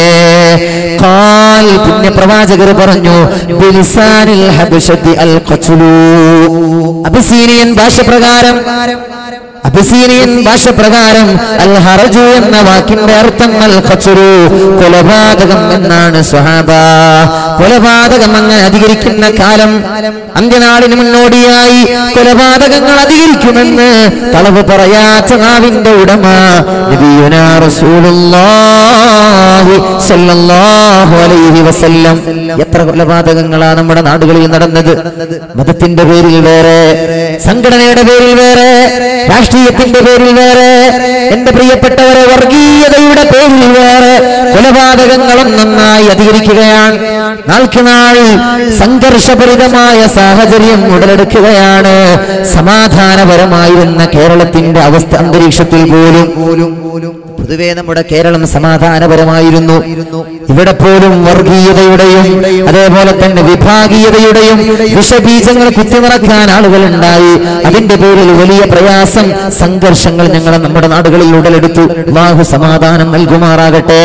ഖാൽ പുണ്യ പ്രവാചകർ പറഞ്ഞു ബിലിസാനിൽ ഹബശതി അൽ ഖത്ലു അബിസീനിയൻ ഭാഷ പ്രകാരം അബിസീനിയൻ ഭാഷ പ്രകാരം അൽ ഹറജു എന്ന വാക്കിന്റെ അർത്ഥം അൽ ഖച്ചുറു കൊലപാതകം എന്നാണ് സ്വഹാബ കൊലപാതകം അങ്ങനെ അധികരിക്കുന്ന കാലം അന്ത്യനാളിന് മുന്നോടിയായി കൊലപാതകങ്ങൾ അധികരിക്കുമെന്ന് കളവ് പറയാത്ത നാവിന്റെ ഉടമ നബിയുനാ റസൂലുള്ളാഹി സ്വല്ലല്ലാഹു അലൈഹി വസല്ലം എത്ര കൊലപാതകങ്ങളാണ് നമ്മുടെ നാടുകളിൽ നടന്നത് മതത്തിന്റെ പേരിൽ വേറെ സംഘടനയുടെ പേരിൽ വേറെ രാഷ്ട്രീയത്തിന്റെ പേരിൽ വേറെ എന്റെ പ്രിയപ്പെട്ടവരെ വർഗീയതയുടെ പേരിൽ വേറെ കൊലപാതകങ്ങളും നന്നായി അധികരിക്കുകയാണ് നാൾക്ക് നാൾ സംഘർഷഭരിതമായ സാഹചര്യം ഉടലെടുക്കുകയാണ് സമാധാനപരമായിരുന്ന കേരളത്തിന്റെ അവസ്ഥ അന്തരീക്ഷത്തിൽ പോലും പൊതുവെ നമ്മുടെ കേരളം സമാധാനപരമായിരുന്നു ഇവിടെ പോലും വർഗീയതയുടെയും അതേപോലെ തന്നെ വിഭാഗീയതയുടെയും വിഷബീജങ്ങൾ കുത്തിനിറക്കാൻ ആളുകൾ ഉണ്ടായി അതിന്റെ പേരിൽ വലിയ പ്രയാസം സംഘർഷങ്ങൾ ഞങ്ങൾ നമ്മുടെ നാടുകളിൽ ഉടലെടുത്തു അള്ളാഹു സമാധാനം നൽകുമാറാകട്ടെ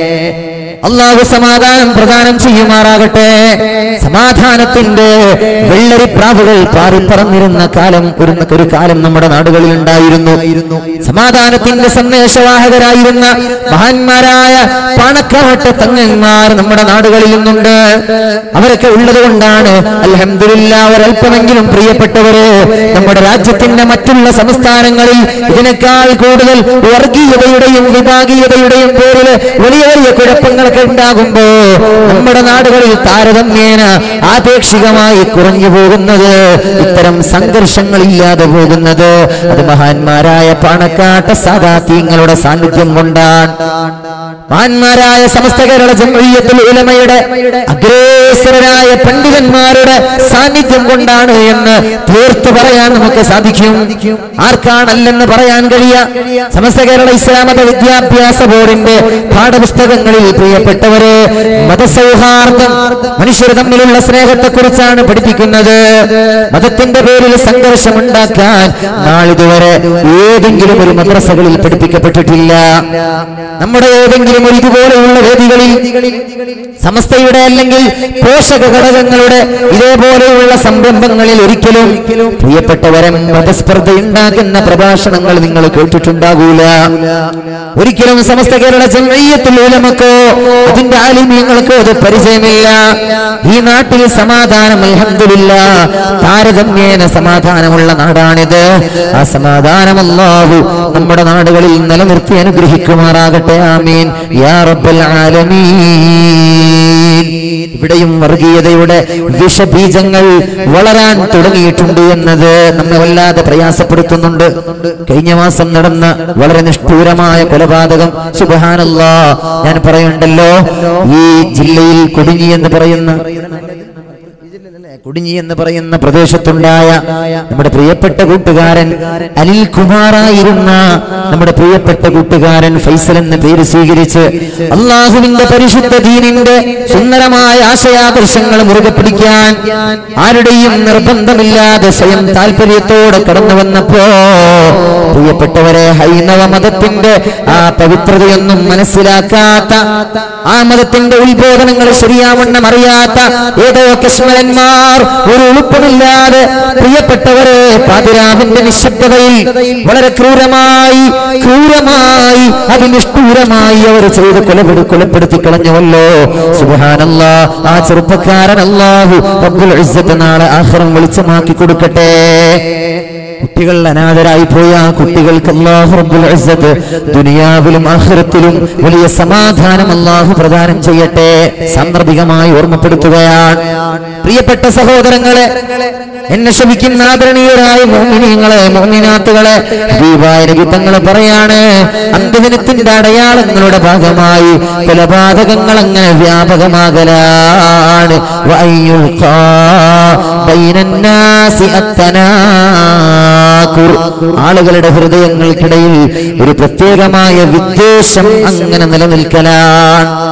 അള്ളാഹു സമാധാനം പ്രദാനം ചെയ്യുമാറാകട്ടെ സമാധാനത്തിന്റെ വെള്ളരിപ്രാവുകൾ പാറിപ്പറന്നിരുന്ന കാലം ഒരു ഒരു കാലം നമ്മുടെ നാടുകളിൽ ഉണ്ടായിരുന്നു സമാധാനത്തിന്റെ സന്ദേശവാഹകരായിരുന്ന മഹാന്മാരായ പണക്കാവട്ട തങ്ങന്മാർ നമ്മുടെ നാടുകളിൽ നിന്നുണ്ട് അവരൊക്കെ ഉള്ളത് കൊണ്ടാണ് അലഹമില്ല ഒരല്പമെങ്കിലും പ്രിയപ്പെട്ടവര് നമ്മുടെ രാജ്യത്തിന്റെ മറ്റുള്ള സംസ്ഥാനങ്ങളിൽ ഇതിനേക്കാൾ കൂടുതൽ വർഗീയതയുടെയും വിഭാഗീയതയുടെയും പേരിൽ വലിയ വലിയ കുഴപ്പങ്ങളൊക്കെ ഉണ്ടാകുമ്പോ നമ്മുടെ നാടുകളിൽ താരതമ്യേന ആപേക്ഷികമായി കുറഞ്ഞു പോകുന്നത് ഇത്തരം സംഘർഷങ്ങളില്ലാതെ പോകുന്നത് അത് മഹാന്മാരായ പണക്കാട്ട സാദാത്യങ്ങളുടെ സാന്നിധ്യം കൊണ്ടാണ് മഹാന്മാരായ സമസ്ത കേരള ജംഇയ്യത്തുൽ ഉലമയുടെ അഗ്രേസരരായ പണ്ഡിതന്മാരുടെ സാന്നിധ്യം കൊണ്ടാണ് എന്ന് തീർത്തു പറയാൻ നമുക്ക് സാധിക്കും ആർക്കാണല്ലെന്ന് പറയാൻ കഴിയ സമസ്ത കേരള ഇസ്ലാമത വിദ്യാഭ്യാസ ബോർഡിന്റെ പാഠപുസ്തകങ്ങളിൽ പ്രിയപ്പെട്ടവരെ മതസൗഹാർദ്ദം മനുഷ്യർ തമ്മിലുള്ള സ്നേഹത്തെ കുറിച്ചാണ് പഠിപ്പിക്കുന്നത് മതത്തിന്റെ പേരിൽ സംഘർഷമുണ്ടാക്കാൻ നാളിതുവരെ ഏതെങ്കിലും ഒരു മദ്രസകളിൽ പഠിപ്പിക്കപ്പെട്ടിട്ടില്ല നമ്മുടെ ഏതെങ്കിലും ഒരു ഇതുപോലെയുള്ള വേദികളിൽ സമസ്തയുടെ അല്ലെങ്കിൽ പോഷക ഘടകങ്ങളുടെ ഇതേപോലെയുള്ള സംരംഭങ്ങളിൽ ഒരിക്കലും പ്രിയപ്പെട്ടവരെ മതസ്പർദ്ധ ഉണ്ടാക്കുന്ന പ്രഭാഷണങ്ങൾ നിങ്ങൾ കേട്ടിട്ടുണ്ടാകൂല ഒരിക്കലും സമസ്ത കേരള ജമയ്യത്തിൽ ഉലമക്കോ അതിന്റെ ആലിമ്യങ്ങൾക്കോ അത് പരിചയമില്ല ഈ നാട്ടിൽ സമാധാനം അൽഹംദുലില്ല താരതമ്യേന സമാധാനമുള്ള നാടാണിത് ആ സമാധാനം അല്ലാഹു നമ്മുടെ നാടുകളിൽ നിലനിർത്തി അനുഗ്രഹിക്കുമാറാകട്ടെ ആമീൻ യാ റബ്ബൽ ആലമീൻ ഇവിടെയും വർഗീയതയുടെ വിഷബീജങ്ങൾ വളരാൻ തുടങ്ങിയിട്ടുണ്ട് എന്നത് നമ്മെ വല്ലാതെ പ്രയാസപ്പെടുത്തുന്നുണ്ട് കഴിഞ്ഞ മാസം നടന്ന വളരെ നിഷ്ഠൂരമായ കൊലപാതകം സുബഹാനല്ലാ ഞാൻ പറയണ്ടല്ലോ ഈ ജില്ലയിൽ കുടുങ്ങി എന്ന് പറയുന്ന കുടിഞ്ഞി എന്ന് പറയുന്ന പ്രദേശത്തുണ്ടായ നമ്മുടെ പ്രിയപ്പെട്ട കൂട്ടുകാരൻ അനിൽ കുമാറായിരുന്ന നമ്മുടെ പ്രിയപ്പെട്ട കൂട്ടുകാരൻ ഫൈസൽ എന്ന പേര് സ്വീകരിച്ച് അള്ളാഹുവിന്റെ പരിശുദ്ധ ദീനിന്റെ സുന്ദരമായ ആശയാദർശങ്ങൾ മുറുകെ പിടിക്കാൻ ആരുടെയും നിർബന്ധമില്ലാതെ സ്വയം താല്പര്യത്തോടെ കടന്നു വന്നപ്പോ പ്രിയപ്പെട്ടവരെ ഹൈന്ദവ മതത്തിന്റെ ആ പവിത്രതയൊന്നും മനസ്സിലാക്കാത്ത ആ മതത്തിന്റെ ഉത്ബോധനങ്ങൾ ശരിയാവണ്ണം അറിയാത്ത ഏതോ കശ്മലന്മാർ ഒരു ഉളുപ്പമില്ലാതെ പ്രിയപ്പെട്ടവരെ പാതിരാവിന്റെ നിശബ്ദതയിൽ വളരെ ക്രൂരമായി ക്രൂരമായി അതിനിഷ്ഠൂരമായി അവർ ചെയ്ത് കൊലപ്പെടു കൊലപ്പെടുത്തി കളഞ്ഞുവല്ലോ സുബഹാനല്ല ആ ചെറുപ്പക്കാരൻ അല്ലാഹു റബ്ബുൽ ഇസ്സത്ത് നാളെ ആഹ്റം വെളിച്ചമാക്കി കൊടുക്കട്ടെ കുട്ടികൾ അനാഥരായി പോയ ആ കുട്ടികൾക്ക് അല്ലാഹു റബ്ബുൽ ഇസ്സത്ത് ദുനിയാവിലും ആഖിറത്തിലും വലിയ സമാധാനം അല്ലാഹു പ്രദാനം ചെയ്യട്ടെ സാന്ദർഭികമായി ഓർമ്മപ്പെടുത്തുകയാണ് പ്രിയപ്പെട്ട സഹോദരങ്ങളെ എന്നെ ശപിക്കുന്ന ആദരണീയരായ മോമിനിയങ്ങളെ മോമിനാത്തുകളെ ഹബീബായ നബി തങ്ങൾ പറയാണ് അന്ത്യദിനത്തിന്റെ അടയാളങ്ങളുടെ ഭാഗമായി കൊലപാതകങ്ങൾ അങ്ങനെ വ്യാപകമാകലാണ് വഅയ്യുൽഖാ ബൈനന്നാസി അത്തനാകുർ. ആളുകളുടെ ഹൃദയങ്ങൾക്കിടയിൽ ഒരു പ്രത്യേകമായ വിദ്വേഷം അങ്ങനെ നിലനിൽക്കലാണ്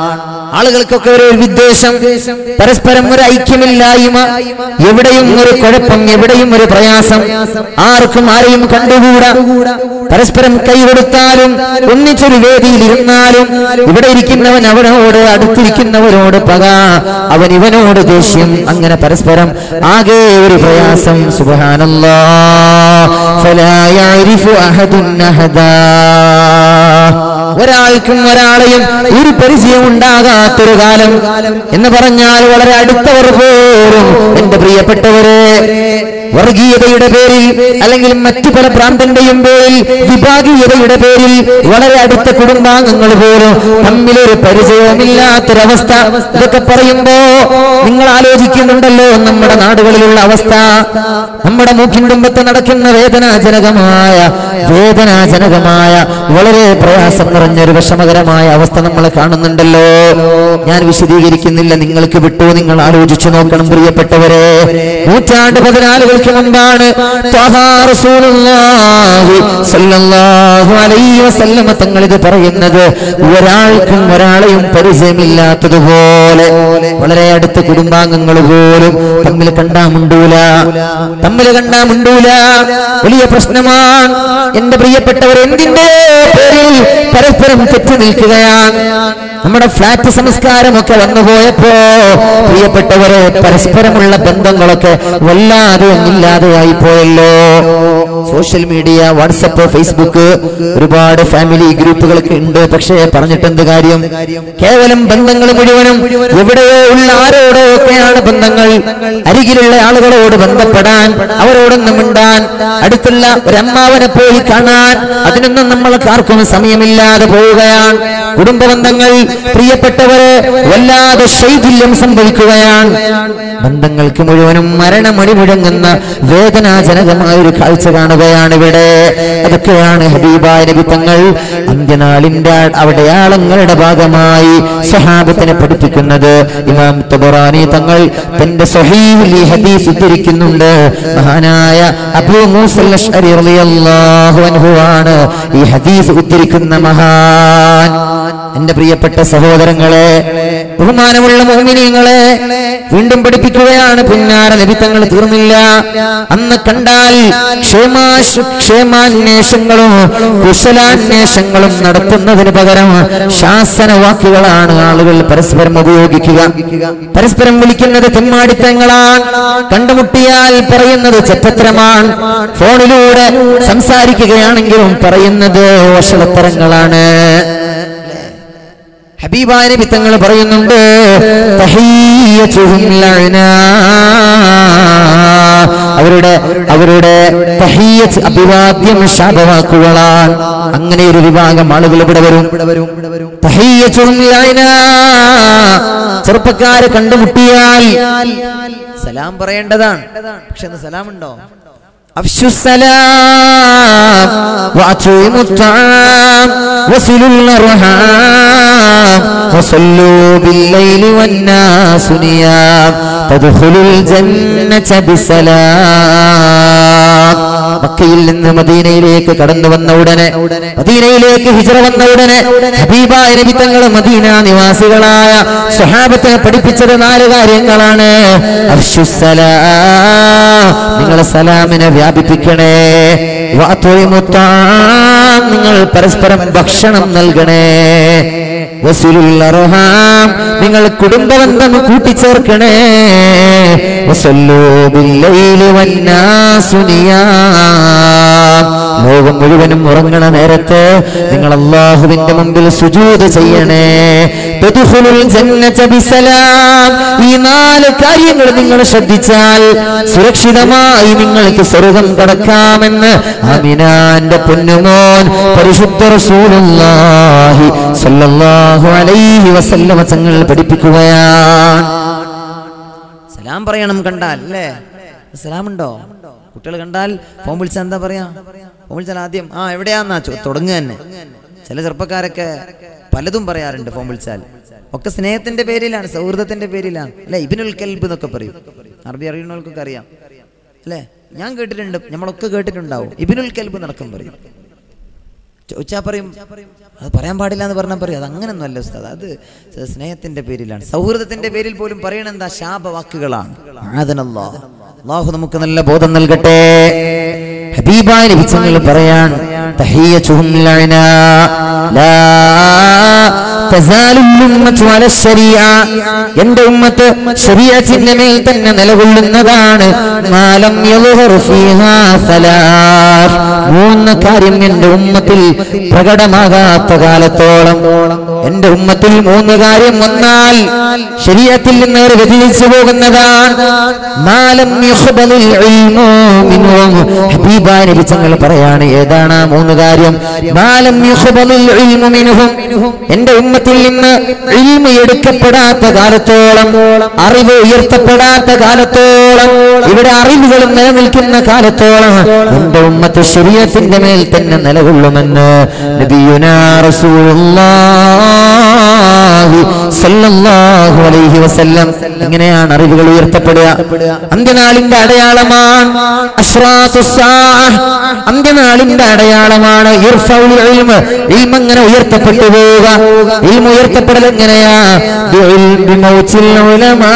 ആളുകൾക്കൊക്കെ ഒരു വിദ്വേഷം പരസ്പരം ഒരു ഐക്യമില്ലായ്മ എവിടെയും ഒരു കുഴപ്പം എവിടെയും ഒരു പ്രയാസം ആർക്കും ആരെയും കണ്ടുകൂടാ പരസ്പരം കൈ കൊടുത്താലും ഒന്നിച്ചൊരു വേദിയിൽ ഇരുന്നാലും ഇവിടെ ഇരിക്കുന്നവൻ അവനോട് അടുത്തിരിക്കുന്നവരോട് പക അവൻ ഇവനോട് ദേഷ്യം അങ്ങനെ പരസ്പരം ആകെ ഒരു പ്രയാസം സുബഹാനല്ലാ ഫലാ യഅരിഫു അഹദുൻ അഹദാ ഒരാൾക്കും ഒരാളെയും ഒരു പരിചയം ഉണ്ടാകാത്തൊരു കാലം എന്ന് പറഞ്ഞാൽ വളരെ അടുത്തവർ പോലും എന്റെ പ്രിയപ്പെട്ടവരെ വർഗീയതയുടെ പേരിൽ അല്ലെങ്കിൽ മറ്റു പല പ്രാന്തന്റെയും പേരിൽ വിഭാഗീയതയുടെ പേരിൽ വളരെ അടുത്ത കുടുംബാംഗങ്ങൾ പോലും തമ്മിലൊരു പരിചയമില്ലാത്തൊരവസ്ഥ ഇതൊക്കെ പറയുമ്പോ നിങ്ങൾ ആലോചിക്കുന്നുണ്ടല്ലോ നമ്മുടെ നാടുകളിലുള്ള അവസ്ഥ നമ്മുടെ മൂക്കിൻ തുമ്പത്ത് നടക്കുന്ന വേദനാജനകമായ വേദനാജനകമായ വളരെ പ്രയാസം നിറഞ്ഞൊരു വിഷമകരമായ അവസ്ഥ നമ്മൾ കാണുന്നുണ്ടല്ലോ ഞാൻ വിശദീകരിക്കുന്നില്ല നിങ്ങൾക്ക് വിട്ടു നിങ്ങൾ ആലോചിച്ചു നോക്കണം പ്രിയപ്പെട്ടവരെ നൂറ്റാണ്ട് പതിനാലുകൾക്ക് മുമ്പാണ് ത്വഹാ റസൂലുള്ളാഹി സ്വല്ലല്ലാഹു അലൈഹി വസല്ലമ തങ്ങൾ ഇത് പറയുന്നത് ഒരാൾക്കും ഒരാളെയും പരിചയമില്ലാത്തതുപോലെ വളരെ അടുത്ത കുടുംബാംഗങ്ങൾ പോലും തമ്മിൽ കണ്ടാ മുണ്ടൂല തമ്മിൽ കണ്ടാ മുണ്ടൂല വലിയ പ്രശ്നമാണ് എന്റെ പ്രിയപ്പെട്ടവർ എന്തിന്റെ പേരിൽ പരസ്പരം തെറ്റി നിൽക്കുകയാണ് നമ്മുടെ ഫ്ലാറ്റ് സംസ്കാരമൊക്കെ വന്നുപോയപ്പോ പ്രിയപ്പെട്ടവരെ പരസ്പരമുള്ള ബന്ധങ്ങളൊക്കെ വല്ലാതെ ഒന്നില്ലാതെയായി പോയല്ലോ സോഷ്യൽ മീഡിയ വാട്സപ്പ് ഫേസ്ബുക്ക് ഒരുപാട് ഫാമിലി ഗ്രൂപ്പുകളൊക്കെ ഉണ്ട് പക്ഷേ പറഞ്ഞിട്ട് എന്ത് കാര്യം കേവലം ബന്ധങ്ങൾ മുഴുവനും എവിടെയോ ഉള്ള ആരോടോ ഒക്കെയാണ് ബന്ധങ്ങൾ അരികിലുള്ള ആളുകളോട് ബന്ധപ്പെടാൻ അവരോടൊന്നും മിണ്ടാൻ അടുത്തുള്ള ഒരമ്മാവനെ പോയി കാണാൻ അതിനൊന്നും നമ്മൾക്ക് ആർക്കും സമയമില്ലാതെ പോവുകയാണ് കുടുംബ ബന്ധങ്ങൾ പ്രിയപ്പെട്ടവരെ വല്ലാതെ ശൈഥില്യം സംഭവിക്കുകയാണ് ബന്ധങ്ങൾക്ക് മുഴുവനും മരണമണി മുഴങ്ങുന്ന വേദനാജനകമായ ഒരു കാഴ്ച കാണുകയാണ് ഇവിടെ അതൊക്കെയാണ് ഹബീബായ നബി തങ്ങൾ അന്ത്യനാളിന്റെ അവിടെയാളങ്ങളുടെ ഭാഗമായി സ്വഹാബത്തിനെ പഠിപ്പിക്കുന്നത് ഇമാം തബറാനി തങ്ങൾ തന്റെ സ്വഹീഹിൽ ഈ ഹദീസ് ഉദ്ധരിക്കുന്നുണ്ട് മഹാനായ അബൂ മൂസൽ അശ്അരി റളിയല്ലാഹു അൻഹു ആണ് ഈ ഹദീസ് ഉദ്ധരിക്കുന്ന മഹാൻ എന്റെ പ്രിയപ്പെട്ട സഹോദരങ്ങളെ ബഹുമാനമുള്ള മോമിനിയങ്ങളെ വീണ്ടും പഠിപ്പിക്കുകയാണ് പിന്നാര ലഭിത്തങ്ങൾ തീർന്നില്ല അന്ന് കണ്ടാൽ ക്ഷേമാശു ക്ഷേമാന്വേഷങ്ങളും കുശലാന്വേഷങ്ങളും നടത്തുന്നതിന് പകരം ശാസനവാക്കുകളാണ് ആളുകൾ പരസ്പരം ഉപയോഗിക്കുക പരസ്പരം വിളിക്കുന്നത് തെമ്മാടിത്തങ്ങളാണ് കണ്ടുമുട്ടിയാൽ പറയുന്നത് ചെറ്റത്തരമാണ് ഫോണിലൂടെ സംസാരിക്കുകയാണെങ്കിലും പറയുന്നത് വഷളത്തരങ്ങളാണ് ഹബീബായ നബി തങ്ങൾ പറയുന്നുണ്ട് തഹിയ്യത്തുഹും ലഅനാ. അവരുടെ അവരുടെ തഹിയ്യത്ത് അഭിവാദ്യം ശാപവാക്കുകളാണ് അങ്ങനെ ഒരു വിഭാഗം ആളുകൾ ഇവിടെ വരും തഹിയ്യത്തുഹും ലഅനാ. ചെറുപ്പക്കാരെ കണ്ടുമുട്ടിയാൽ സലാം പറയേണ്ടതാണ് പക്ഷെ ഇന്ന് സലാം ഉണ്ടോ أفشوا السلام وأطعموا الطعام وصلوا الأرحام وصلوا بالليل والناس نيام تدخلوا الجنة بسلام മക്കയിൽ നിന്ന് മദീനയിലേക്ക് കടന്നു വന്ന ഉടനെ മദീനയിലേക്ക് ഹിജറ വന്ന ഉടനെ ഹബീബായ നബി തങ്ങൾ മദീന നിവാസികളായ സ്വഹാബത്തെ പഠിപ്പിച്ചത് നാല് കാര്യങ്ങളാണ് അഫ്ശുസ്സലാം നിങ്ങളെ സലാമിനെ വ്യാപിപ്പിക്കണേ വാത്തൊഴിമുത്താം നിങ്ങൾ പരസ്പരം ഭക്ഷണം നൽകണേ വസുലുൽ അർഹാം നിങ്ങൾ കുടുംബബന്ധം കൂട്ടിച്ചേർക്കണേ വസല്ലൂ ബില്ലൈലി വന്നാസു നിയാം. ലോകം മുഴുവനും ഉറങ്ങണ നേരത്ത് നിങ്ങൾ അള്ളാഹുവിന്റെ മുമ്പിൽ സുജൂദ് ചെയ്യണേ തദ്ഖുലുൽ ജന്നത ബിസലാം. ഈ നാല് കാര്യങ്ങൾ നിങ്ങൾ ശ്രദ്ധിച്ചാൽ സുരക്ഷിതമായി നിങ്ങൾക്ക് സ്വർഗം കടക്കാമെന്ന് അമിനാന്റെ പൊന്നുമോൻ പരിശുദ്ധ റസൂലുള്ളാഹി സ്വല്ലല്ലാഹു അലൈഹി വസല്ലമ തങ്ങൾ പഠിപ്പിക്കുകയാണ് സലാം പറയണം കണ്ടാൽ അല്ലേ സലാം ഉണ്ടോ കുട്ടികൾ കണ്ടാൽ ഫോൺ വിളിച്ചാൽ എന്താ പറയാ ഫോൺ വിളിച്ചാൽ ആദ്യം ആ എവിടെയാന്നാ ചോ- തുടങ്ങുക തന്നെ ചില ചെറുപ്പക്കാരൊക്കെ പലതും പറയാറുണ്ട് ഫോൺ വിളിച്ചാൽ ഒക്കെ സ്നേഹത്തിന്റെ പേരിലാണ് സൗഹൃദത്തിന്റെ പേരിലാണ് അല്ലെ ഇബിനുൽ കൽബ് എന്നൊക്കെ പറയും അറബി അറിയുന്നവർക്കൊക്കെ അറിയാം അല്ലേ ഞാൻ കേട്ടിട്ടുണ്ട് നമ്മളൊക്കെ കേട്ടിട്ടുണ്ടാവും ഇബിനുൽ കൽബ് നടക്കം പറയും ചോദിച്ചാൽ പറയും അത് പറയാൻ പാടില്ല എന്ന് പറഞ്ഞാൽ പറയും അത് അങ്ങനൊന്നും അല്ല ഉസ്താദ് അത് സ്നേഹത്തിന്റെ പേരിലാണ് സൗഹൃദത്തിന്റെ പേരിൽ പോലും പറയണ എന്താ ശാപവാക്കുകളാണ് ആദനല്ലാ. അള്ളാഹു നമുക്ക് നല്ല ബോധം നൽകട്ടെ ഹബീബായ ലഭിച്ചങ്ങൾ പറയാൻ തഹിയ്യത്തുഹും ലഅനാ. ലാ തസാലു ഉമ്മത്തു അല ശരീഅ. എന്റെ ഉമ്മത്ത് ശരീഅത്തിന്റെ മേൽ തന്നെ നിലകൊള്ളുന്നതാണ് മാലം യളുഹറു ഫീഹാ സലാസ്. മൂന്ന് കാര്യം എന്റെ ഉമ്മത്തിൽ പ്രകടമാകാത്ത കാലത്തോളം എന്റെ ഉമ്മത്തിൽ മൂന്ന് കാര്യം വന്നാൽ ശരീരത്തിൽ നിന്ന് അവർ വ്യതിരിച്ചു പോകുന്നതാണ് മാലം യുഖ്ബലുൽ ഇൽമു മിൻഹും. ഹബീബായ നബി തങ്ങൾ പറയാണ് ഏതാണ് ആ മൂന്ന് കാര്യം മാലം യുഖ്ബലുൽ ഇൽമു മിൻഹും. എന്റെ ഉമ്മത്തിൽ നിന്ന് ഇൽമു എടുക്കപ്പെടാത്ത കാലത്തോളം അറിവ് ഉയർത്തപ്പെടാത്ത കാലത്തോളം ഇവിടെ അറിവുകളും നിലനിൽക്കുന്ന കാലത്തോളം എന്റെ ഉമ്മത്ത് ശരീരത്തിന്റെ മേൽ തന്നെ നിലകൊള്ളുമെന്ന് നബിയുനാ റസൂലുള്ളാഹി സല്ലല്ലാഹു അലൈഹി വസല്ലം ഇങ്ങനെയാണ് അറിവുകൾ ഉയർത്തപ്പെടുക അന്ത്യനാളിന്റെ അടയാളമാണ് അശ്റാത്തു സാഅഹ്. അന്ത്യനാളിന്റെ അടയാളമാണ് ഇർഫഉൽ ഇൽമ് ഇൽമ് ഇങ്ങനെ ഉയർത്തപ്പെട്ടു പോവുക ഇൽമ് ഉയർത്തപ്പെടൽ എങ്ങനെയാ ബിഇൽമി മൗത്തിൽ ഉലമാ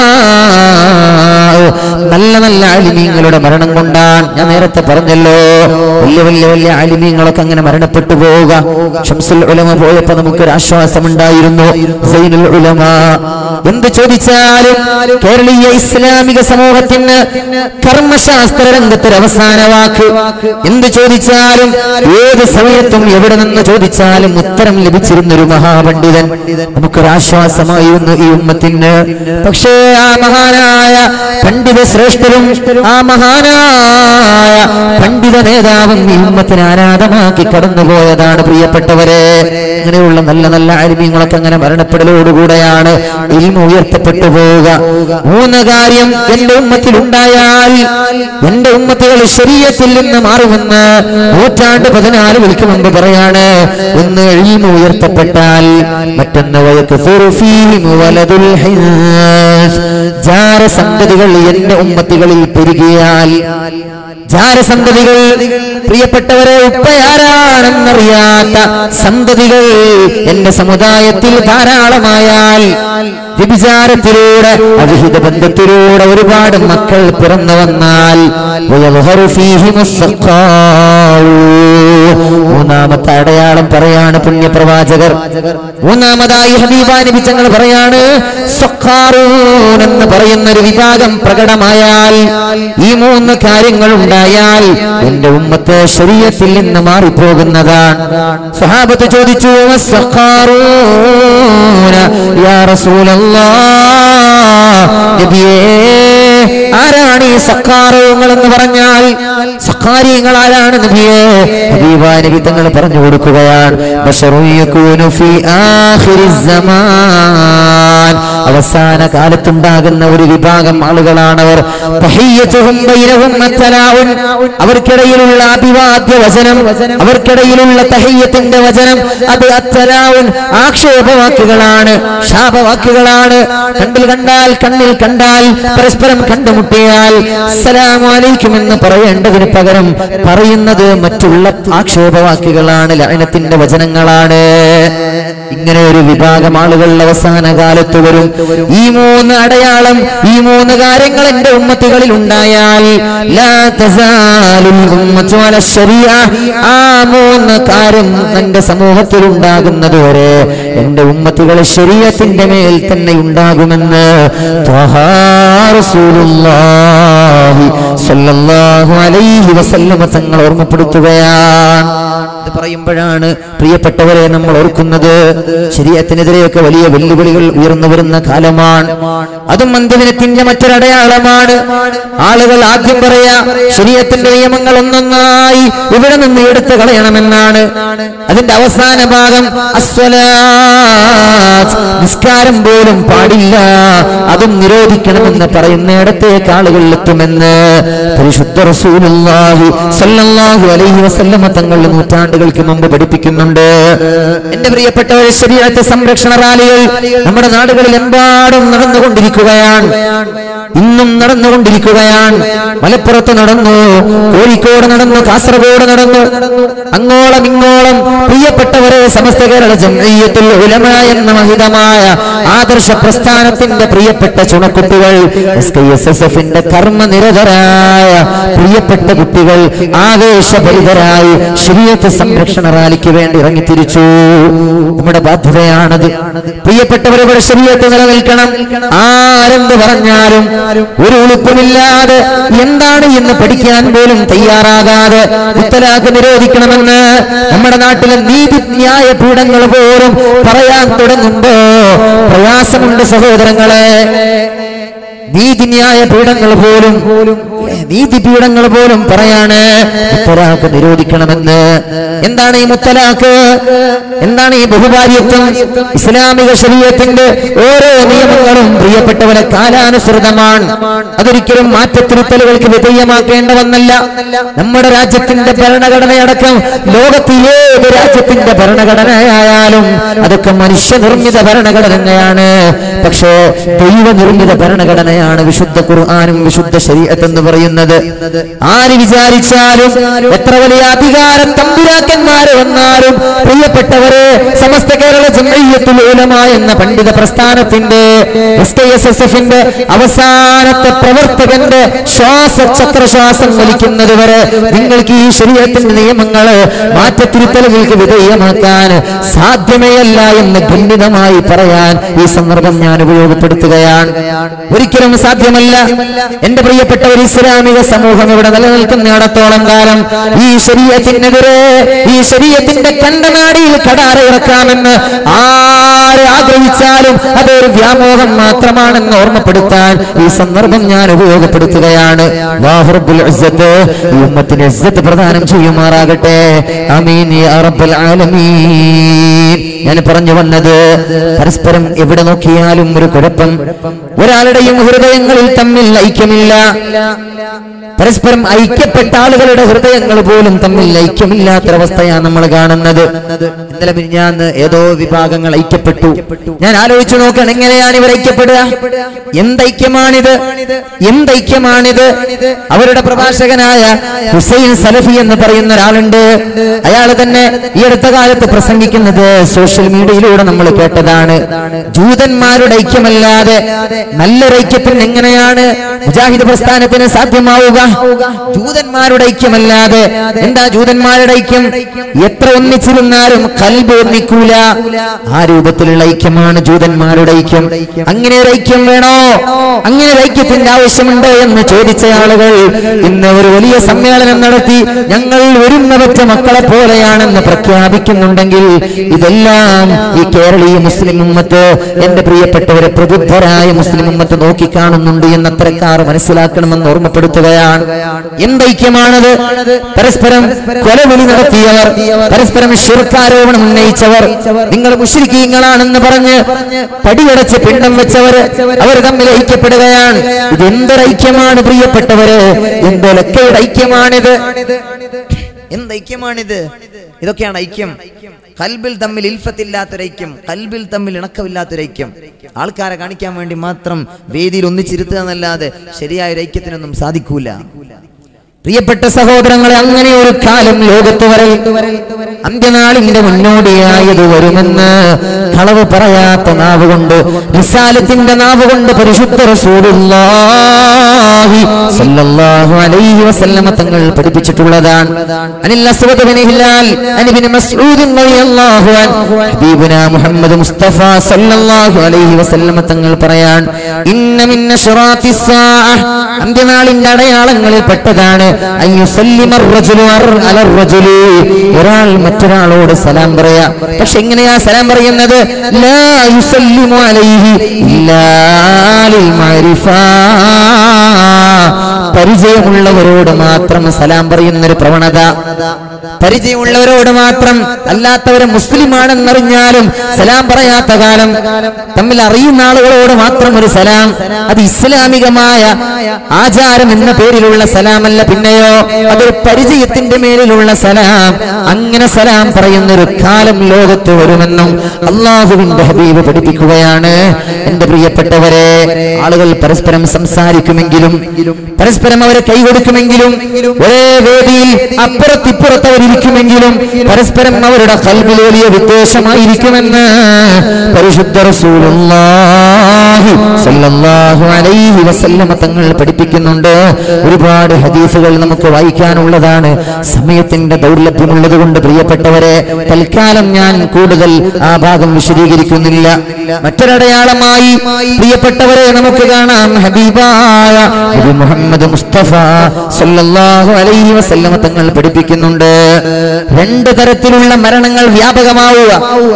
നല്ല നല്ല ആലിമീങ്ങളുടെ മരണം കൊണ്ടാണ് ഞാൻ നേരത്തെ പറഞ്ഞല്ലോ വലിയ വലിയ വലിയ ആലിമീങ്ങളൊക്കെ അങ്ങനെ മരണപ്പെട്ടു പോവുക ഷംസുൽ ഉലമ പോയപ്പോ നമുക്കൊരു ആശ്വാസം ഉണ്ടായിരുന്നു സൈനുൽ ഉലമ എന്ത് ചോദിച്ചാലും കേരളീയ ഇസ്ലാമിക സമൂഹത്തിന് കർമ്മശാസ്ത്ര രംഗത്തൊരു അവസാന വാക്ക് എന്ത് ചോദിച്ചാലും ഏത് സമയത്തും എവിടെ നിന്ന് ചോദിച്ചാലും ഉത്തരം ലഭിച്ചിരുന്ന ഒരു മഹാപണ്ഡിതൻ നമുക്കൊരു ആശ്വാസമായിരുന്നു ഈ ഉമ്മത്തിന് പക്ഷേ ആ മഹാനായ പണ്ഡിത ശ്രേഷ്ഠരും ആ മഹാനായ പണ്ഡിത നേതാവും ഈ ഉമ്മത്തിനെ ആരാധമാക്കി കടന്നുപോയതാണ് പ്രിയപ്പെട്ടവരെ അങ്ങനെയുള്ള നല്ല നല്ല അരിമ്യങ്ങളൊക്കെ അങ്ങനെ മരണപ്പെടലോടുകൂടെയാണ് ഇൽമ ഉയർത്തപ്പെട്ടു പോവുക മൂന്ന് കാര്യം എന്റെ ഉമ്മത്തിൽ ഉണ്ടായാൽ എന്റെ ഉമ്മത്തുകൾ ശരീരത്തിൽ നിന്ന് മാറുമെന്ന് നൂറ്റാണ്ട് പതിനാല് വിൽക്ക് മുമ്പ് പറയാണ് ഒന്ന് ഇൽമ ഉയർത്തപ്പെട്ടാൽ മറ്റൊന്ന് വയക്കുഫുറു ഫീഹിം വലതുൽ ഹിൻസ്. ജാരസന്തതികൾ എന്റെ ഉമ്മത്തികളിൽ പെരുകിയാൽ ജാരസന്തതികൾ പ്രിയപ്പെട്ടവരെ ഉപ്പയാരാണെന്നറിയാത്ത സന്തതികൾ എന്റെ സമുദായത്തിൽ ധാരാളമായാൽ വ്യഭിചാരത്തിലൂടെ അവിഹിത ബന്ധത്തിലൂടെ ഒരുപാട് മക്കൾ പിറന്നു വന്നാൽ വയദ്ഹറു ഫീഹിമുസ് സഖാഉ. മൂന്നാമത്തെ അടയാളം പറയാണ് പുണ്യപ്രവാചകർ മൂന്നാമതായി ഹബീബ നബി തങ്ങൾ പറയാണ് സഖാറൂൻ എന്ന് പറയുന്ന ഒരു വിഭാഗം പ്രകടമായാൽ ഈ മൂന്ന് കാര്യങ്ങൾ ഉണ്ടായാൽ എന്റെ ഉമ്മത്ത് ശരീരത്തിൽ നിന്ന് മാറിപ്പോകുന്നതാണ് സ്വഹാബത്ത് ചോദിച്ചു "വസ്സഖാറൂന യാ റസൂലല്ലാഹ് നബിയേ ആരാണ് ഈ സക്കാറങ്ങൾ എന്ന് പറഞ്ഞാൽ സക്കാരിയങ്ങൾ ആരാണ് നബിയെ ഹബീബാ നബി തങ്ങൾ പറഞ്ഞു കൊടുക്കുകയാണ് ബശറുൻ യകൂനു ഫീ ആഖിരിസ് സമാൻ അവസാന കാലത്തുണ്ടാകുന്ന ഒരു വിഭാഗം ആളുകളാണവർ തഹിയ്യത്തുഹും ബൈനഹും അത്തലാഉൻ. അവർക്കിടയിലുള്ള അഭിവാദ്യ വചനം അവർക്കിടയിലുള്ള തഹിയ്യത്തിന്റെ വചനം അത് അത്തലാഉൻ ആക്ഷേപവാക്കുകളാണ് ശാപവാക്കുകളാണ് കണ്ടിൽ കണ്ടാൽ കണ്ണിൽ കണ്ടാൽ പരസ്പരം കണ്ടുമുട്ടിയാൽ സലാം അലൈക്കും എന്ന് പറയേണ്ടതിന് പകരം പറയുന്നത് മറ്റുള്ള ആക്ഷേപവാക്കുകളാണ് ലയനത്തിന്റെ വചനങ്ങളാണ് ഇങ്ങനെ ഒരു വിഭാഗം ആളുകൾ അവസാന കാലത്ത് വരും ഈ മൂന്ന് അടയാളം ഈ മൂന്ന് കാര്യങ്ങൾ എന്റെ ഉമ്മത്തുകളിൽ ഉണ്ടായാൽ ലാ തസാലുൽ ഉമ്മത്തു അല ശരീഅ. ആ മൂന്ന് കാര്യം എന്റെ സമൂഹത്തിൽ ഉണ്ടാകുന്നത് വരെ എന്റെ ഉമ്മത്തുകൾ ശരീരത്തിന്റെ മേൽ തന്നെ ഉണ്ടാകുമെന്ന് ത്വഹാ റസൂലുള്ളാഹി സ്വല്ലല്ലാഹു അലൈഹി വസല്ലമ തങ്ങൾ ഓർമ്മപ്പെടുത്തുകയാണ് ഇത് പറയുമ്പോഴാണ് പ്രിയപ്പെട്ടവരെ നമ്മൾ ഓർക്കുന്നത് ശരീരത്തിനെതിരെയൊക്കെ വലിയ വെല്ലുവിളികൾ ഉയർന്നു വരുന്ന കാലമാണ് അതും അന്ത്യദിനത്തിന്റെ മറ്റൊരടയാളമാണ് ആളുകൾ ആദ്യം പറയാ ശരീരത്തിന്റെ നിയമങ്ങൾ ഒന്നൊന്നായി ഇവിടെ നിന്ന് എടുത്തു കളയണമെന്നാണ് അതിന്റെ അവസാന ഭാഗം അസ്വലാത്ത് നിസ്കാരം പോലും പാടില്ല അതും നിരോധിക്കണമെന്ന് പറയുന്നിടത്തേക്ക് ആളുകൾ എത്തുമെന്ന് പരിശുദ്ധ റസൂലുള്ളാഹി സ്വല്ലല്ലാഹു അലൈഹി വസല്ലമ തങ്ങൾ നൂറ്റാണ്ടുകൾക്ക് മുമ്പ് പഠിപ്പിക്കുന്നുണ്ട് എന്റെ പ്രിയപ്പെട്ടവരെ ശരീരത്തെ സംരക്ഷണ റാലികൾ നമ്മുടെ നാടുകളിൽ എമ്പാടും നടന്നുകൊണ്ടിരിക്കുകയാണ് ഇന്നും നടന്നുകൊണ്ടിരിക്കുകയാണ് മലപ്പുറത്ത് നടന്നു കോഴിക്കോട് നടന്നു കാസർഗോഡ് നടന്നു അങ്ങോളം ഇങ്ങോളം പ്രിയപ്പെട്ടവരെ സമസ്ത കേരള ജംഇയ്യത്തുൽ ഉലമ എന്ന മഹിതമായ ആദർശ പ്രസ്ഥാനത്തിന്റെ പ്രിയപ്പെട്ട ചുണക്കുട്ടികൾ എസ് കെ എസ് എസ് എഫിന്റെ കർമ്മനിരതരായ പ്രിയപ്പെട്ട കുട്ടികൾ ആവേശഭരിതരായി ശരീരത്തെ സംരക്ഷണ റാലിക്ക് വേണ്ടി ഇറങ്ങിത്തിരിച്ചു നമ്മുടെ ബാധ്യതയാണത് പ്രിയപ്പെട്ടവരുടെ ശരീരത്തെ നിലനിൽക്കണം ആരെന്ത് പറഞ്ഞാലും ഒരു ഉളുപ്പുമില്ലാതെ എന്താണ് എന്ന് പഠിക്കാൻ പോലും തയ്യാറാകാതെ മുത്തലാഖ് നിരോധിക്കണമെന്ന് നമ്മുടെ നാട്ടിലെ നീതിന്യായ പീഠങ്ങൾ പോലും പറയാൻ തുടങ്ങുമ്പോ പ്രയാസമുണ്ട് സഹോദരങ്ങളെ നീതിന്യായ പീഠങ്ങൾ പോലും ഏ, നീതിപീഠങ്ങൾ പോലും പറയാണ് മുത്തലാഖ് നിരോധിക്കണമെന്ന് എന്താണ് ഈ മുത്തലാഖ് എന്താണ് ഈ ബഹുഭാര്യത്വം ഇസ്ലാമിക ശരീരത്തിന്റെ ഓരോ നിയമങ്ങളും പ്രിയപ്പെട്ടവരെ കാലാനുസൃതമാണ് അതൊരിക്കലും മാറ്റത്തിരുത്തലുകൾക്ക് വിധേയമാക്കേണ്ട ഒന്നല്ല നമ്മുടെ രാജ്യത്തിന്റെ ഭരണഘടനയടക്കം ലോകത്ത് ഏത് രാജ്യത്തിന്റെ ഭരണഘടനയായാലും അതൊക്കെ മനുഷ്യനിർമ്മിത ഭരണഘടനയാണ് പക്ഷേ ദൈവനിർമ്മിത ഭരണഘടനയാണ് വിശുദ്ധ ഖുർആാനും വിശുദ്ധ ശരീഅത്ത് എന്ന് പറയുന്നത് ആര് വിചാരിച്ചാലും എത്ര വലിയ അധികാര തമ്പുരാക്കന്മാര് വന്നാലും പ്രിയപ്പെട്ടവരെ സമസ്ത കേരള ജംഇയ്യത്തുൽ ഉലമ എന്ന പണ്ഡിത പ്രസ്ഥാനത്തിന്റെ എസ് കെ എസ് എസ് എഫിന്റെ അവസാനത്തെ പ്രവർത്തകന്റെ ശ്വാസചക്ര ശ്വാസം വലിക്കുന്നത് വരെ നിങ്ങൾക്ക് ഈ ശരീരത്തിന്റെ നിയമങ്ങള് മാറ്റത്തിരുത്തലുകൾക്ക് വിധേയമാക്കാൻ സാധ്യമേയല്ല എന്ന് ഖണ്ഡിതമായി പറയാൻ ഈ സന്ദർഭം ഞാൻ ഉപയോഗപ്പെടുത്തുകയാണ് ഒരിക്കലും സാധ്യമല്ല എന്റെ പ്രിയപ്പെട്ട ഒരു ഇസ്ലാമിക സമൂഹം ഇവിടെ നിലനിൽക്കുന്നിടത്തോളം കാലം ഈ ശരീരത്തിനെതിരെ ഈ ശരീരത്തിന്റെ കണ്ടനാടിയിൽ കടാറയിറക്കാമെന്ന് ആര് ആഗ്രഹിച്ചാലും അതൊരു വ്യാമോഹം മാത്രമാണെന്ന് ഓർമ്മപ്പെടുത്താൻ ഈ സന്ദർഭം ഞാൻ ഉപയോഗപ്പെടുത്തുകയാണ് അല്ലാഹു റബ്ബുൽ ഇസ്സത്ത് ഈ ഉമ്മത്തിന് ഇസ്സത്ത് പ്രദാനം ചെയ്യുമാറാകട്ടെ ആമീൻ യാ റബ്ബൽ ആലമീൻ ഞാൻ പറഞ്ഞു വന്നത് പരസ്പരം എവിടെ നോക്കിയാലും ഒരു കുഴപ്പം ഒരാളുടെയും ഹൃദയങ്ങളിൽ തമ്മിൽ ഐക്യമില്ല പരസ്പരം ഐക്യപ്പെട്ട ആളുകളുടെ ഹൃദയങ്ങൾ പോലും തമ്മിൽ ഐക്യമില്ലാത്തൊരവസ്ഥയാണ് നമ്മൾ കാണുന്നത് ഇന്നലെ മിനിഞ്ഞാന്ന് ഏതോ വിഭാഗങ്ങൾ ഐക്യപ്പെട്ടു ഞാൻ ആലോചിച്ചു നോക്കണം എങ്ങനെയാണ് ഇവർ ഐക്യപ്പെടുക എന്തൈക്യമാണിത് എന്തൈക്യമാണിത് അവരുടെ പ്രഭാഷകനായ ഹുസൈൻ സലഫി എന്ന് പറയുന്ന ഒരാളുണ്ട് അയാൾ തന്നെ ഈ അടുത്ത കാലത്ത് പ്രസംഗിക്കുന്നത് സോഷ്യൽ മീഡിയയിലൂടെ നമ്മൾ കേട്ടതാണ് ജൂതന്മാരുടെ ഐക്യമല്ലാതെ നല്ലൊരു ഐക്യത്തിന് എങ്ങനെയാണ് മുജാഹിദ് പ്രസ്ഥാനത്തിന് സാധ്യമാവുക ജൂതന്മാരുടെ ഐക്യമല്ലാതെ എന്താ ജൂതന്മാരുടെ ഐക്യം എത്ര ഒന്നിച്ചിരുന്നാലും കൽബ് ഒന്നിക്കൂല ആ രൂപത്തിലുള്ള ഐക്യമാണ് ജൂതന്മാരുടെ ഐക്യം അങ്ങനെ ഒരു ഐക്യം വേണോ അങ്ങനെ ഒരു ഐക്യത്തിന്റെ ആവശ്യമുണ്ട് എന്ന് ചോദിച്ച ആളുകൾ ഇന്ന് ഒരു വലിയ സമ്മേളനം നടത്തി ഞങ്ങൾ ഒരുമവറ്റ മക്കളെ പോലെയാണെന്ന് പ്രഖ്യാപിക്കുന്നുണ്ടെങ്കിൽ ഇതെല്ലാം ഈ കേരളീയ മുസ്ലിം ഉമ്മത്ത് എന്റെ പ്രിയപ്പെട്ടവരെ പ്രബുദ്ധരായ മുസ്ലിം ഉമ്മത്ത് നോക്കിക്കാണുന്നുണ്ട് എന്ന് അത്തരക്കാർ മനസ്സിലാക്കണമെന്ന് ഓർമ്മപ്പെടുത്തുകയാണ് എന്തൈക്യമാണത് പരസ്പരം കൊലവിളി നടത്തിയവർ പരസ്പരം ശിർക്കാരോപണം ഉന്നയിച്ചവർ നിങ്ങൾ മുഷ്രിക്കീങ്ങളാണെന്ന് പറഞ്ഞ് പടിയടച്ച് പിണ്ടം വെച്ചവര് അവർ തമ്മിൽ ഐക്യപ്പെടുകയാണ് ഇത് എന്തൊരു ഐക്യമാണ് പ്രിയപ്പെട്ടവര് എന്തൊലക്കയുടെ ഐക്യമാണിത് എന്ത് ഐക്യമാണിത് ഇതൊക്കെയാണ് ഐക്യം കൽബിൽ തമ്മിൽ ഇൽഫത്തില്ലാത്തൊരൈക്യം കൽബിൽ തമ്മിൽ ഇണക്കമില്ലാത്തൊരൈക്യം ആൾക്കാരെ കാണിക്കാൻ വേണ്ടി മാത്രം വേദിയിൽ ഒന്നിച്ചിരുത്തുക എന്നല്ലാതെ ശരിയായ ഒരു ഐക്യത്തിനൊന്നും സാധിക്കൂല പ്രിയപ്പെട്ട സഹോദരങ്ങളെ അങ്ങനെ ഒരു കാലം ലോകത്ത് വരെ അന്ത്യനാളിന്റെ മുന്നോടിയായത് വരുമെന്ന് കളവ് പറയാത്ത നാവ് കൊണ്ട് റിസാലത്തിന്റെ നാവ് കൊണ്ട് പരിശുദ്ധ റസൂലുള്ളാഹി സ്വല്ലല്ലാഹു അലൈഹി വസല്ലമ തങ്ങൾ പഠിപ്പിച്ചിട്ടുള്ളതാണ് അനിൽ അസ്വദ് ബിൻ ഹിലാൽ അനി ബിൻ മസ്ഊദ് റളിയല്ലാഹു അൻഹു ഹബീബുനാ മുഹമ്മദ് മുസ്തഫ സ്വല്ലല്ലാഹു അലൈഹി വസല്ലമ തങ്ങൾ പറയാൻ ഇന്ന മിൻ അശ്റാത്തിസ് സാഅ അന്ത്യനാളിന്റെ അടയാളങ്ങളിൽ പെട്ടതാണ് അയ്യുസല്ലിമർ റജുലു അർ- അലർ റജുലി. ഒരാൾ മറ്റൊരാളോട് സലാം പറയാ പക്ഷെ എങ്ങനെയാ സലാം പറയുന്നത് ലാ യുസല്ലിമു അലൈഹി ഇല്ലാ ലിൽ മഅരിഫാ. പരിചയമുള്ളവരോട് മാത്രം സലാം പറയുന്ന ഒരു പ്രവണത പരിചയമുള്ളവരോട് മാത്രം അല്ലാത്തവരെ മുസ്ലിമാണെന്നറിഞ്ഞാലും സലാം പറയാത്ത കാലം തമ്മിൽ അറിയുന്ന ആളുകളോട് മാത്രം ഒരു സലാം അത് ഇസ്ലാമികമായ ആചാരം എന്ന പേരിലുള്ള സലാമല്ല പിന്നെയോ അതൊരു പരിചയത്തിന്റെ മേലിലുള്ള സലാം അങ്ങനെ സലാം പറയുന്ന ഒരു കാലം ലോകത്ത് വരുമെന്നും അള്ളാഹുവിന്റെ ഹബീബ് പഠിപ്പിക്കുകയാണ് എന്റെ പ്രിയപ്പെട്ടവരെ ആളുകൾ പരസ്പരം സംസാരിക്കുമെങ്കിലും പരസ്പരം അവരെ കൈകൊടുക്കുമെങ്കിലും ഒരേ വേദിയിൽ അപ്പുറത്തിപ്പുറത്ത് അവരിയ്ക്കുമെങ്കിലും പരസ്പരം അവരുടെ കൽബിൽ വലിയ വിദ്വേഷമായിരിക്കുമെന്ന് പരിശുദ്ധ റസൂലുള്ളാഹി സ്വല്ലല്ലാഹു അലൈഹി വസല്ലമ തങ്ങൾ പഠിപ്പിക്കുന്നുണ്ട് ഒരുപാട് ഹദീസുകൾ നമുക്ക് വായിക്കാനുള്ളതാണ് സമയത്തിന്റെ ദൗർലഭ്യമുള്ളത് കൊണ്ട് പ്രിയപ്പെട്ടവരെ തൽക്കാലം ഞാൻ കൂടുതൽ ആ ഭാഗം വിശദീകരിക്കുന്നില്ല മറ്റൊരടയാളമായി പ്രിയപ്പെട്ടവരെ നമുക്ക് കാണാം ഹബീബായ നബി മുഹമ്മദ് മുസ്തഫ സല്ലല്ലാഹു അലൈഹി വസല്ലമ തങ്ങൾ പഠിപ്പിക്കുന്നുണ്ട് രണ്ട് തരത്തിലുള്ള മരണങ്ങൾ വ്യാപകമാവുക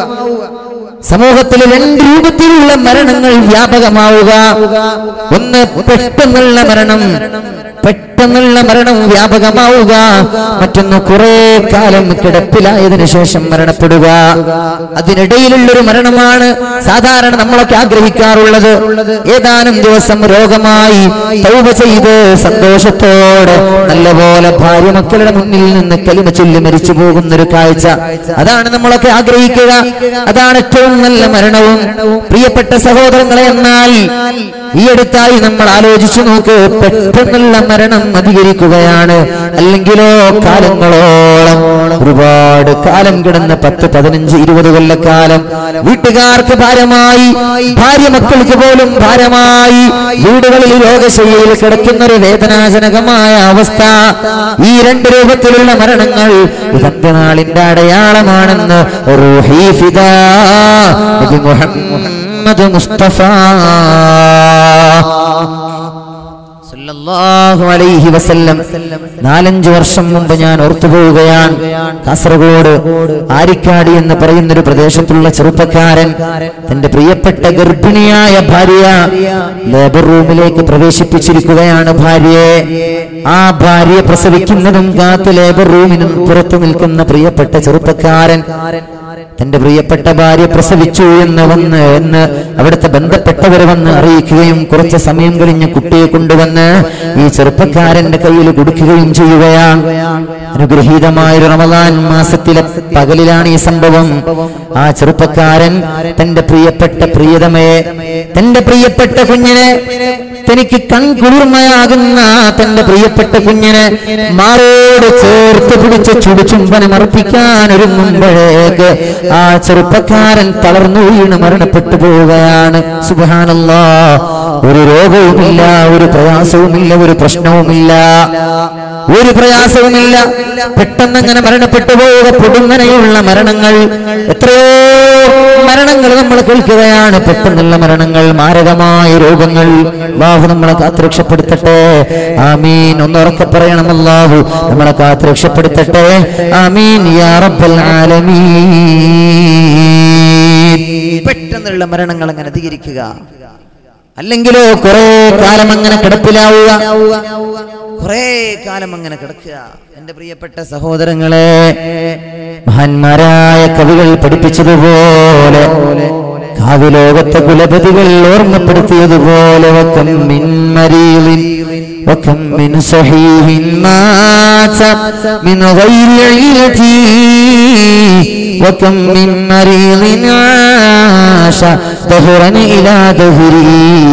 സമൂഹത്തിൽ രണ്ട് രൂപത്തിലുള്ള മരണങ്ങൾ വ്യാപകമാവുക ഒന്ന് പെട്ടെന്നുള്ള മരണം പെട്ടെന്നുള്ള മരണം വ്യാപകമാവുക മറ്റൊന്ന് കുറെ കാലം കിടപ്പിലായതിനു ശേഷം മരണപ്പെടുക അതിനിടയിലുള്ളൊരു മരണമാണ് സാധാരണ നമ്മളൊക്കെ ആഗ്രഹിക്കാറുള്ളത് ഏതാനും ദിവസം രോഗമായി തൗബ ചെയ്ത് സന്തോഷത്തോടെ നല്ലപോലെ ഭാര്യ മക്കളുടെ മുന്നിൽ നിന്ന് കലിമ ചൊല്ലി മരിച്ചു പോകുന്ന ഒരു കാഴ്ച അതാണ് നമ്മളൊക്കെ ആഗ്രഹിക്കുക അതാണ് ഏറ്റവും നല്ല മരണവും പ്രിയപ്പെട്ട സഹോദരങ്ങളെ എന്നാൽ ഈ അടുത്തായി നമ്മൾ ആലോചിച്ചു നോക്ക് പെട്ടെന്നുള്ള മരണം അധികരിക്കുകയാണ് അല്ലെങ്കിലോ കാലങ്ങളോളം ഒരുപാട് കാലം കിടന്ന് പത്ത് പതിനഞ്ച് ഇരുപത് കൊല്ലക്കാലം വീട്ടുകാർക്ക് ഭാരമായി ഭാര്യ മക്കൾക്ക് പോലും ഭാരമായി വീടുകളിൽ രോഗശയ്യയിൽ കിടക്കുന്ന ഒരു വേദനാജനകമായ അവസ്ഥ ഈ രണ്ട് രൂപത്തിലുള്ള മരണങ്ങൾ ഇതന്ത്യനാളിന്റെ അടയാളമാണെന്ന് റൂഹി ഫിദാ നബി മുഹമ്മദ് മുസ്തഫ സല്ലല്ലാഹു അലൈഹി വസല്ലം നാലഞ്ചു വർഷം മുമ്പ് ഞാൻ ഓർത്തുപോവുകയാണ് കാസർഗോഡ് ആരിക്കാടി എന്ന് പറയുന്ന ഒരു പ്രദേശത്തുള്ള ചെറുപ്പക്കാരൻ തന്റെ പ്രിയപ്പെട്ട ഗർഭിണിയായ ഭാര്യ ലേബർ റൂമിലേക്ക് പ്രവേശിപ്പിച്ചിരിക്കുകയാണ് ഭാര്യയെ ആ ഭാര്യയെ പ്രസവിക്കുന്നതും കാത്ത് ലേബർ റൂമിനും പുറത്തു നിൽക്കുന്ന പ്രിയപ്പെട്ട ചെറുപ്പക്കാരൻ തന്റെ പ്രിയപ്പെട്ട ഭാര്യ പ്രസവിച്ചു എന്ന് വന്ന് എന്ന് അവിടുത്തെ ബന്ധപ്പെട്ടവർ വന്ന് അറിയിക്കുകയും കുറച്ച് സമയം കഴിഞ്ഞ് കുട്ടിയെ കൊണ്ടുവന്ന് ഈ ചെറുപ്പക്കാരന്റെ കയ്യിൽ കൊടുക്കുകയും ചെയ്യുകയാണ് അനുഗ്രഹീതമായ ഒരു റമദാൻ മാസത്തിലെ പകലിലാണ് ഈ സംഭവം ആ ചെറുപ്പക്കാരൻ തന്റെ പ്രിയപ്പെട്ട പ്രിയതമയെ തന്റെ പ്രിയപ്പെട്ട കുഞ്ഞിനെ തനിക്ക് കൺകുളിർമയാകുന്ന തന്റെ പ്രിയപ്പെട്ട കുഞ്ഞിനെ മാറോട് ചേർത്ത് പിടിച്ച് ചുടുചുംബനം അർപ്പിക്കാൻ ഒരുങ്ങുമ്പോഴേക്ക് ആ ചെറുപ്പക്കാരൻ തളർന്നു വീണ് മരണപ്പെട്ടു പോവുകയാണ് സുബാനല്ലാ ഒരു രോഗവുമില്ല ഒരു പ്രയാസവുമില്ല ഒരു പ്രശ്നവുമില്ല ഒരു പ്രയാസവുമില്ല പെട്ടെന്ന് അങ്ങനെ മരണപ്പെട്ടു പോവുക പൊടുന്നനെയുള്ള മരണങ്ങൾ എത്രയോ മരണങ്ങൾ നമ്മൾ കേൾക്കുകയാണ് പെട്ടെന്നുള്ള മരണങ്ങൾ മാരകമായ രോഗങ്ങൾ അള്ളാഹു നമ്മളെ കാത്തുരക്ഷപ്പെടുത്തട്ടെ ആമീൻ ഒന്നുറക്കെ പറയണം അല്ലാഹു നമ്മളെ കാത്തുരക്ഷപ്പെടുത്തട്ടെ ആമീൻ യാ റബ്ബൽ ആലമീൻ പെട്ടെന്നുള്ള മരണങ്ങൾ അങ്ങനെ അധികരിക്കുക അല്ലെങ്കിലോ കുറെ കാലം അങ്ങനെ കിടപ്പിലാവുക കുറെ കാലം അങ്ങനെ കിടക്കുക എന്റെ പ്രിയപ്പെട്ട സഹോദരങ്ങളെ മഹാന്മാരായ കവികൾ പഠിപ്പിച്ചതുപോലെ കാവ്യലോകത്തെ കുലപതികൾ ഓർമ്മപ്പെടുത്തിയതുപോലെ വക്കം മിൻ മരീലിൻ വക്കം മിൻ സഹീഹിൻ മാത മിൻ ഗൈരി ഇല്ലതി വക്കം മിൻ മരീലിൻ ആശ ദഹ്റൻ ഇലാ ദഹ്രി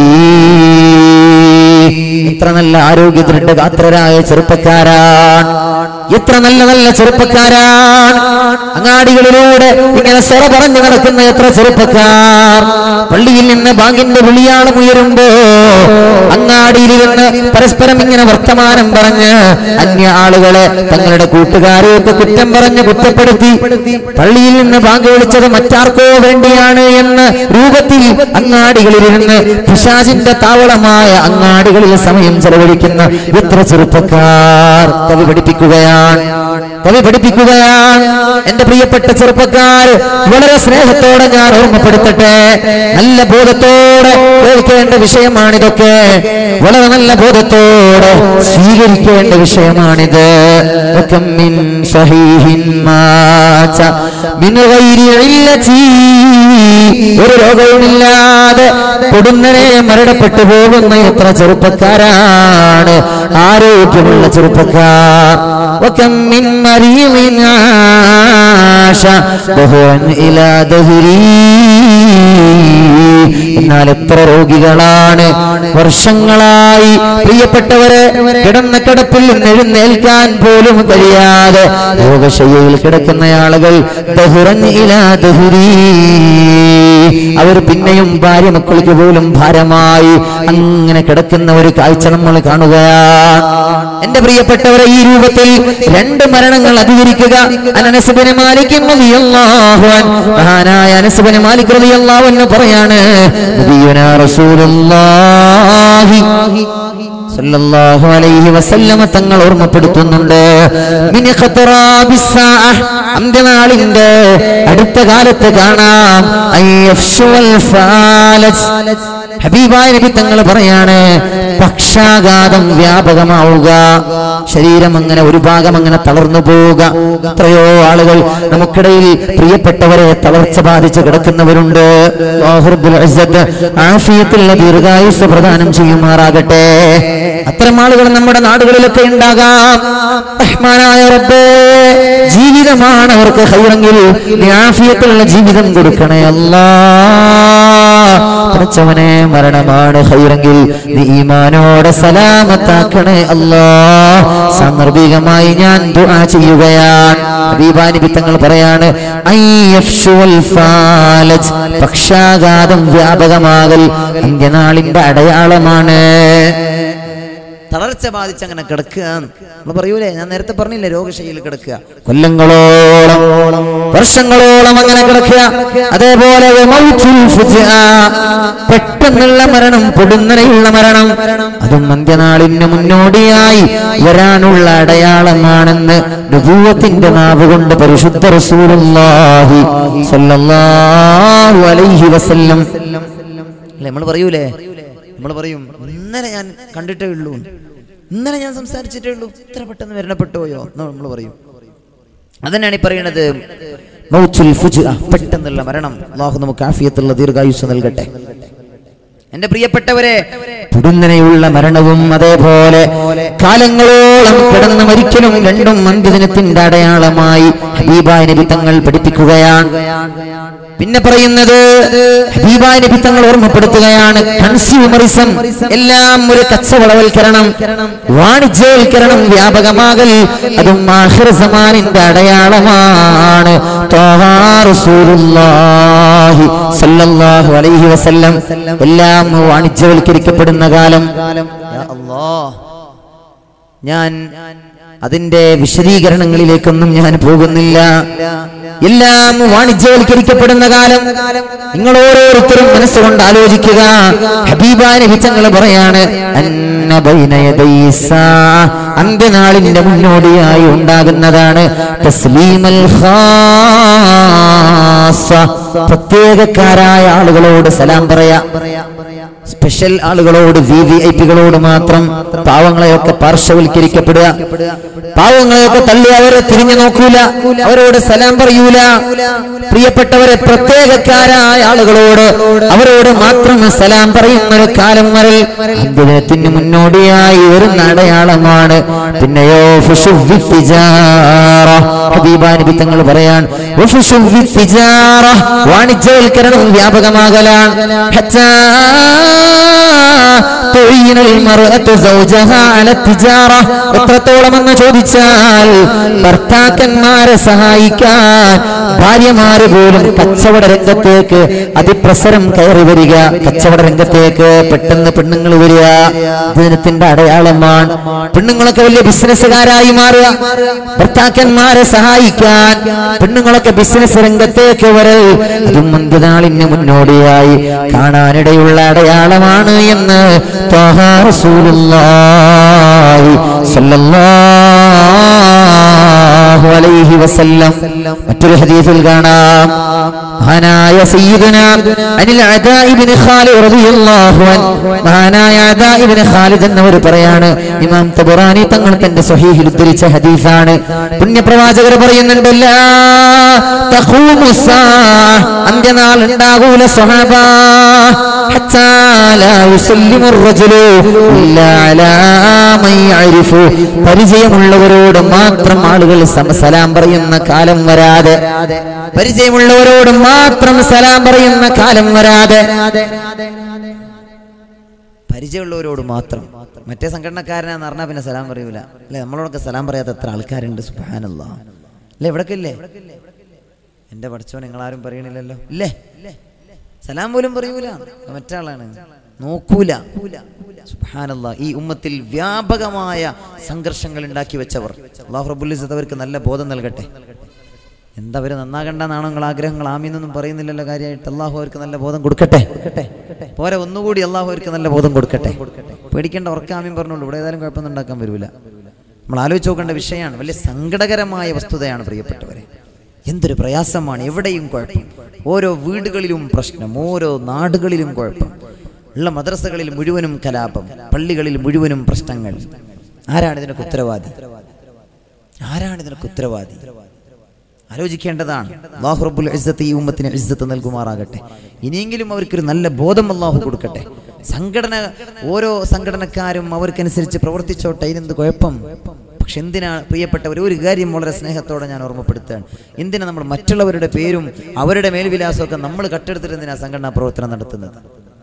എത്ര നല്ല ആരോഗ്യ ദൃഢഗാത്രരായ ചെറുപ്പക്കാരാണ് എത്ര നല്ല നല്ല ചെറുപ്പക്കാരാണ് അങ്ങാടികളിലൂടെ ഇങ്ങനെ സ്വറ പറഞ്ഞു നടക്കുന്ന എത്ര ചെറുപ്പക്കാർ പള്ളിയിൽ നിന്ന് ബാങ്കിന്റെ വിളിയാളം ഉയരുമ്പോ അങ്ങാടിയിലിരുന്ന് പരസ്പരം ഇങ്ങനെ വർത്തമാനം പറഞ്ഞ് അന്യ ആളുകളെ തങ്ങളുടെ കൂട്ടുകാരെയൊക്കെ കുറ്റം പറഞ്ഞ് കുറ്റപ്പെടുത്തി പള്ളിയിൽ നിന്ന് ബാങ്ക് വിളിച്ചത് മറ്റാർക്കോ വേണ്ടിയാണ് എന്ന രൂപത്തിൽ അങ്ങാടികളിലിരുന്ന് പിശാചിന്റെ താവളമായ അങ്ങാടികളിൽ സമയം ചെലവഴിക്കുന്ന എത്ര ചെറുപ്പക്കാർ കവി പഠിപ്പിക്കുകയാണ് കവി പഠിപ്പിക്കുകയാണ് എന്റെ പ്രിയപ്പെട്ട ചെറുപ്പക്കാർ വളരെ സ്നേഹത്തോടെ ഞാൻ ഓർമ്മപ്പെടുത്തട്ടെ നല്ല ബോധത്തോടെ കേൾക്കേണ്ട വിഷയമാണിതൊക്കെ വളരെ നല്ല ബോധത്തോടെ സ്വീകരിക്കേണ്ട വിഷയമാണിത് وكم من صحيح مات من غير علة ഒരു രോഗവുമില്ലാതെ കൊടുന്നനെ മരണപ്പെട്ടു പോകുന്ന എത്ര ചെറുപ്പക്കാരാണ് ആരോഗ്യമുള്ള ചെറുപ്പക്കാർ وكم من مريض عاش دهرا إلى دهري എന്നാൽ എത്ര രോഗികളാണ് വർഷങ്ങളായി പ്രിയപ്പെട്ടവരെ കിടന്ന കിടപ്പിൽ നിന്ന് എഴുന്നേൽക്കാൻ പോലും കഴിയാതെ രോഗശയ്യയിൽ കിടക്കുന്ന ആളുകൾ ദഹുറൻ ഇലാ ദഹുരീ. അവർ പിന്നെയും ഭാര്യ മക്കൾക്ക് പോലും ഭാരമായി അങ്ങനെ കിടക്കുന്ന ഒരു കാഴ്ച നമ്മൾ കാണുകയാണ് എന്റെ പ്രിയപ്പെട്ടവരെ ഈ രൂപത്തിൽ രണ്ട് മരണങ്ങൾ അധികരിക്കുക അനനസുബിന് മാലിക്കും മഹാനായ അനസുബിന് മാലിക് റളിയല്ലാഹു അൻഹു പറയാണ് നബിയുനാ റസൂലുള്ളാഹി സല്ലല്ലാഹു അലൈഹി വസല്ലമ തങ്ങൾ ഓർമ്മപ്പെടുത്തുന്നുണ്ട് മിൻ ഖത്റാബിസ് സാഅ അന്ത്യനാളിന്റെ അടുത്ത കാലത്ത് കാണാം അയ്യഫ്ശുവൽ ഫാലജ് ഹബീബായ നബി തങ്ങൾ പറയാണ് പക്ഷാഘാതം വ്യാപകമാവുക ശരീരം അങ്ങനെ ഒരു ഭാഗം അങ്ങനെ തളർന്നു പോവുക എത്രയോ ആളുകൾ നമുക്കിടയിൽ പ്രിയപ്പെട്ടവരെ തളർച്ച ബാധിച്ച് കിടക്കുന്നവരുണ്ട് അല്ലാഹു റബ്ബുൽ ഇസ്സത്ത് ആഫിയത്തുള്ള ദീർഘായുസ് പ്രദാനം ചെയ്യുമാറാകട്ടെ അത്തരം ആളുകൾ നമ്മുടെ നാടുകളിലൊക്കെ ഉണ്ടാകാം റഹ്മാനായ റബ്ബേ ജീവിതമാണ് അവർക്ക് ഹൈറെങ്കിൽ നീ ആഫിയത്തുള്ള ജീവിതം കൊടുക്കണേ അല്ലാ പഠിച്ചവനെ മരണമാണ് ഹൈറെങ്കിൽ നീ ഈമാനോടെ സലാമത്താക്കണേ അല്ലാ സാന്ദർഭികമായി ഞാൻ ദുആ ചെയ്യുകയാണ് ഹബീബാനി തങ്ങൾ പറയാണ് അയ്യഫ്ശുവൽ ഫാലജ് പക്ഷാഘാതം വ്യാപകമാകൽ അന്ത്യനാളിന്റെ അടയാളമാണ് തളർച്ച ബാധിച്ച് അങ്ങനെ കിടക്കുക നമ്മൾ പറയൂലേ ഞാൻ നേരത്തെ പറഞ്ഞില്ലേ രോഗശൈലിയിൽ കിടക്കുക കൊല്ലങ്ങളോളം വർഷങ്ങളോളം അങ്ങനെ കിടക്കുക അതേപോലെ വമൗത്തുൽ ഫുജ്അ, പെട്ടെന്നുള്ള മരണം പൊടുന്നനെയുള്ള മരണം അതും അന്ത്യനാളിന് മുന്നോടിയായി വരാനുള്ള അടയാളമാണെന്ന് നുബൂവത്തിന്റെ നാവ് കൊണ്ട് പരിശുദ്ധ റസൂലുള്ളാഹി സ്വല്ലല്ലാഹു അലൈഹി വസല്ലം അല്ലേ നമ്മൾ പറയൂലേ നമ്മൾ പറയും ഇന്നലെ ഞാൻ കണ്ടിട്ടേ ഉള്ളൂ ഇന്നലെ ഞാൻ സംസാരിച്ചിട്ടേ ഉള്ളൂ ഇത്ര പെട്ടെന്ന് മരണപ്പെട്ടു പോയോ എന്ന് നമ്മൾ പറയും അതന്നെയാണ് ഈ പറയുന്നത് മൗത്തുൽ ഫുജ്അ, പെട്ടെന്നുള്ള മരണം അള്ളാഹു നമുക്ക് ആഫിയത്തുള്ള ദീർഘായുസ് നൽകട്ടെ എന്റെ പ്രിയപ്പെട്ടവരെ പുടുന്നനെയുള്ള മരണവും അതേപോലെ കാലങ്ങളോളം കിടന്ന് മരിക്കലും രണ്ടും അന്ത്യദിനത്തിന്റെ അടയാളമായി ഹബീബായ നബി തങ്ങൾ പഠിപ്പിക്കുകയാണ് പിന്നെ പറയുന്നത് ഹബീബായ നബി തങ്ങൾ ഓർമ്മപ്പെടുത്തുകയാണ് കൺസ്യൂമറിസം എല്ലാം ഒരു കച്ചവടവൽക്കരണം വാണിജ്യവൽക്കരണം വ്യാപകമാകൽ അതും ആഖിർ സമാനിന്റെ അടയാളമാണ് ത്വാഹാ റസൂലുള്ളാഹി സല്ലല്ലാഹു അലൈഹി വസല്ലം എല്ലാം വാണിജ്യവൽക്കരിക്കപ്പെടുന്ന കാലം യാ അല്ലാഹ് ഞാൻ അതിന്റെ വിശദീകരണങ്ങളിലേക്കൊന്നും ഞാൻ പോകുന്നില്ല എല്ലാം വാണിജ്യവൽക്കരിക്കപ്പെടുന്ന കാലം നിങ്ങൾ ഓരോരുത്തരും മനസ്സുകൊണ്ട് ആലോചിക്കുക ഹബീബ നബിച്ചങ്ങൾ പറയാണ് അന്ന ബൈന യദൈസാ. അന്ത്യനാളിന്റെ മുന്നോടിയായി ഉണ്ടാകുന്നതാണ് തസ്ലീമൽ ഖാസ. പ്രത്യേകക്കാരായ ആളുകളോട് സലാം പറയാ സ്പെഷ്യൽ ആളുകളോട് വി വി ഐ പികളോട് മാത്രം പാവങ്ങളെയൊക്കെ പാർശ്വവൽക്കരിക്കപ്പെടുക പാവങ്ങളെയൊക്കെ തള്ളി അവരെ തിരിഞ്ഞു നോക്കൂല അവരോട് സലാം പറയൂല പ്രിയപ്പെട്ടവരെ പ്രത്യേകക്കാരായ ആളുകളോട് അവരോട് മാത്രം സലാം പറയുന്ന ഒരു കാലം വരെ അന്ത്യദിനത്തിന് മുന്നോടിയായി വരുന്ന അടയാളമാണ് പിന്നെയോ ഫുഷുവ്വി തിജാറ. ഹബീബാ നബി തങ്ങൾ പറയാൻ വഫുഷുവ്വി തിജാറ. വാണിജ്യവൽക്കരണം വ്യാപകമാകലാണ് ഹത്താ തുഈന അൽമർഅതു സൗജഹാ അല തിജാറ. എത്രത്തോളം എന്ന് ചോദിച്ചാൽ ഭർത്താക്കന്മാരെ സഹായിക്കാൻ ഭാര്യമാര് പോലും കച്ചവട രംഗത്തേക്ക് അതിപ്രസരം കയറി വരിക കച്ചവട രംഗത്തേക്ക് പെട്ടെന്ന് പെണ്ണുങ്ങൾ വരിക ദിനത്തിന്റെ അടയാളമാണ് പെണ്ണുങ്ങളൊക്കെ വലിയ ബിസിനസ്സുകാരായി മാറുക ഭർത്താക്കന്മാരെ സഹായിക്കാൻ പെണ്ണുങ്ങളൊക്കെ ബിസിനസ് രംഗത്തേക്ക് വരൽ അതും അന്ത്യനാളിന് മുന്നോടിയായി കാണാനിടയുള്ള അടയാളമാണ് എന്ന് ത്വാഹ റസൂലുള്ളാഹി സ്വല്ലല്ലാഹു സല്ലല്ലാഹു അലൈഹി വസല്ലം മറ്റൊരു ഹദീസിൽ കാണാം മഹാനായ സയ്യിദുന അനിൽ അദാ ഇബ്നു ഖാലിദ് റളിയല്ലാഹു അൻഹു മഹാനായ അദാ ഇബ്നു ഖാലിദ് എന്നവർ പറയാണ് ഇമാം തബറാനി തങ്ങൾ തന്റെ സ്വഹീഹിൽ ഉദ്ധരിച്ച ഹദീസാണ് പുണ്യപ്രവാചകർ പറയുന്നുണ്ട് ലാ തഖൂമു സാഅ അന്ത്യനാൾ ഉണ്ടാകൂല സ്വഹാബ ഹത്താ ലാ യുസല്ലിമു الرجلു ഇല്ലാ അലാ മൻ യഅരിഫു പരിചയമുള്ളവരോട് മാത്രം ആളുകൾ സമ- സലാം പറയുന്ന കാലം വരാതെ പരിചയമുള്ളവരോട് മാത്രം സലാം പറയുന്ന കാലം വരാതെ പരിചയമുള്ളവരോട് മാത്രം മറ്റേ സംഘടനക്കാരനാന്ന് പറഞ്ഞാൽ പിന്നെ സലാം പറയൂല അല്ലെ നമ്മളോടൊക്കെ സലാം പറയാത്ത എത്ര ആൾക്കാരുണ്ട് സുബാനല്ല അല്ലെ ഇവിടൊക്കെ ഇല്ലേ എന്റെ പഠിച്ചോ നിങ്ങളാരും പറയണില്ലല്ലോ ഇല്ലേ സലാം പോലും പറയൂല മറ്റാളാണ് നോക്കൂല സുബ്ഹാനല്ല ഈ ഉമ്മത്തിൽ വ്യാപകമായ സംഘർഷങ്ങൾ ഉണ്ടാക്കി വെച്ചവർ അള്ളാഹു റബ്ബുൽ ഇസ്സത്ത് അവർക്ക് നല്ല ബോധം നൽകട്ടെ എന്താ അവര് നന്നാകണ്ടെന്നാണോ നിങ്ങൾ ആഗ്രഹങ്ങൾ ആമീന്നൊന്നും പറയുന്നില്ലല്ലോ കാര്യമായിട്ട് അള്ളാഹു അവർക്ക് നല്ല ബോധം കൊടുക്കട്ടെ പോരെ ഒന്നുകൂടി അള്ളാഹു അവർക്ക് നല്ല ബോധം കൊടുക്കട്ടെ പേടിക്കേണ്ട ഉറക്ക ആമീൻ പറഞ്ഞോളൂ ഇവിടെ ഏതായാലും കുഴപ്പമൊന്നും ഉണ്ടാക്കാൻ വരൂല നമ്മൾ ആലോചിച്ച് നോക്കേണ്ട വിഷയമാണ് വലിയ സങ്കടകരമായ വസ്തുതയാണ് പ്രിയപ്പെട്ടവരെ എന്തൊരു പ്രയാസമാണ് എവിടെയും കുഴപ്പം ഓരോ വീടുകളിലും പ്രശ്നം ഓരോ നാടുകളിലും കുഴപ്പം ഉള്ള മദ്രസകളിൽ മുഴുവനും കലാപം പള്ളികളിൽ മുഴുവനും പ്രശ്നങ്ങൾ ആരാണ് ഇതിനൊക്കെ ഉത്തരവാദി ആരാണ് ഇതിനൊക്കെ ഉത്തരവാദി ആലോചിക്കേണ്ടതാണ് അള്ളാഹു റബ്ബുൽ ഇസ്സത്ത് ഈ ഉമ്മത്തിന് ഇസ്സത്ത് നൽകുമാറാകട്ടെ ഇനിയെങ്കിലും അവർക്കൊരു നല്ല ബോധം അള്ളാഹു കൊടുക്കട്ടെ സംഘടന ഓരോ സംഘടനക്കാരും അവർക്കനുസരിച്ച് പ്രവർത്തിച്ചോട്ടെ ഇതിനെന്ത് കുഴപ്പം പക്ഷെ എന്തിനാ പ്രിയപ്പെട്ടവർ ഒരു കാര്യം വളരെ സ്നേഹത്തോടെ ഞാൻ ഓർമ്മപ്പെടുത്തുകയാണ് എന്തിനാ നമ്മൾ മറ്റുള്ളവരുടെ പേരും അവരുടെ മേൽവിലാസമൊക്കെ നമ്മൾ കട്ടെടുത്തിട്ട് എന്തിനാ സംഘടനാ പ്രവർത്തനം നടത്തുന്നത്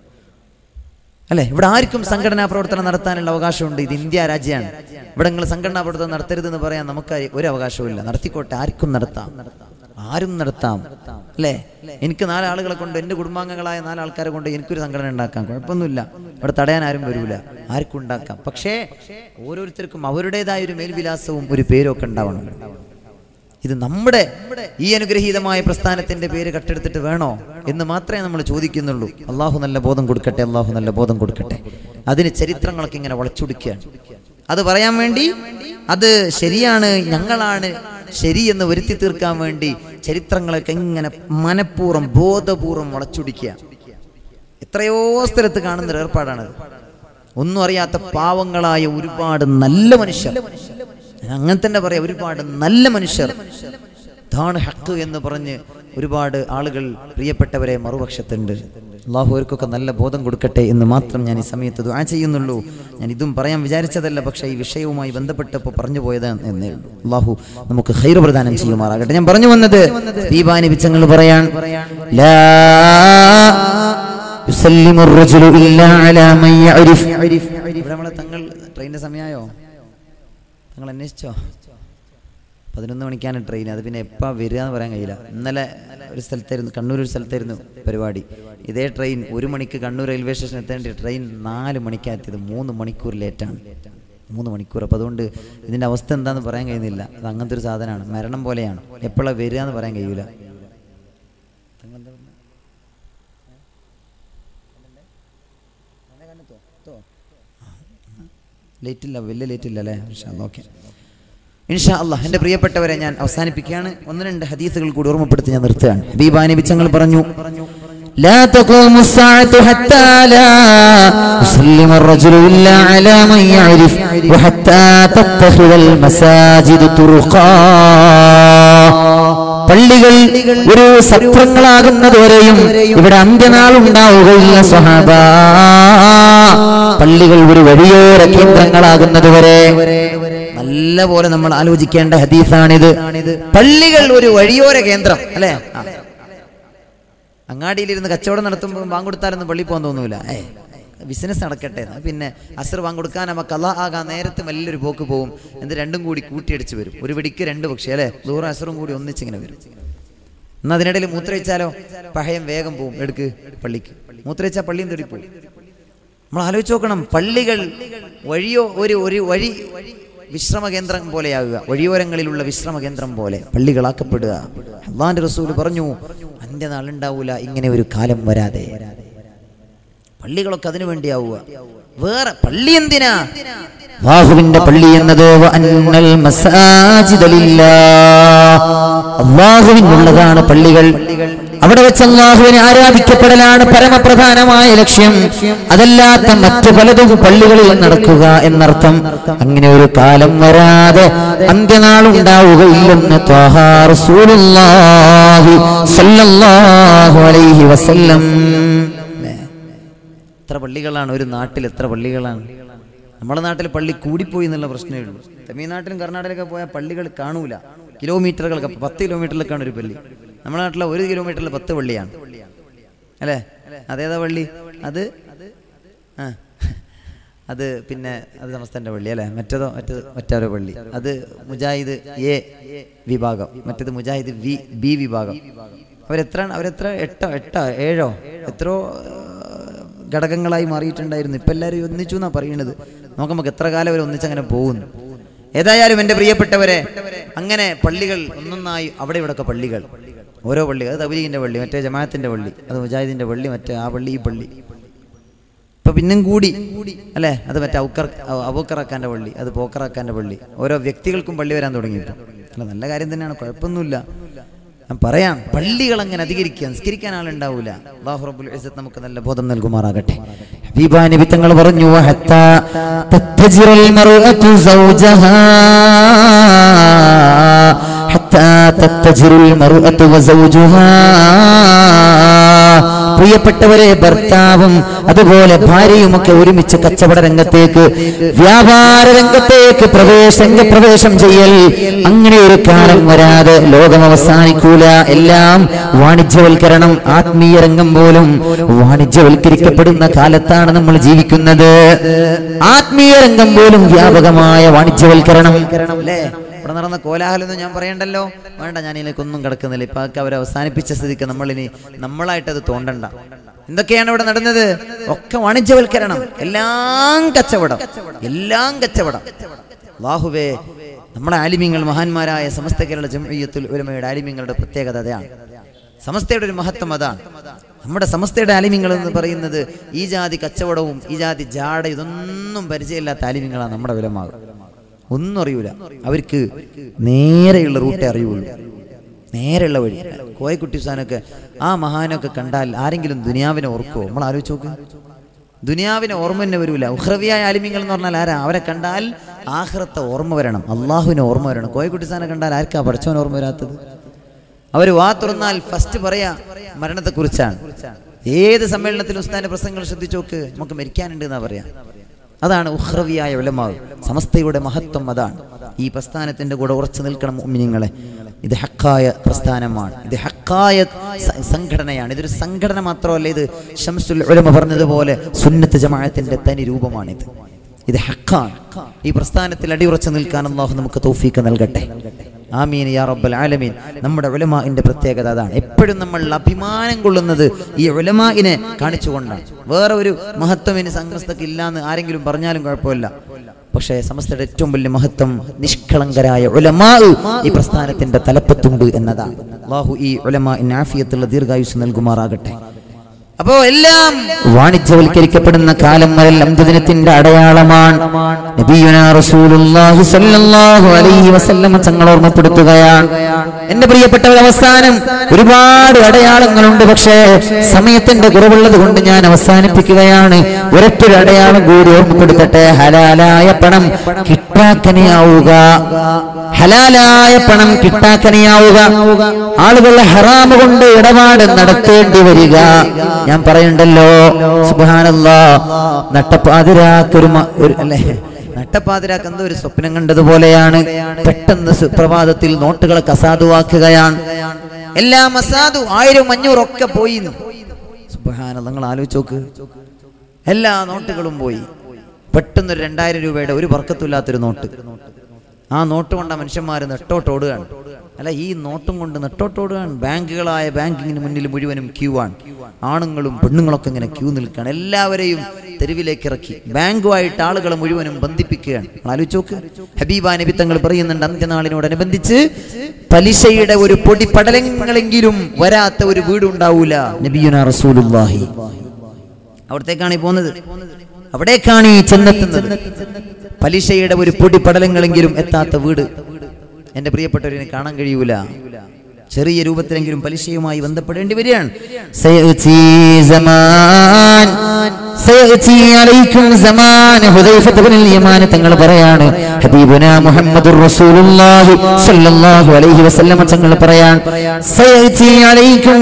അല്ലെ ഇവിടെ ആർക്കും സംഘടനാ പ്രവർത്തനം നടത്താനുള്ള അവകാശമുണ്ട് ഇത് ഇന്ത്യ രാജ്യമാണ് ഇവിടെ നിങ്ങൾ സംഘടനാ പ്രവർത്തനം നടത്തരുതെന്ന് പറയാൻ നമുക്ക് ഒരു അവകാശവും ഇല്ല നടത്തിക്കോട്ടെ ആർക്കും നടത്താം ആരും നടത്താം അല്ലേ എനിക്ക് നാലാളുകളെ കൊണ്ട് എൻ്റെ കുടുംബാംഗങ്ങളായ നാലാൾക്കാരെ കൊണ്ട് എനിക്കൊരു സംഘടന ഉണ്ടാക്കാം കുഴപ്പമൊന്നുമില്ല ഇവിടെ തടയാൻ ആരും വരൂല ആർക്കും ഉണ്ടാക്കാം പക്ഷേ ഓരോരുത്തർക്കും അവരുടേതായ ഒരു മേൽവിലാസവും ഒരു പേരും ഒക്കെ ഉണ്ടാവണം ഇത് നമ്മുടെ ഈ അനുഗ്രഹീതമായ പ്രസ്ഥാനത്തിന്റെ പേര് കട്ടെടുത്തിട്ട് വേണോ എന്ന് മാത്രമേ നമ്മൾ ചോദിക്കുന്നുള്ളൂ അള്ളാഹു നല്ല ബോധം കൊടുക്കട്ടെ അള്ളാഹു നല്ല ബോധം കൊടുക്കട്ടെ അതിന് ചരിത്രങ്ങളൊക്കെ ഇങ്ങനെ വളച്ചൊടിക്കുകയാണ് അത് പറയാൻ വേണ്ടി അത് ശരിയാണ് ഞങ്ങളാണ് ശരി എന്ന് വരുത്തി തീർക്കാൻ വേണ്ടി ചരിത്രങ്ങളൊക്കെ ഇങ്ങനെ മനഃപൂർവ്വം ബോധപൂർവം വളച്ചൊടിക്കുക എത്രയോ സ്ഥലത്ത് കാണുന്ന ഒരു ഏർപ്പാടാണത് ഒന്നും അറിയാത്ത പാവങ്ങളായ ഒരുപാട് നല്ല മനുഷ്യർ ഞാൻ അങ്ങനെ തന്നെ പറയാം ഒരുപാട് നല്ല മനുഷ്യർ ഇതാണ് ഹക്ക് എന്ന് പറഞ്ഞ് ഒരുപാട് ആളുകൾ പ്രിയപ്പെട്ടവരെ മറുപക്ഷത്തുണ്ട് അള്ളാഹു അവർക്കൊക്കെ നല്ല ബോധം കൊടുക്കട്ടെ എന്ന് മാത്രം ഞാൻ ഈ സമയത്ത് ദുആ ചെയ്യുന്നുള്ളൂ ഞാൻ ഇതും പറയാൻ വിചാരിച്ചതല്ല പക്ഷേ ഈ വിഷയവുമായി ബന്ധപ്പെട്ടപ്പോൾ പറഞ്ഞു പോയതാണ് എന്നേ ഉള്ളൂ അള്ളാഹു നമുക്ക് ഹൈർ പ്രദാനം ചെയ്യുമാറാകട്ടെ ഞാൻ പറഞ്ഞു വന്നത് ദീപാനി വിച്ചങ്ങൾ പറയാൻ ലാ يسلم الرجل إلا على من يعرف ഇവിടെ നമ്മളെ തങ്ങൾ ട്രെയിനിന്റെ സമയമായോ തങ്ങൾ അന്വേഷിച്ചോ പതിനൊന്ന് മണിക്കാണ് ട്രെയിൻ അത് പിന്നെ എപ്പോൾ വരിക എന്ന് പറയാൻ കഴിയില്ല ഇന്നലെ ഒരു സ്ഥലത്തായിരുന്നു കണ്ണൂർ ഒരു സ്ഥലത്തായിരുന്നു പരിപാടി ഇതേ ട്രെയിൻ ഒരു മണിക്ക് കണ്ണൂർ റെയിൽവേ സ്റ്റേഷൻ എത്തേണ്ട ട്രെയിൻ നാല് മണിക്കാണ് എത്തിയത് മൂന്ന് മണിക്കൂർ ലേറ്റാണ് മൂന്ന് മണിക്കൂർ അപ്പോൾ അതുകൊണ്ട് ഇതിൻ്റെ അവസ്ഥ എന്താണെന്ന് പറയാൻ കഴിയുന്നില്ല അത് അങ്ങനത്തെ ഒരു സാധനമാണ് മരണം പോലെയാണ് എപ്പോഴാണ് വരിക എന്ന് പറയാൻ കഴിയൂല ലേറ്റ് ഇല്ല വലിയ ലേറ്റ് ഇല്ല അല്ലേ ഓക്കെ ഇൻഷാ അള്ളാഹ് എൻ്റെ പ്രിയപ്പെട്ടവരെ ഞാൻ അവസാനിപ്പിക്കുകയാണ് ഒന്ന് രണ്ട് ഹദീസുകൾ കൂടി ഓർമ്മപ്പെടുത്തി ഞാൻ നിർത്തുകയാണ് ഹബീബാ നബിച്ചങ്ങൾ പറഞ്ഞു لا تقوم الساعة حتى لا يسلم الرجل إلا على من يعرف وحتى تتخذ المساجد طرقا പള്ളികൾ ഒരു സത്രങ്ങളാകുന്നതുവരെയും ഇവിടെ അന്ത്യനാൾ ഉണ്ടാവുകയില്ല സ്വഹാബ പള്ളികൾ ഒരു വഴിയോര കേന്ദ്രങ്ങളാകുന്നതുവരെ നല്ല പോലെ നമ്മൾ ആലോചിക്കേണ്ട ഹദീസാണിത് പള്ളികൾ ഒരു വഴിയോര കേന്ദ്രം അല്ലേ ആ. അങ്ങാടിയിലിരുന്ന് കച്ചവടം നടത്തുമ്പോൾ വാങ്ങുകൊടുത്താലൊന്നും പള്ളി പോകാൻ തോന്നൂല ഏ ബിസിനസ് നടക്കട്ടെ എന്നാ പിന്നെ അസർ വാങ്ങുകൊടുക്കാൻ നമുക്ക് കല ആകാൻ നേരത്തെ വലിയൊരു പോക്ക് പോകും എന്ത് രണ്ടും കൂടി കൂട്ടിയടിച്ച് വരും ഒരു വെടിക്ക് രണ്ട് പക്ഷേ അല്ലേ ദൂരം അസറും കൂടി ഒന്നിച്ചിങ്ങനെ വരും എന്നാ അതിനിടയിൽ മൂത്രയിച്ചാലോ പഴയം വേഗം പോവും എടുക്ക് പള്ളിക്ക് മൂത്രയിച്ചാൽ പള്ളിയും തേടി പോകും നമ്മൾ ആലോചിച്ച് നോക്കണം പള്ളികൾ വഴിയോ ഒരു ഒരു വഴി വിശ്രമ കേന്ദ്രം പോലെയാകുക വഴിയോരങ്ങളിലുള്ള വിശ്രമ കേന്ദ്രം പോലെ പള്ളികളാക്കപ്പെടുക അള്ളാന്റെ റസൂൽ പറഞ്ഞു അന്ത്യനാൾ ഉണ്ടാവൂല ഇങ്ങനെ ഒരു കാലം വരാതെ പള്ളികളൊക്കെ അതിനു വേണ്ടിയാവുക വേറെ പള്ളി എന്തിനാ അള്ളാഹുവിന്റെ പള്ളി എന്നത് വ അന്നൽ മസാജിദ ലില്ലാഹ്. അള്ളാഹുവിനുള്ളതാണ് പള്ളികൾ അവിടെ വെച്ച് അള്ളാഹുവിനെ ആരാധിക്കപ്പെടലാണ് പരമപ്രധാനമായ ലക്ഷ്യം അതല്ലാത്ത മറ്റു പലതും പള്ളികളിൽ നടക്കുക എന്നർത്ഥം അങ്ങനെ ഒരു കാലം വരാതെ അന്ത്യനാൾ ഉണ്ടാവുകയില്ലെന്ന് ത്വാഹ റസൂലുള്ളാഹി സ്വല്ലല്ലാഹു അലൈഹി വസല്ലം എത്ര പള്ളികളാണ് ഒരു നാട്ടിൽ എത്ര പള്ളികളാണ് നമ്മുടെ നാട്ടിൽ പള്ളി കൂടിപ്പോയി എന്നുള്ള പ്രശ്നമേ ഉള്ളൂ തമിഴ്നാട്ടിലും കർണാടകയിലൊക്കെ പോയാൽ പള്ളികൾ കാണൂല കിലോമീറ്ററുകൾക്ക് പത്ത് കിലോമീറ്ററിലൊക്കെയാണ് ഒരു പള്ളി നമ്മുടെ നാട്ടിലെ ഒരു കിലോമീറ്ററിൽ പത്ത് പള്ളിയാണ് അല്ലേ അതേതാ പള്ളി അത് ആ അത് പിന്നെ അത് സമസ്തന്റെ പള്ളി അല്ലേ മറ്റേതോ മറ്റേത് മറ്റൊരു പള്ളി അത് മുജാഹിദ് എ വിഭാഗം മറ്റേത് മുജാഹിദ് വി ബി വിഭാഗം അവരെത്ര അവരെത്ര എട്ടോ എട്ടോ ഏഴോ എത്രയോ ഏർ, ഘടകങ്ങളായി മാറിയിട്ടുണ്ടായിരുന്നു ഇപ്പം എല്ലാവരും ഒന്നിച്ചു എന്നാണ് പറയുന്നത് നമുക്ക് നമുക്ക് എത്ര കാലം വരെ ഒന്നിച്ചങ്ങനെ പോകുന്നു ഏതായാലും എൻ്റെ പ്രിയപ്പെട്ടവരെ അങ്ങനെ പള്ളികൾ ഒന്നൊന്നായി അവിടെ ഇവിടെയൊക്കെ പള്ളികൾ ഓരോ പള്ളി അത് തബലീഗിൻ്റെ പള്ളി മറ്റേ ജമാഅത്തിൻ്റെ പള്ളി അത് മുജാഹിദിൻ്റെ പള്ളി മറ്റേ ആ പള്ളി ഈ പള്ളി ഇപ്പൊ പിന്നും കൂടി അല്ലേ അത് മറ്റേ ഔക്കർ അബൂക്കറാക്കാന്റെ പള്ളി അത് പോക്കറാക്കാന്റെ പള്ളി ഓരോ വ്യക്തികൾക്കും പള്ളി വരാൻ തുടങ്ങി ഇപ്പൊ. അല്ല നല്ല കാര്യം തന്നെയാണ് കുഴപ്പമൊന്നുമില്ല ഞാൻ പറയാം പള്ളികൾ അങ്ങനെ അധികരിക്കുക നിസ്കരിക്കാൻ ആളുണ്ടാവൂല അല്ലാഹു റബ്ബുൽ ഇസ്സത്ത് നമുക്ക് നല്ല ബോധം നൽകുമാറാകട്ടെ ഹബീബാ നബി തങ്ങൾ പറഞ്ഞു ഹത്താ തത്തജിറൽ മർഅതു സൗജഹാ ഹത്താ തത്തജിറുൽ മർഅതു വസൗജുഹാ പ്രിയപ്പെട്ടവരെ ഭർത്താവും അതുപോലെ ഭാര്യയുമൊക്കെ ഒരുമിച്ച് കച്ചവട രംഗത്തേക്ക് വ്യാപാര രംഗത്തേക്ക് പ്രവേശ പ്രവേശം ചെയ്യൽ അങ്ങനെ ഒരു കാലം വരാതെ ലോകം അവസാനിക്കൂല എല്ലാം വാണിജ്യവൽക്കരണം ആത്മീയ രംഗം പോലും വാണിജ്യവൽക്കരിക്കപ്പെടുന്ന കാലത്താണ് നമ്മൾ ജീവിക്കുന്നത് ആത്മീയ രംഗം പോലും വ്യാപകമായ വാണിജ്യവൽക്കരണം അല്ലേ ഇവിടെ നടന്ന കോലാഹലൊന്നും ഞാൻ പറയണ്ടല്ലോ വേണ്ട ഞാൻ ഇതിലേക്കൊന്നും കിടക്കുന്നില്ല ഇപ്പൊ അതൊക്കെ അവർ അവസാനിപ്പിച്ച സ്ഥിതിക്ക് നമ്മളിനി നമ്മളായിട്ട് അത് തോണ്ടണ്ട എന്തൊക്കെയാണ് ഇവിടെ നടന്നത് ഒക്കെ വാണിജ്യവൽക്കരണം എല്ലാം കച്ചവടം എല്ലാം കച്ചവടം ലാഹുവേ നമ്മുടെ ആലിമ്യങ്ങൾ മഹാന്മാരായ സമസ്ത കേരള ജംഇയ്യത്തുൽ ഉലമയുടെ ആലിമ്യങ്ങളുടെ പ്രത്യേകത അതാണ് സമസ്തയുടെ ഒരു മഹത്വം അതാണ് നമ്മുടെ സമസ്തയുടെ ആലിമ്യങ്ങൾ എന്ന് പറയുന്നത് ഈ ജാതി കച്ചവടവും ഈ ജാതി ജാട ഇതൊന്നും പരിചയമില്ലാത്ത ആലിമ്യങ്ങളാണ് നമ്മുടെ വിലമാകും ഒന്നും അറിയൂല അവർക്ക് നേരെയുള്ള റൂട്ടേ അറിയുള്ളൂ നേരെയുള്ള വഴി കോയക്കുട്ടി സാനൊക്കെ ആ മഹാനൊക്കെ കണ്ടാൽ ആരെങ്കിലും ദുനിയാവിനെ ഓർക്കുമോ നമ്മൾ ആലോചിച്ച് നോക്ക് ദുനിയാവിനെ ഓർമ്മ തന്നെ വരൂല ഉഹ്രവിയായ ആലിമ്യങ്ങൾ എന്ന് പറഞ്ഞാൽ ആരാ അവരെ കണ്ടാൽ ആഹ്റത്തെ ഓർമ്മ വരണം അള്ളാഹുവിനെ ഓർമ്മ വരണം കോയക്കുട്ടി സാനെ കണ്ടാൽ ആർക്കാ പഠിച്ചവൻ ഓർമ്മ വരാത്തത് അവർ വാ തുറന്നാൽ ഫസ്റ്റ് പറയാ മരണത്തെക്കുറിച്ചാണ് ഏത് സമ്മേളനത്തിലും ഉസ്താന്റെ പ്രസംഗങ്ങൾ ശ്രദ്ധിച്ചു നോക്ക് നമുക്ക് മരിക്കാനുണ്ട് എന്നാ പറയാ അതാണ് ഉഹ്രവിയായ ഉലമാവ് സമസ്തയുടെ മഹത്വം അതാണ് ഈ പ്രസ്ഥാനത്തിന്റെ കൂടെ ഉറച്ചു നിൽക്കണം മുഅ്മിനീങ്ങളെ ഇത് ഹക്കായ പ്രസ്ഥാനമാണ് ഇത് ഹക്കായ സ- സംഘടനയാണ് ഇതൊരു സംഘടന മാത്രമല്ല ഇത് ഷംസുൽ ഉലമ പറഞ്ഞതുപോലെ സുന്നത്ത് ജമാഅത്തിന്റെ തനി രൂപമാണിത് ഇത് ഹക്കാണ് ഈ പ്രസ്ഥാനത്തിൽ അടിയുറച്ചു നിൽക്കാൻ അള്ളാഹു നമുക്ക് തൗഫീക്ക് നൽകട്ടെ ആമീൻ യാ റബ്ബൽ ആലമീൻ നമ്മുടെ ഉലമാഇന്റെ പ്രത്യേകത അതാണ് എപ്പോഴും നമ്മൾ അഭിമാനം കൊള്ളുന്നത് ഈ ഉലമാഇനെ കാണിച്ചുകൊണ്ടാണ് വേറെ ഒരു മഹത്വം ഇനി സംഘസ്ഥക്ക് ഇല്ലാന്ന് ആരെങ്കിലും പറഞ്ഞാലും കുഴപ്പമില്ല പക്ഷേ സമസ്തയുടെ ഏറ്റവും വലിയ മഹത്വം നിഷ്കളങ്കരായ ഉലമാ ഈ പ്രസ്ഥാനത്തിന്റെ തലപ്പത്തുണ്ട് എന്നതാണ് അള്ളാഹു ഈ ഉലമാ ആഫിയത്തുള്ള ദീർഘായുസ് നൽകുമാറാകട്ടെ അപ്പോ എല്ലാം വാണിജ്യവൽക്കരിക്കപ്പെടുന്ന കാലം മുതൽ അന്ത്യദിനത്തിന്റെ അടയാളമാണ് നബിയുനാ റസൂലുള്ളാഹി സ്വല്ലല്ലാഹു അലൈഹി വസല്ലമ തങ്ങൾ ഓർമ്മപ്പെടുത്തുകയാണ് എന്റെ പ്രിയപ്പെട്ടവർ അവസാനം ഒരുപാട് അടയാളങ്ങളുണ്ട് പക്ഷേ സമയത്തിന്റെ കുറവുള്ളത് കൊണ്ട് ഞാൻ അവസാനിപ്പിക്കുകയാണ് ഒരൊറ്റൊരു അടയാളം കൂടി ഓർമ്മപ്പെടുത്തട്ടെ ഹലാലായ പണം കിട്ടാക്കനെയാവുക ഹലാലായ പണം കിട്ടാക്കനെയാവുക ആളുകൾ ഹറാമ് കൊണ്ട് ഇടപാട് നടത്തേണ്ടി വരിക ഞാൻ പറയണ്ടല്ലോ സുബാനല്ലാ നട്ടപ്പാതിരാക്കൊരു മ- ഒരു അല്ലേ നട്ടപ്പാതിരാക്ക് എന്തോ ഒരു സ്വപ്നം കണ്ടതുപോലെയാണ് പെട്ടെന്ന് സുപ്രഭാതത്തിൽ നോട്ടുകളൊക്കെ അസാധുവാക്കുകയാണ് എല്ലാം അസാധു ആയിരം അഞ്ഞൂറും ഒക്കെ പോയി സുബാന നിങ്ങൾ ആലോചിച്ച് നോക്ക് എല്ലാ നോട്ടുകളും പോയി പെട്ടെന്ന് ഒരു രണ്ടായിരം രൂപയുടെ ഒരു വർക്കത്തില്ലാത്തൊരു നോട്ട് ആ നോട്ട് കൊണ്ട് ആ മനുഷ്യന്മാർ നെട്ടോട്ടോടുകയാണ് അല്ല ഈ നോട്ടും കൊണ്ട് നെട്ടോട്ടോടുകയാണ് ബാങ്കുകളായ ബാങ്കിങ്ങിന് മുന്നിൽ മുഴുവനും ക്യൂ ആണ് ആണുങ്ങളും പെണ്ണുങ്ങളൊക്കെ ഇങ്ങനെ ക്യൂ നിൽക്കുകയാണ് എല്ലാവരെയും തെരുവിലേക്ക് ഇറക്കി ബാങ്കുമായിട്ട് ആളുകളെ മുഴുവനും ബന്ധിപ്പിക്കുകയാണ് നിങ്ങൾ ആലോചിച്ച് നോക്ക് ഹബീബ നബി തങ്ങൾ പറയുന്നുണ്ട് അന്ത്യനാളിനോടനുബന്ധിച്ച് പലിശയുടെ ഒരു പൊടി പടലങ്ങളെങ്കിലും വരാത്ത ഒരു വീട് ഉണ്ടാവൂല നബിയുന റസൂലുള്ളാഹി അവിടത്തേക്കാണ് ഈ പോകുന്നത് അവിടേക്കാണ് ഈ ചെന്നെത്തുന്നത് പലിശയുടെ ഒരു പൊടിപടലങ്ങളെങ്കിലും എത്താത്ത വീട് എന്റെ പ്രിയപ്പെട്ടവരിനെ കാണാൻ കഴിയൂല ചെറിയ രൂപത്തിലെങ്കിലും പലിശയുമായി ബന്ധപ്പെടേണ്ടി വരികയാണ് സയഅതി സമാൻ സയഅതി അലൈക്കും സമാൻ ഹുദൈഫത്ത് ഇബ്നുൽ യമാൻ തങ്ങൾ പറയാണ് ഹബീബുന മുഹമ്മദുർ റസൂലുള്ളാഹി സ്വല്ലല്ലാഹു അലൈഹി വസല്ലം തങ്ങൾ പറയാൻ സയഅതി അലൈക്കും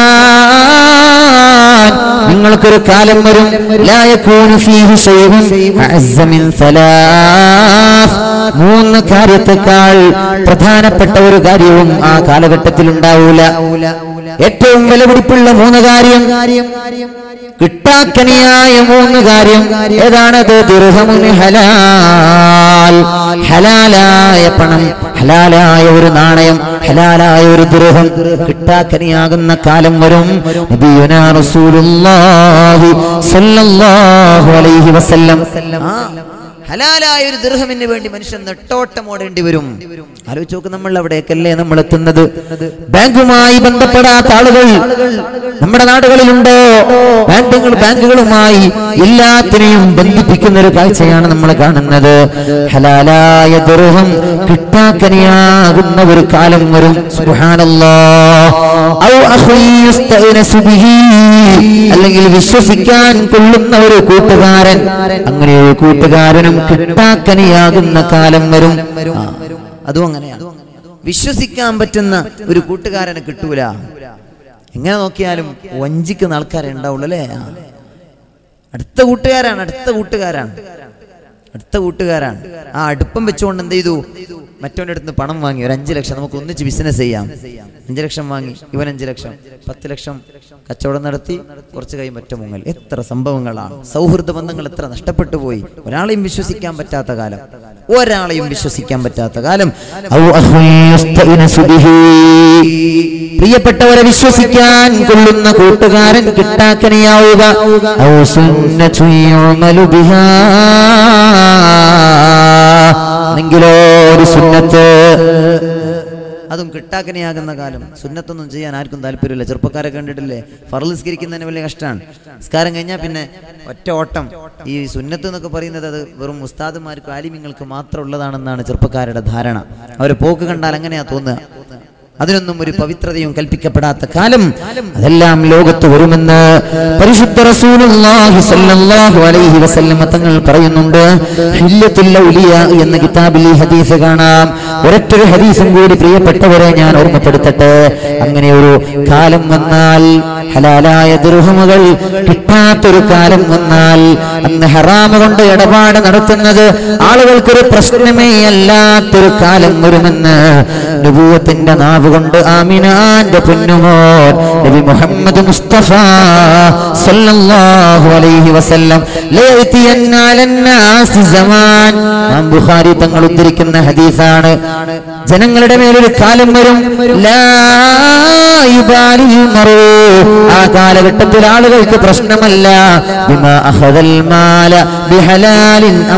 സമാൻ നിങ്ങൾക്കൊരു കാലം വരും ലാ യകൂനു ഫീഹി ശൈഉൻ അഅസ്സ മിൻ സലാസ് മൂന്ന് കാര്യത്തെക്കാൾ പ്രധാനപ്പെട്ട ഒരു കാര്യവും ആ കാലഘട്ടത്തിൽ ഉണ്ടാവൂല ഏറ്റവും വിലപിടിപ്പുള്ള മൂന്ന് കാര്യം കിട്ടാക്കനിയായ മൂന്ന് കാര്യം ഏതാണത് ദിർഹമുൻ ഹലാൽ ഹലാലായ പണം ഹലാലായ ഒരു നാണയം ഹലാലായ ഒരു ദുരഹം കിട്ടാക്കനിയാകുന്ന കാലം വരും നബിയുനാ റസൂലുള്ളാഹി സ്വല്ലല്ലാഹു അലൈഹി വസല്ലം ആ ഹലാലായ ഒരു ദീർഘമിന് വേണ്ടി മനുഷ്യൻ നെട്ടോട്ടം ഓടേണ്ടി വരും ആലോചിച്ച് നോക്ക് നമ്മൾ അവിടേക്കല്ലേ നമ്മൾ എത്തുന്നത് ബാങ്കുമായി ബന്ധപ്പെടാത്ത ആളുകൾ നമ്മുടെ നാടുകളിലുണ്ടോ ബാങ്കുകൾ ബാങ്കുകളുമായി എല്ലാത്തിനെയും ബന്ധിപ്പിക്കുന്ന ഒരു കാഴ്ചയാണ് നമ്മൾ കാണുന്നത് ഹലാലായ ദീർഘം കിട്ടാക്കനിയാകുന്ന ഒരു കാലം വരും സുബ്ഹാനല്ലാഹ് ഔ അഖീ യസ്തഅനസു ബിഹി അല്ലെങ്കിൽ വിശ്വസിക്കാൻ കൊള്ളുന്ന ഒരു കൂട്ടുകാരൻ അങ്ങനെ ഒരു കൂട്ടുകാരനും കിട്ടാക്കനിയാകുന്ന കാലം വരും ആ, അതും അങ്ങനെയാണ് വിശ്വസിക്കാൻ പറ്റുന്ന ഒരു കൂട്ടുകാരനെ കിട്ടൂല എങ്ങനെ നോക്കിയാലും വഞ്ചിക്കുന്ന ആൾക്കാരെ ഉണ്ടാവുള്ളൂ അല്ലേ ആ. അടുത്ത കൂട്ടുകാരാണ് അടുത്ത കൂട്ടുകാരാണ് അടുത്ത കൂട്ടുകാരാണ് ആ അടുപ്പം വെച്ചുകൊണ്ട് എന്ത് ചെയ്തു മറ്റവന്റെ അടുത്ത് നിന്ന് പണം വാങ്ങി ഒരു അഞ്ചു ലക്ഷം നമുക്ക് ഒന്നിച്ച് ബിസിനസ് ചെയ്യാം അഞ്ചു ലക്ഷം വാങ്ങി ഇവൻ അഞ്ചു ലക്ഷം പത്ത് ലക്ഷം കച്ചവടം നടത്തി കുറച്ച് കൈ മറ്റു മുങ്ങൽ എത്ര സംഭവങ്ങളാണ് സൗഹൃദ ബന്ധങ്ങൾ എത്ര നഷ്ടപ്പെട്ടു പോയി ഒരാളെയും വിശ്വസിക്കാൻ പറ്റാത്ത കാലം ഒരാളെയും വിശ്വസിക്കാൻ പറ്റാത്ത കാലം ഔ അഖീ യസ്തഅനസു ബിഹി. പ്രിയപ്പെട്ടവരെ വിശ്വസിക്കാൻ കൊള്ളുന്ന കൂട്ടുകാരൻ കിട്ടാക്കനിയാവുക ഔ സുന്നത്തു യുഅമലു ബിഹാ. എങ്കിലോ ഒരു സുന്നത്ത് അതും കിട്ടാക്കനെയാകുന്ന കാലം സുന്നത്തൊന്നും ചെയ്യാൻ ആർക്കും താല്പര്യമില്ല ചെറുപ്പക്കാരെ കണ്ടിട്ടില്ലേ ഫറലിസ്കരിക്കുന്നതിന് വലിയ കഷ്ടമാണ് നിസ്കാരം കഴിഞ്ഞാൽ പിന്നെ ഒറ്റ ഓട്ടം ഈ സുന്നത്ത് എന്നൊക്കെ പറയുന്നത് അത് വെറും ഉസ്താദുമാർക്കും ആലിമ്യങ്ങൾക്ക് മാത്രം ഉള്ളതാണെന്നാണ് ചെറുപ്പക്കാരുടെ ധാരണ അവരെ പോക്ക് കണ്ടാൽ അങ്ങനെയാ തോന്നുക അതിനൊന്നും ഒരു പവിത്രതയും കൽപ്പിക്കപ്പെടാത്ത കാലം അതെല്ലാം ലോകത്ത് വരുമെന്ന് പരിശുദ്ധ റസൂലുള്ളാഹി സ്വല്ലല്ലാഹു അലൈഹി വസല്ലം തങ്ങൾ പറയുന്നുണ്ട് ഹില്ലത്തുൽ ഔലിയ എന്ന കിതാബിൽ ഈ ഹദീസ് കാണാം ഒരൊറ്റൊരു ഹദീസും കൂടി പ്രിയപ്പെട്ടവരെ ഞാൻ ഓർമ്മപ്പെടുത്തട്ടെ അങ്ങനെ ഒരു കാലം വന്നാൽ ഹലാലായ ദുർഹമുകൾ കിട്ടാത്തൊരു കാലം വന്നാൽ അന്ന് ഹറാമ് കൊണ്ട് ഇടപാട് നടത്തുന്നത് ആളുകൾക്കൊരു പ്രശ്നമേ അല്ലാത്തൊരു കാലം വരുമെന്ന് നബൂവത്തിന്റെ നാവ് കൊണ്ട് ആമിനാന്റെ പൊന്നുമോൻ നബി മുഹമ്മദ് മുസ്തഫ സല്ലല്ലാഹു അലൈഹി വസല്ലം ലയതിയന്ന അലന്നാസി സമാൻ ഇമാം ബുഖാരി തങ്ങൾ ഉദ്ധരിക്കുന്ന ഹദീസാണ് ജനങ്ങളുടെ മേലൊരു കാലം വരും ലാ യുബാലിൽ മറൂ. ആ കാലഘട്ടത്തിൽ ആളുകൾക്ക് പ്രശ്നമല്ല ബിമാ അഖദൽ മാല ബിഹലാലിൻ അം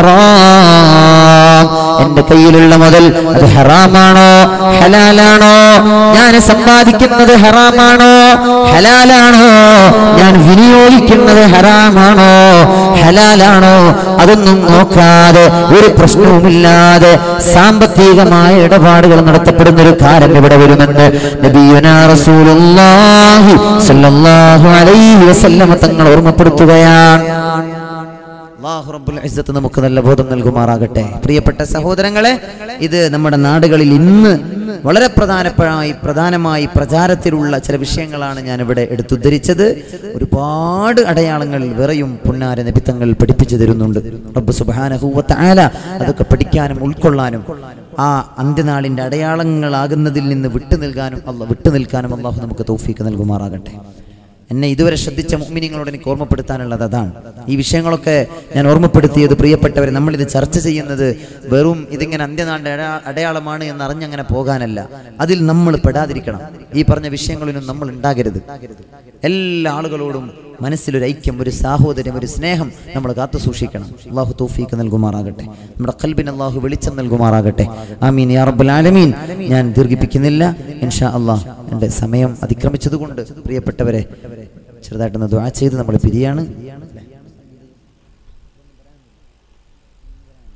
ബിഹറാം എന്റെ കയ്യിലുള്ള മുതൽ അത് ഹറാമാണോ ഹലാലാണോ ഞാൻ സമ്പാദിക്കുന്നത് ഹറാമാണോ ഹലാലാണോ ഞാൻ വിനിയോഗിക്കുന്നത് ഹറാമാണോ ഹലാലാണോ അതൊന്നും നോക്കാതെ ഒരു പ്രശ്നവുമില്ലാതെ സാമ്പത്തികമായ ഇടപാടുകൾ നടത്തപ്പെടുന്ന ഒരു കാലം ഇവിടെ വരുമെന്ന് നബിയുനാ റസൂലുള്ളാഹി സ്വല്ലല്ലാഹു അലൈഹി വസല്ലമ തങ്ങൾ ഓർമ്മപ്പെടുത്തുകയാണ് അള്ളാഹു റബ്ബുൽ ഇസ്സത്ത് നമുക്ക് നല്ല ബോധം നൽകുമാറാകട്ടെ പ്രിയപ്പെട്ട സഹോദരങ്ങളെ ഇത് നമ്മുടെ നാടുകളിൽ ഇന്ന് വളരെ പ്രധാനമായി പ്രധാനമായി പ്രചാരത്തിലുള്ള ചില വിഷയങ്ങളാണ് ഞാൻ ഇവിടെ എടുത്തുദ്ധരിച്ചത് ഒരുപാട് അടയാളങ്ങൾ വേറെയും പുന്നാര നിബിത്തങ്ങൾ പഠിപ്പിച്ചു തരുന്നുണ്ട് റബ്ബ് സുബ്ഹാനഹു വ തആല അതൊക്കെ പഠിക്കാനും ഉൾക്കൊള്ളാനും ആ അന്ത്യനാളിന്റെ അടയാളങ്ങളാകുന്നതിൽ നിന്ന് വിട്ടു നിൽക്കാനും അല്ല വിട്ടു നിൽക്കാനും അള്ളാഹു നമുക്ക് തൗഫീക്ക് നൽകുമാറാകട്ടെ എന്നെ ഇതുവരെ ശ്രദ്ധിച്ച മുഅ്മിനീങ്ങളോട് എനിക്ക് ഓർമ്മപ്പെടുത്താനുള്ളത് അതാണ് ഈ വിഷയങ്ങളൊക്കെ ഞാൻ ഓർമ്മപ്പെടുത്തിയത് പ്രിയപ്പെട്ടവരെ നമ്മളിത് ചർച്ച ചെയ്യുന്നത് വെറും ഇതിങ്ങനെ അന്ത്യനാളിന്റെ അടയാ- അടയാളമാണ് എന്ന് അറിഞ്ഞങ്ങനെ പോകാനല്ല അതിൽ നമ്മൾ പെടാതിരിക്കണം ഈ പറഞ്ഞ വിഷയങ്ങളിലും നമ്മൾ ഉണ്ടാകരുത് എല്ലാ ആളുകളോടും മനസ്സിലൊരു ഐക്യം ഒരു സാഹോദര്യം ഒരു സ്നേഹം നമ്മൾ കാത്തു സൂക്ഷിക്കണം അള്ളാഹു തൗഫീക്ക് നൽകുമാറാകട്ടെ നമ്മുടെ കൽബിന് അള്ളാഹു വെളിച്ചം നൽകുമാറാകട്ടെ ആമീൻ യാ റബ്ബുൽ ആലമീൻ ഞാൻ ദീർഘിപ്പിക്കുന്നില്ല ഇൻഷാ അള്ളാഹ് എൻ്റെ സമയം അതിക്രമിച്ചതുകൊണ്ട് പ്രിയപ്പെട്ടവരെ ചെറുതായിട്ടൊന്ന് ദ്വാ ചെയ്ത് നമ്മൾ പിരിയാണ്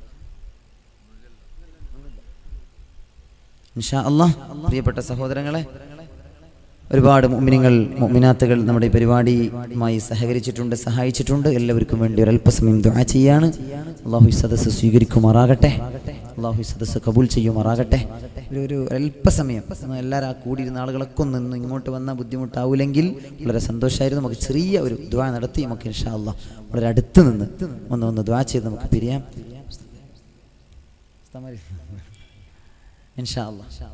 ഇൻഷാ അള്ളാഹ് പ്രിയപ്പെട്ട സഹോദരങ്ങളെ ഒരുപാട് മുഅ്മിനീങ്ങൾ മുഅ്മിനാത്തുകൾ നമ്മുടെ ഈ പരിപാടിയുമായി സഹകരിച്ചിട്ടുണ്ട് സഹായിച്ചിട്ടുണ്ട് എല്ലാവർക്കും വേണ്ടി ഒരല്പസമയം ദുആ ചെയ്യാണ് അള്ളാഹു ഈ സദസ്സ് സ്വീകരിക്കുമാറാകട്ടെ അള്ളാഹു ഈ സദസ്സ് കബൂൽ ചെയ്യുമാറാകട്ടെ ഒരു ഒരു അല്പസമയം ഒന്ന് എല്ലാവരും ആ കൂടിയിരുന്ന ആളുകളൊക്കെ ഒന്ന് ഇന്ന് ഇങ്ങോട്ട് വന്നാൽ ബുദ്ധിമുട്ടാവില്ലെങ്കിൽ വളരെ സന്തോഷമായിരുന്നു നമുക്ക് ചെറിയ ഒരു ദ്വാ നടത്തി നമുക്ക് ഇൻഷാ അള്ളാഹ് വളരെ അടുത്ത് നിന്ന് ഒന്ന് ഒന്ന് ദ്വാ ചെയ്ത് നമുക്ക് പിരിയാം ഇൻഷാ അള്ളാഹ്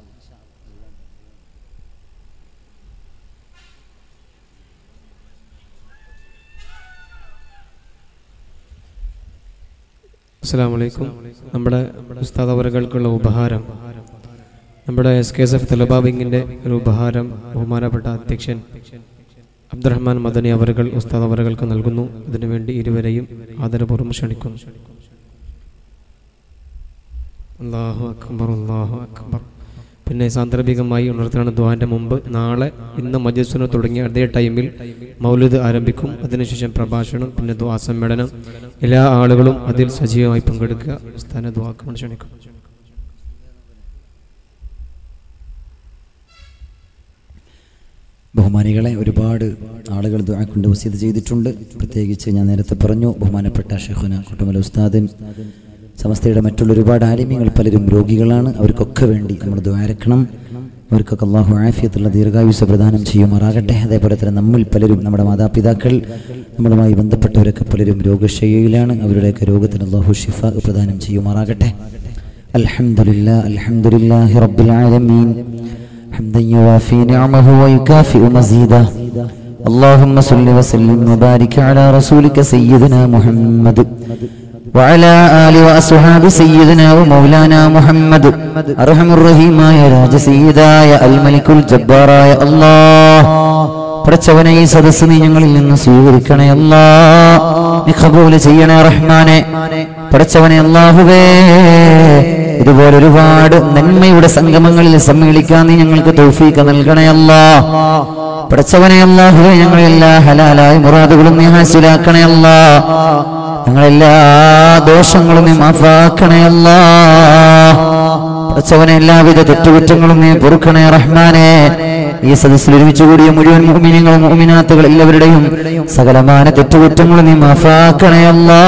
അസ്സാം വലൈക്കും നമ്മുടെ ഉസ്താദ് അവറുകൾക്കുള്ള ഉപഹാരം നമ്മുടെ S K S F Thalaba വിങ്ങിൻ്റെ ഒരു ഉപഹാരം ബഹുമാനപ്പെട്ട അധ്യക്ഷൻ അബ്ദുറഹ്മാൻ മദനി അവറുകൾ ഉസ്താദ് അവറുകൾക്ക് നൽകുന്നു അതിനുവേണ്ടി ഇരുവരെയും ആദരപൂർവ്വം ക്ഷണിക്കുന്നു അള്ളാഹു അക്ബർ അള്ളാഹു അക്ബർ പിന്നെ സാന്ദർഭികമായി ഉണർത്തുന്ന ദ്വാന്റെ മുമ്പ് നാളെ ഇന്ന് മജസ്സുന തുടങ്ങിയ അതേ ടൈമിൽ മൗലിദ് ആരംഭിക്കും അതിനുശേഷം പ്രഭാഷണം പിന്നെ ദ്വാ സമ്മേളനം എല്ലാ ആളുകളും അതിൽ സജീവമായി പങ്കെടുക്കുക സ്ഥാന ദ്വാക്ക് ക്ഷണിക്കും ബഹുമാനികളെ ഒരുപാട് ആളുകൾ ദുആ കൊണ്ട് വസീത് ചെയ്തിട്ടുണ്ട് പ്രത്യേകിച്ച് ഞാൻ നേരത്തെ പറഞ്ഞു ബഹുമാനപ്പെട്ട ഷെഹുന കുട്ടുമല ഉസ്താദൻ സമസ്തയുടെ മറ്റുള്ള ഒരുപാട് ആലിമ്യങ്ങൾ പലരും രോഗികളാണ് അവർക്കൊക്കെ വേണ്ടി നമ്മൾ ദ്വാരക്കണം അവർക്കൊക്കെ അള്ളാഹു ആഫിയത്തുള്ള ദീർഘായുസ് പ്രദാനം ചെയ്യുമാറാകട്ടെ അതേപോലെ തന്നെ നമ്മിൽ പലരും നമ്മുടെ മാതാപിതാക്കൾ നമ്മളുമായി ബന്ധപ്പെട്ടവരൊക്കെ പലരും രോഗശയ്യയിലാണ് അവരുടെയൊക്കെ രോഗത്തിന് അള്ളാഹു ഷിഫ പ്രദാനം ചെയ്യുമാറാകട്ടെ അൽഹംദുലില്ലാ അൽഹംദുലില്ലാഹി റബ്ബിൽ ആലമീൻ حمدا يوافي نعمه ويكافئ مزيده اللهم صل وسلم وبارك على رسولك سيدنا محمد وعلى آل وأصحاب سيدنا ومولانا محمد أرحم الرحيم يا راج سيداയ അൽമലിക്കുൽ ജബ്ബാറായ അല്ലാഹ് പടച്ചവനെ ഈ സദസ്സ് നീ ഞങ്ങളിൽ നിന്ന് സ്വീകരിക്കണേ അല്ലാ നീ ഖബൂൽ ചെയ്യണേ റഹ്മാനെ പടച്ചവനെ അല്ലാഹുവേ ഇതുപോലെ ഒരുപാട് നന്മയുടെ സംഗമങ്ങളിൽ സമ്മേളിക്കാൻ നീ ഞങ്ങൾക്ക് തൗഫീഖ് നൽകണേ അല്ലാ പടച്ചവനെ അല്ലാഹുവേ ഞങ്ങളെല്ലാ ഹലാലായ മുറാദുകളും നീ ഹാസിലാക്കണേ അല്ലാ ഞങ്ങളെല്ലാ ദോഷങ്ങളും നീ മാഫാക്കണേ അല്ലാ പടച്ചവനെ എല്ലാവിധ തെറ്റുകുറ്റങ്ങളും നീ പൊറുക്കണേ റഹ്മാനെ ഈ സദസ്സിൽ ഒരുമിച്ച് കൂടിയ മുഴുവൻ മുഅ്മിനീങ്ങളും മുഅ്മിനാത്തുകൾ എല്ലാവരുടെയും സകലമാന തെറ്റുകുറ്റങ്ങളും നീ മാഫാക്കണേ അല്ലാ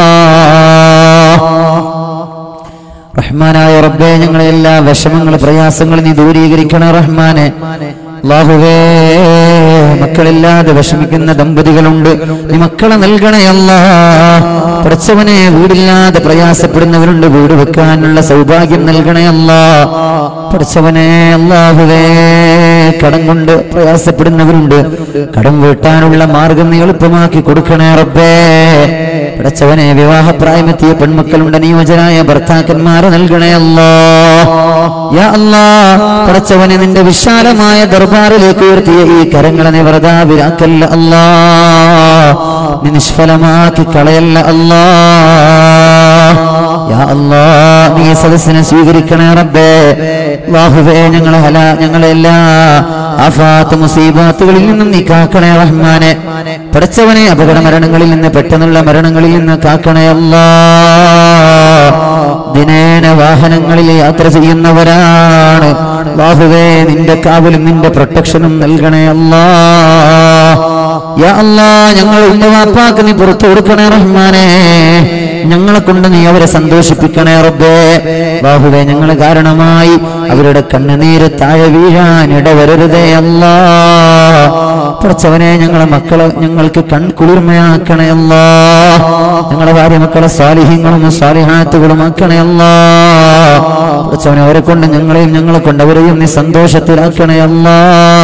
റഹ്മാനായ റബ്ബേ ഞങ്ങളെ എല്ലാ വിഷമങ്ങൾ പ്രയാസങ്ങൾ നീ ദൂരീകരിക്കണ റഹ്മാനെ അല്ലാഹുവേ മക്കളില്ലാതെ വിഷമിക്കുന്ന ദമ്പതികളുണ്ട് നീ മക്കളെ നൽകണയല്ല പഠിച്ചവനെ വീടില്ലാതെ പ്രയാസപ്പെടുന്നവരുണ്ട് വീട് വെക്കാനുള്ള സൗഭാഗ്യം നൽകണയല്ല പഠിച്ചവനെ അല്ലാഹുവേ കടം കൊണ്ട് പ്രയാസപ്പെടുന്നവരുണ്ട് കടം വീട്ടാനുള്ള മാർഗം നീ എളുപ്പമാക്കി കൊടുക്കണേ റബ്ബേ പടച്ചവനെ വിവാഹപ്രായമെത്തിയ പെൺമക്കളുണ്ട് നിയോജനായ ഭർത്താക്കന്മാരെ നൽകണേ അല്ലോ യാ അല്ലാ പടച്ചവനെ നിന്റെ വിശാലമായ ദർബാറിലേക്ക് ഉയർത്തിയ ഈ കരങ്ങളെ നീ വ്രതാവിരാക്കല്ല അല്ലാ നീ നിഷ്ഫലമാക്കി കളയല്ല അല്ലാ യാ അല്ലാ നീ സദസ്സിനെ സ്വീകരിക്കണേ റബ്ബേ അല്ലാഹുവേ ഞങ്ങളെ ഹല ഞങ്ങളെല്ലാ ആഫാത്ത് മുസീബാത്തുകളിൽ നിന്നും നീ കാക്കണേ റഹ്മാനെ പടച്ചവനെ അപകട മരണങ്ങളിൽ നിന്ന് പെട്ടെന്നുള്ള മരണങ്ങളിൽ നിന്ന് കാക്കണേ അല്ലാ ദിനേന വാഹനങ്ങളിൽ യാത്ര ചെയ്യുന്നവരാണ് ബാഹുവേ നിന്റെ കാവലും നിന്റെ പ്രൊട്ടക്ഷനും നൽകണേ അല്ലാ യാ അല്ലാ ഞങ്ങൾ ഉമ്മവാപ്പാക്ക് നീ പുറത്തു കൊടുക്കണേ റഹ്മാനെ ഞങ്ങളെ കൊണ്ട് നീ അവരെ സന്തോഷിപ്പിക്കണേ റബ്ബേ ബാഹുവേ ഞങ്ങൾ കാരണമായി അവരുടെ കണ്ണുനീര് താഴെ വീഴാൻ ഇടവരരുതേ അല്ലാ കുറച്ചവനെ ഞങ്ങളെ മക്കളെ ഞങ്ങൾക്ക് കൺകുളിർമയാക്കണേ അല്ലാ ഞങ്ങളെ ഭാര്യ മക്കളെ സ്വാലിഹ്യങ്ങളും സ്വാലിഹാത്തുകളും ആക്കണേ അല്ലാ കുറച്ചവനെ അവരെ കൊണ്ട് ഞങ്ങളെയും ഞങ്ങളെ കൊണ്ട് അവരെയും നീ സന്തോഷത്തിലാക്കണേ അല്ലാ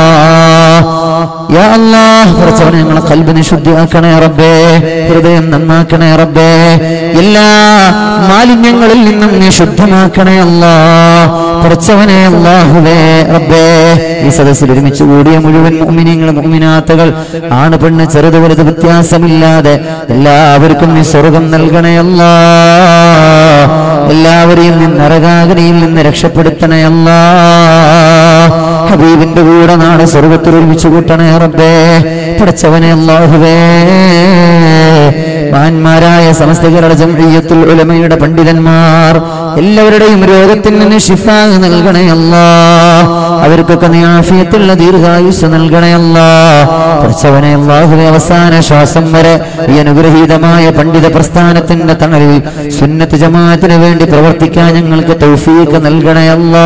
യാ അല്ലാ കുറച്ചവനെ ഞങ്ങളെ കൽബിനെ ശുദ്ധിയാക്കണേ റബ്ബേ ഹൃദയം നന്നാക്കണേ റബ്ബേ എല്ലാ മാലിന്യങ്ങളിൽ നിന്നും നീ ശുദ്ധമാക്കണേ അല്ലാ കുറച്ചവനെ അല്ലാഹുവേ റബ്ബേ ഈ സദസ്സിൽ ഒരുമിച്ച് കൂടിയ മുഴുവൻ മുഅ്മിനീങ്ങൾ മുഅ്മിനാത്തുകൾ ആണ് പെണ്ണ് ചെറുത് വലുത് വ്യത്യാസമില്ലാതെ എല്ലാവർക്കും നീ സ്വർഗം നൽകണേ അല്ലാ എല്ലാവരെയും നീ നരകാഗ്നിയിൽ നിന്ന് രക്ഷപ്പെടുത്തണേ അല്ലാ ഹബീബിന്റെ കൂടെ നാളെ സ്വർഗത്തിൽ ഒരുമിച്ച് കൂട്ടണേ റബ്ബേ പടച്ചവനെ അല്ലാഹുവേ മഹാന്മാരായ സമസ്തകളുടെ ജംഇയ്യത്തുൽ ഉലമയുടെ പണ്ഡിതന്മാർ എല്ലാവരുടെയും രോഗത്തിൽ നിന്ന് ഷിഫ നൽകണേ അല്ലാ അവർക്കൊക്കെ നീ ആഫിയത്തുള്ള ദീർഘായുസ് നൽകണേ അല്ലാ പ്രസവനെ അള്ളാഹുവെ അവസാന ശ്വാസം വരെ ഈ അനുഗ്രഹീതമായ പണ്ഡിത പ്രസ്ഥാനത്തിന്റെ തണലിൽ സുന്നത്ത് ജമാഅത്തിന് വേണ്ടി പ്രവർത്തിക്കാൻ ഞങ്ങൾക്ക് തൗഫീഖ് നൽകണേ അല്ലാ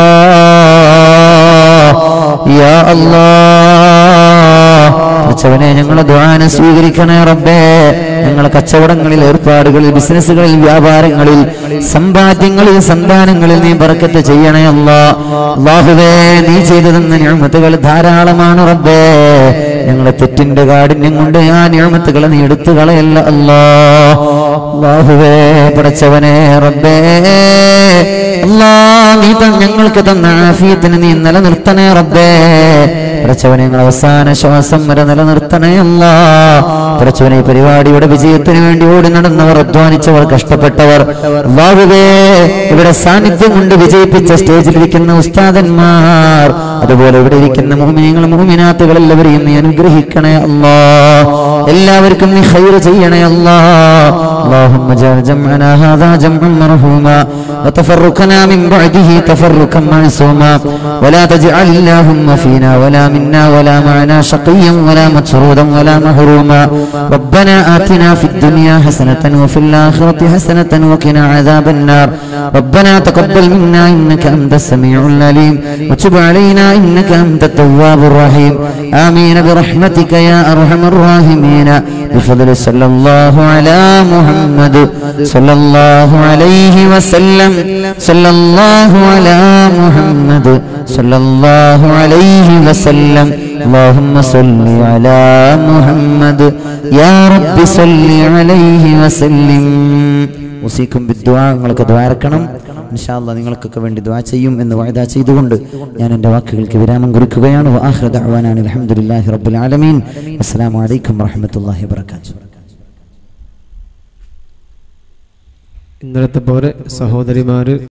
യാ അല്ലാ പഠിച്ചവനെ ഞങ്ങളെ ദ്വാന സ്വീകരിക്കണേ റബ്ബേ ഞങ്ങളെ കച്ചവടങ്ങളിൽ ഏർപ്പാടുകളിൽ ബിസിനസ്സുകളിൽ വ്യാപാരങ്ങളിൽ സമ്പാദ്യങ്ങളിൽ സന്താനങ്ങളിൽ നീ ബറക്കത്ത് ചെയ്യണേ അല്ലാ അല്ലാഹുവേ നീ ചെയ്തു തന്ന ഞാമത്തുകൾ ധാരാളമാണ് റബ്ബേ ഞങ്ങളെ തെറ്റിന്റെ കാഠിന്യം കൊണ്ട് ആ ഞാമത്തുകളെ നീ എടുത്തു കളയല്ല അല്ലാ അല്ലാഹുവേ പഠിച്ചവനെ റബ്ബേ അല്ലാ നീ ത- ഞങ്ങൾക്ക് തന്ന ആഫിയത്തിന് നീ നിലനിർത്തണേ റബ്ബേ പഠിച്ചവനെ ഞങ്ങൾ അവസാന ശ്വാസം വരെ നിലനിർത്തണേ അല്ല പഠിച്ചവനെ ഈ പരിപാടിയുടെ വിജയത്തിന് വേണ്ടി ഓടി നടന്നവർ അധ്വാനിച്ചവർ കഷ്ടപ്പെട്ടവർ അല്ലാഹുവേ ഇവിടെ സാന്നിധ്യം കൊണ്ട് വിജയിപ്പിച്ച സ്റ്റേജിലിരിക്കുന്ന ഉസ്താദന്മാർ അതുപോലെ ഇവിടെ ഇരിക്കുന്ന മുഹമിനങ്ങൾ മുഹമിനാത്തുകൾ എല്ലാവരെയും നീ അനുഗ്രഹിക്കണേ അല്ലാ എല്ലാവർക്കും നീ ഹൈർ ചെയ്യണേ അല്ലാ اللهم اجعل جمعنا هذا جمعا مرحوما وتفرقنا من بعده تفرقا معصوما ولا تجعل اللهم فينا ولا منا ولا معنا شقيا ولا مطرودا ولا محروما ربنا آتنا في الدنيا حسنة وفي الآخرة حسنة وقنا عذاب النار ربنا تقبل منا إنك أنت السميع العليم وتب علينا إنك أنت التواب الرحيم آمين برحمتك يا أرحم الراحمين بفضل صلى الله على محمد صلى الله عليه وسلم صلى الله على محمد صلى الله عليه وسلم اللهم صل على محمد يا رب صل عليه وسلم ഉസീക്കും ബിദ്ദുആ നിങ്ങൾക്ക് ദ്വാരക്കണം ഇൻഷാല്ല നിങ്ങൾക്കൊക്കെ വേണ്ടി ദ്വാ ചെയ്യും എന്ന് വായ്ദ ചെയ്തുകൊണ്ട് ഞാൻ എൻ്റെ വാക്കുകൾക്ക് വിരാമം കുറിക്കുകയാണ് വആഖിറു ദഅ്വാനാ അൽഹംദുലില്ലാഹി റബ്ബിൽ ആലമീൻ അസ്സലാമു അലൈക്കും വറഹ്മത്തുള്ളാഹി വബറകാതുഹു ഇന്നലത്തെ പോലെ സഹോദരിമാര്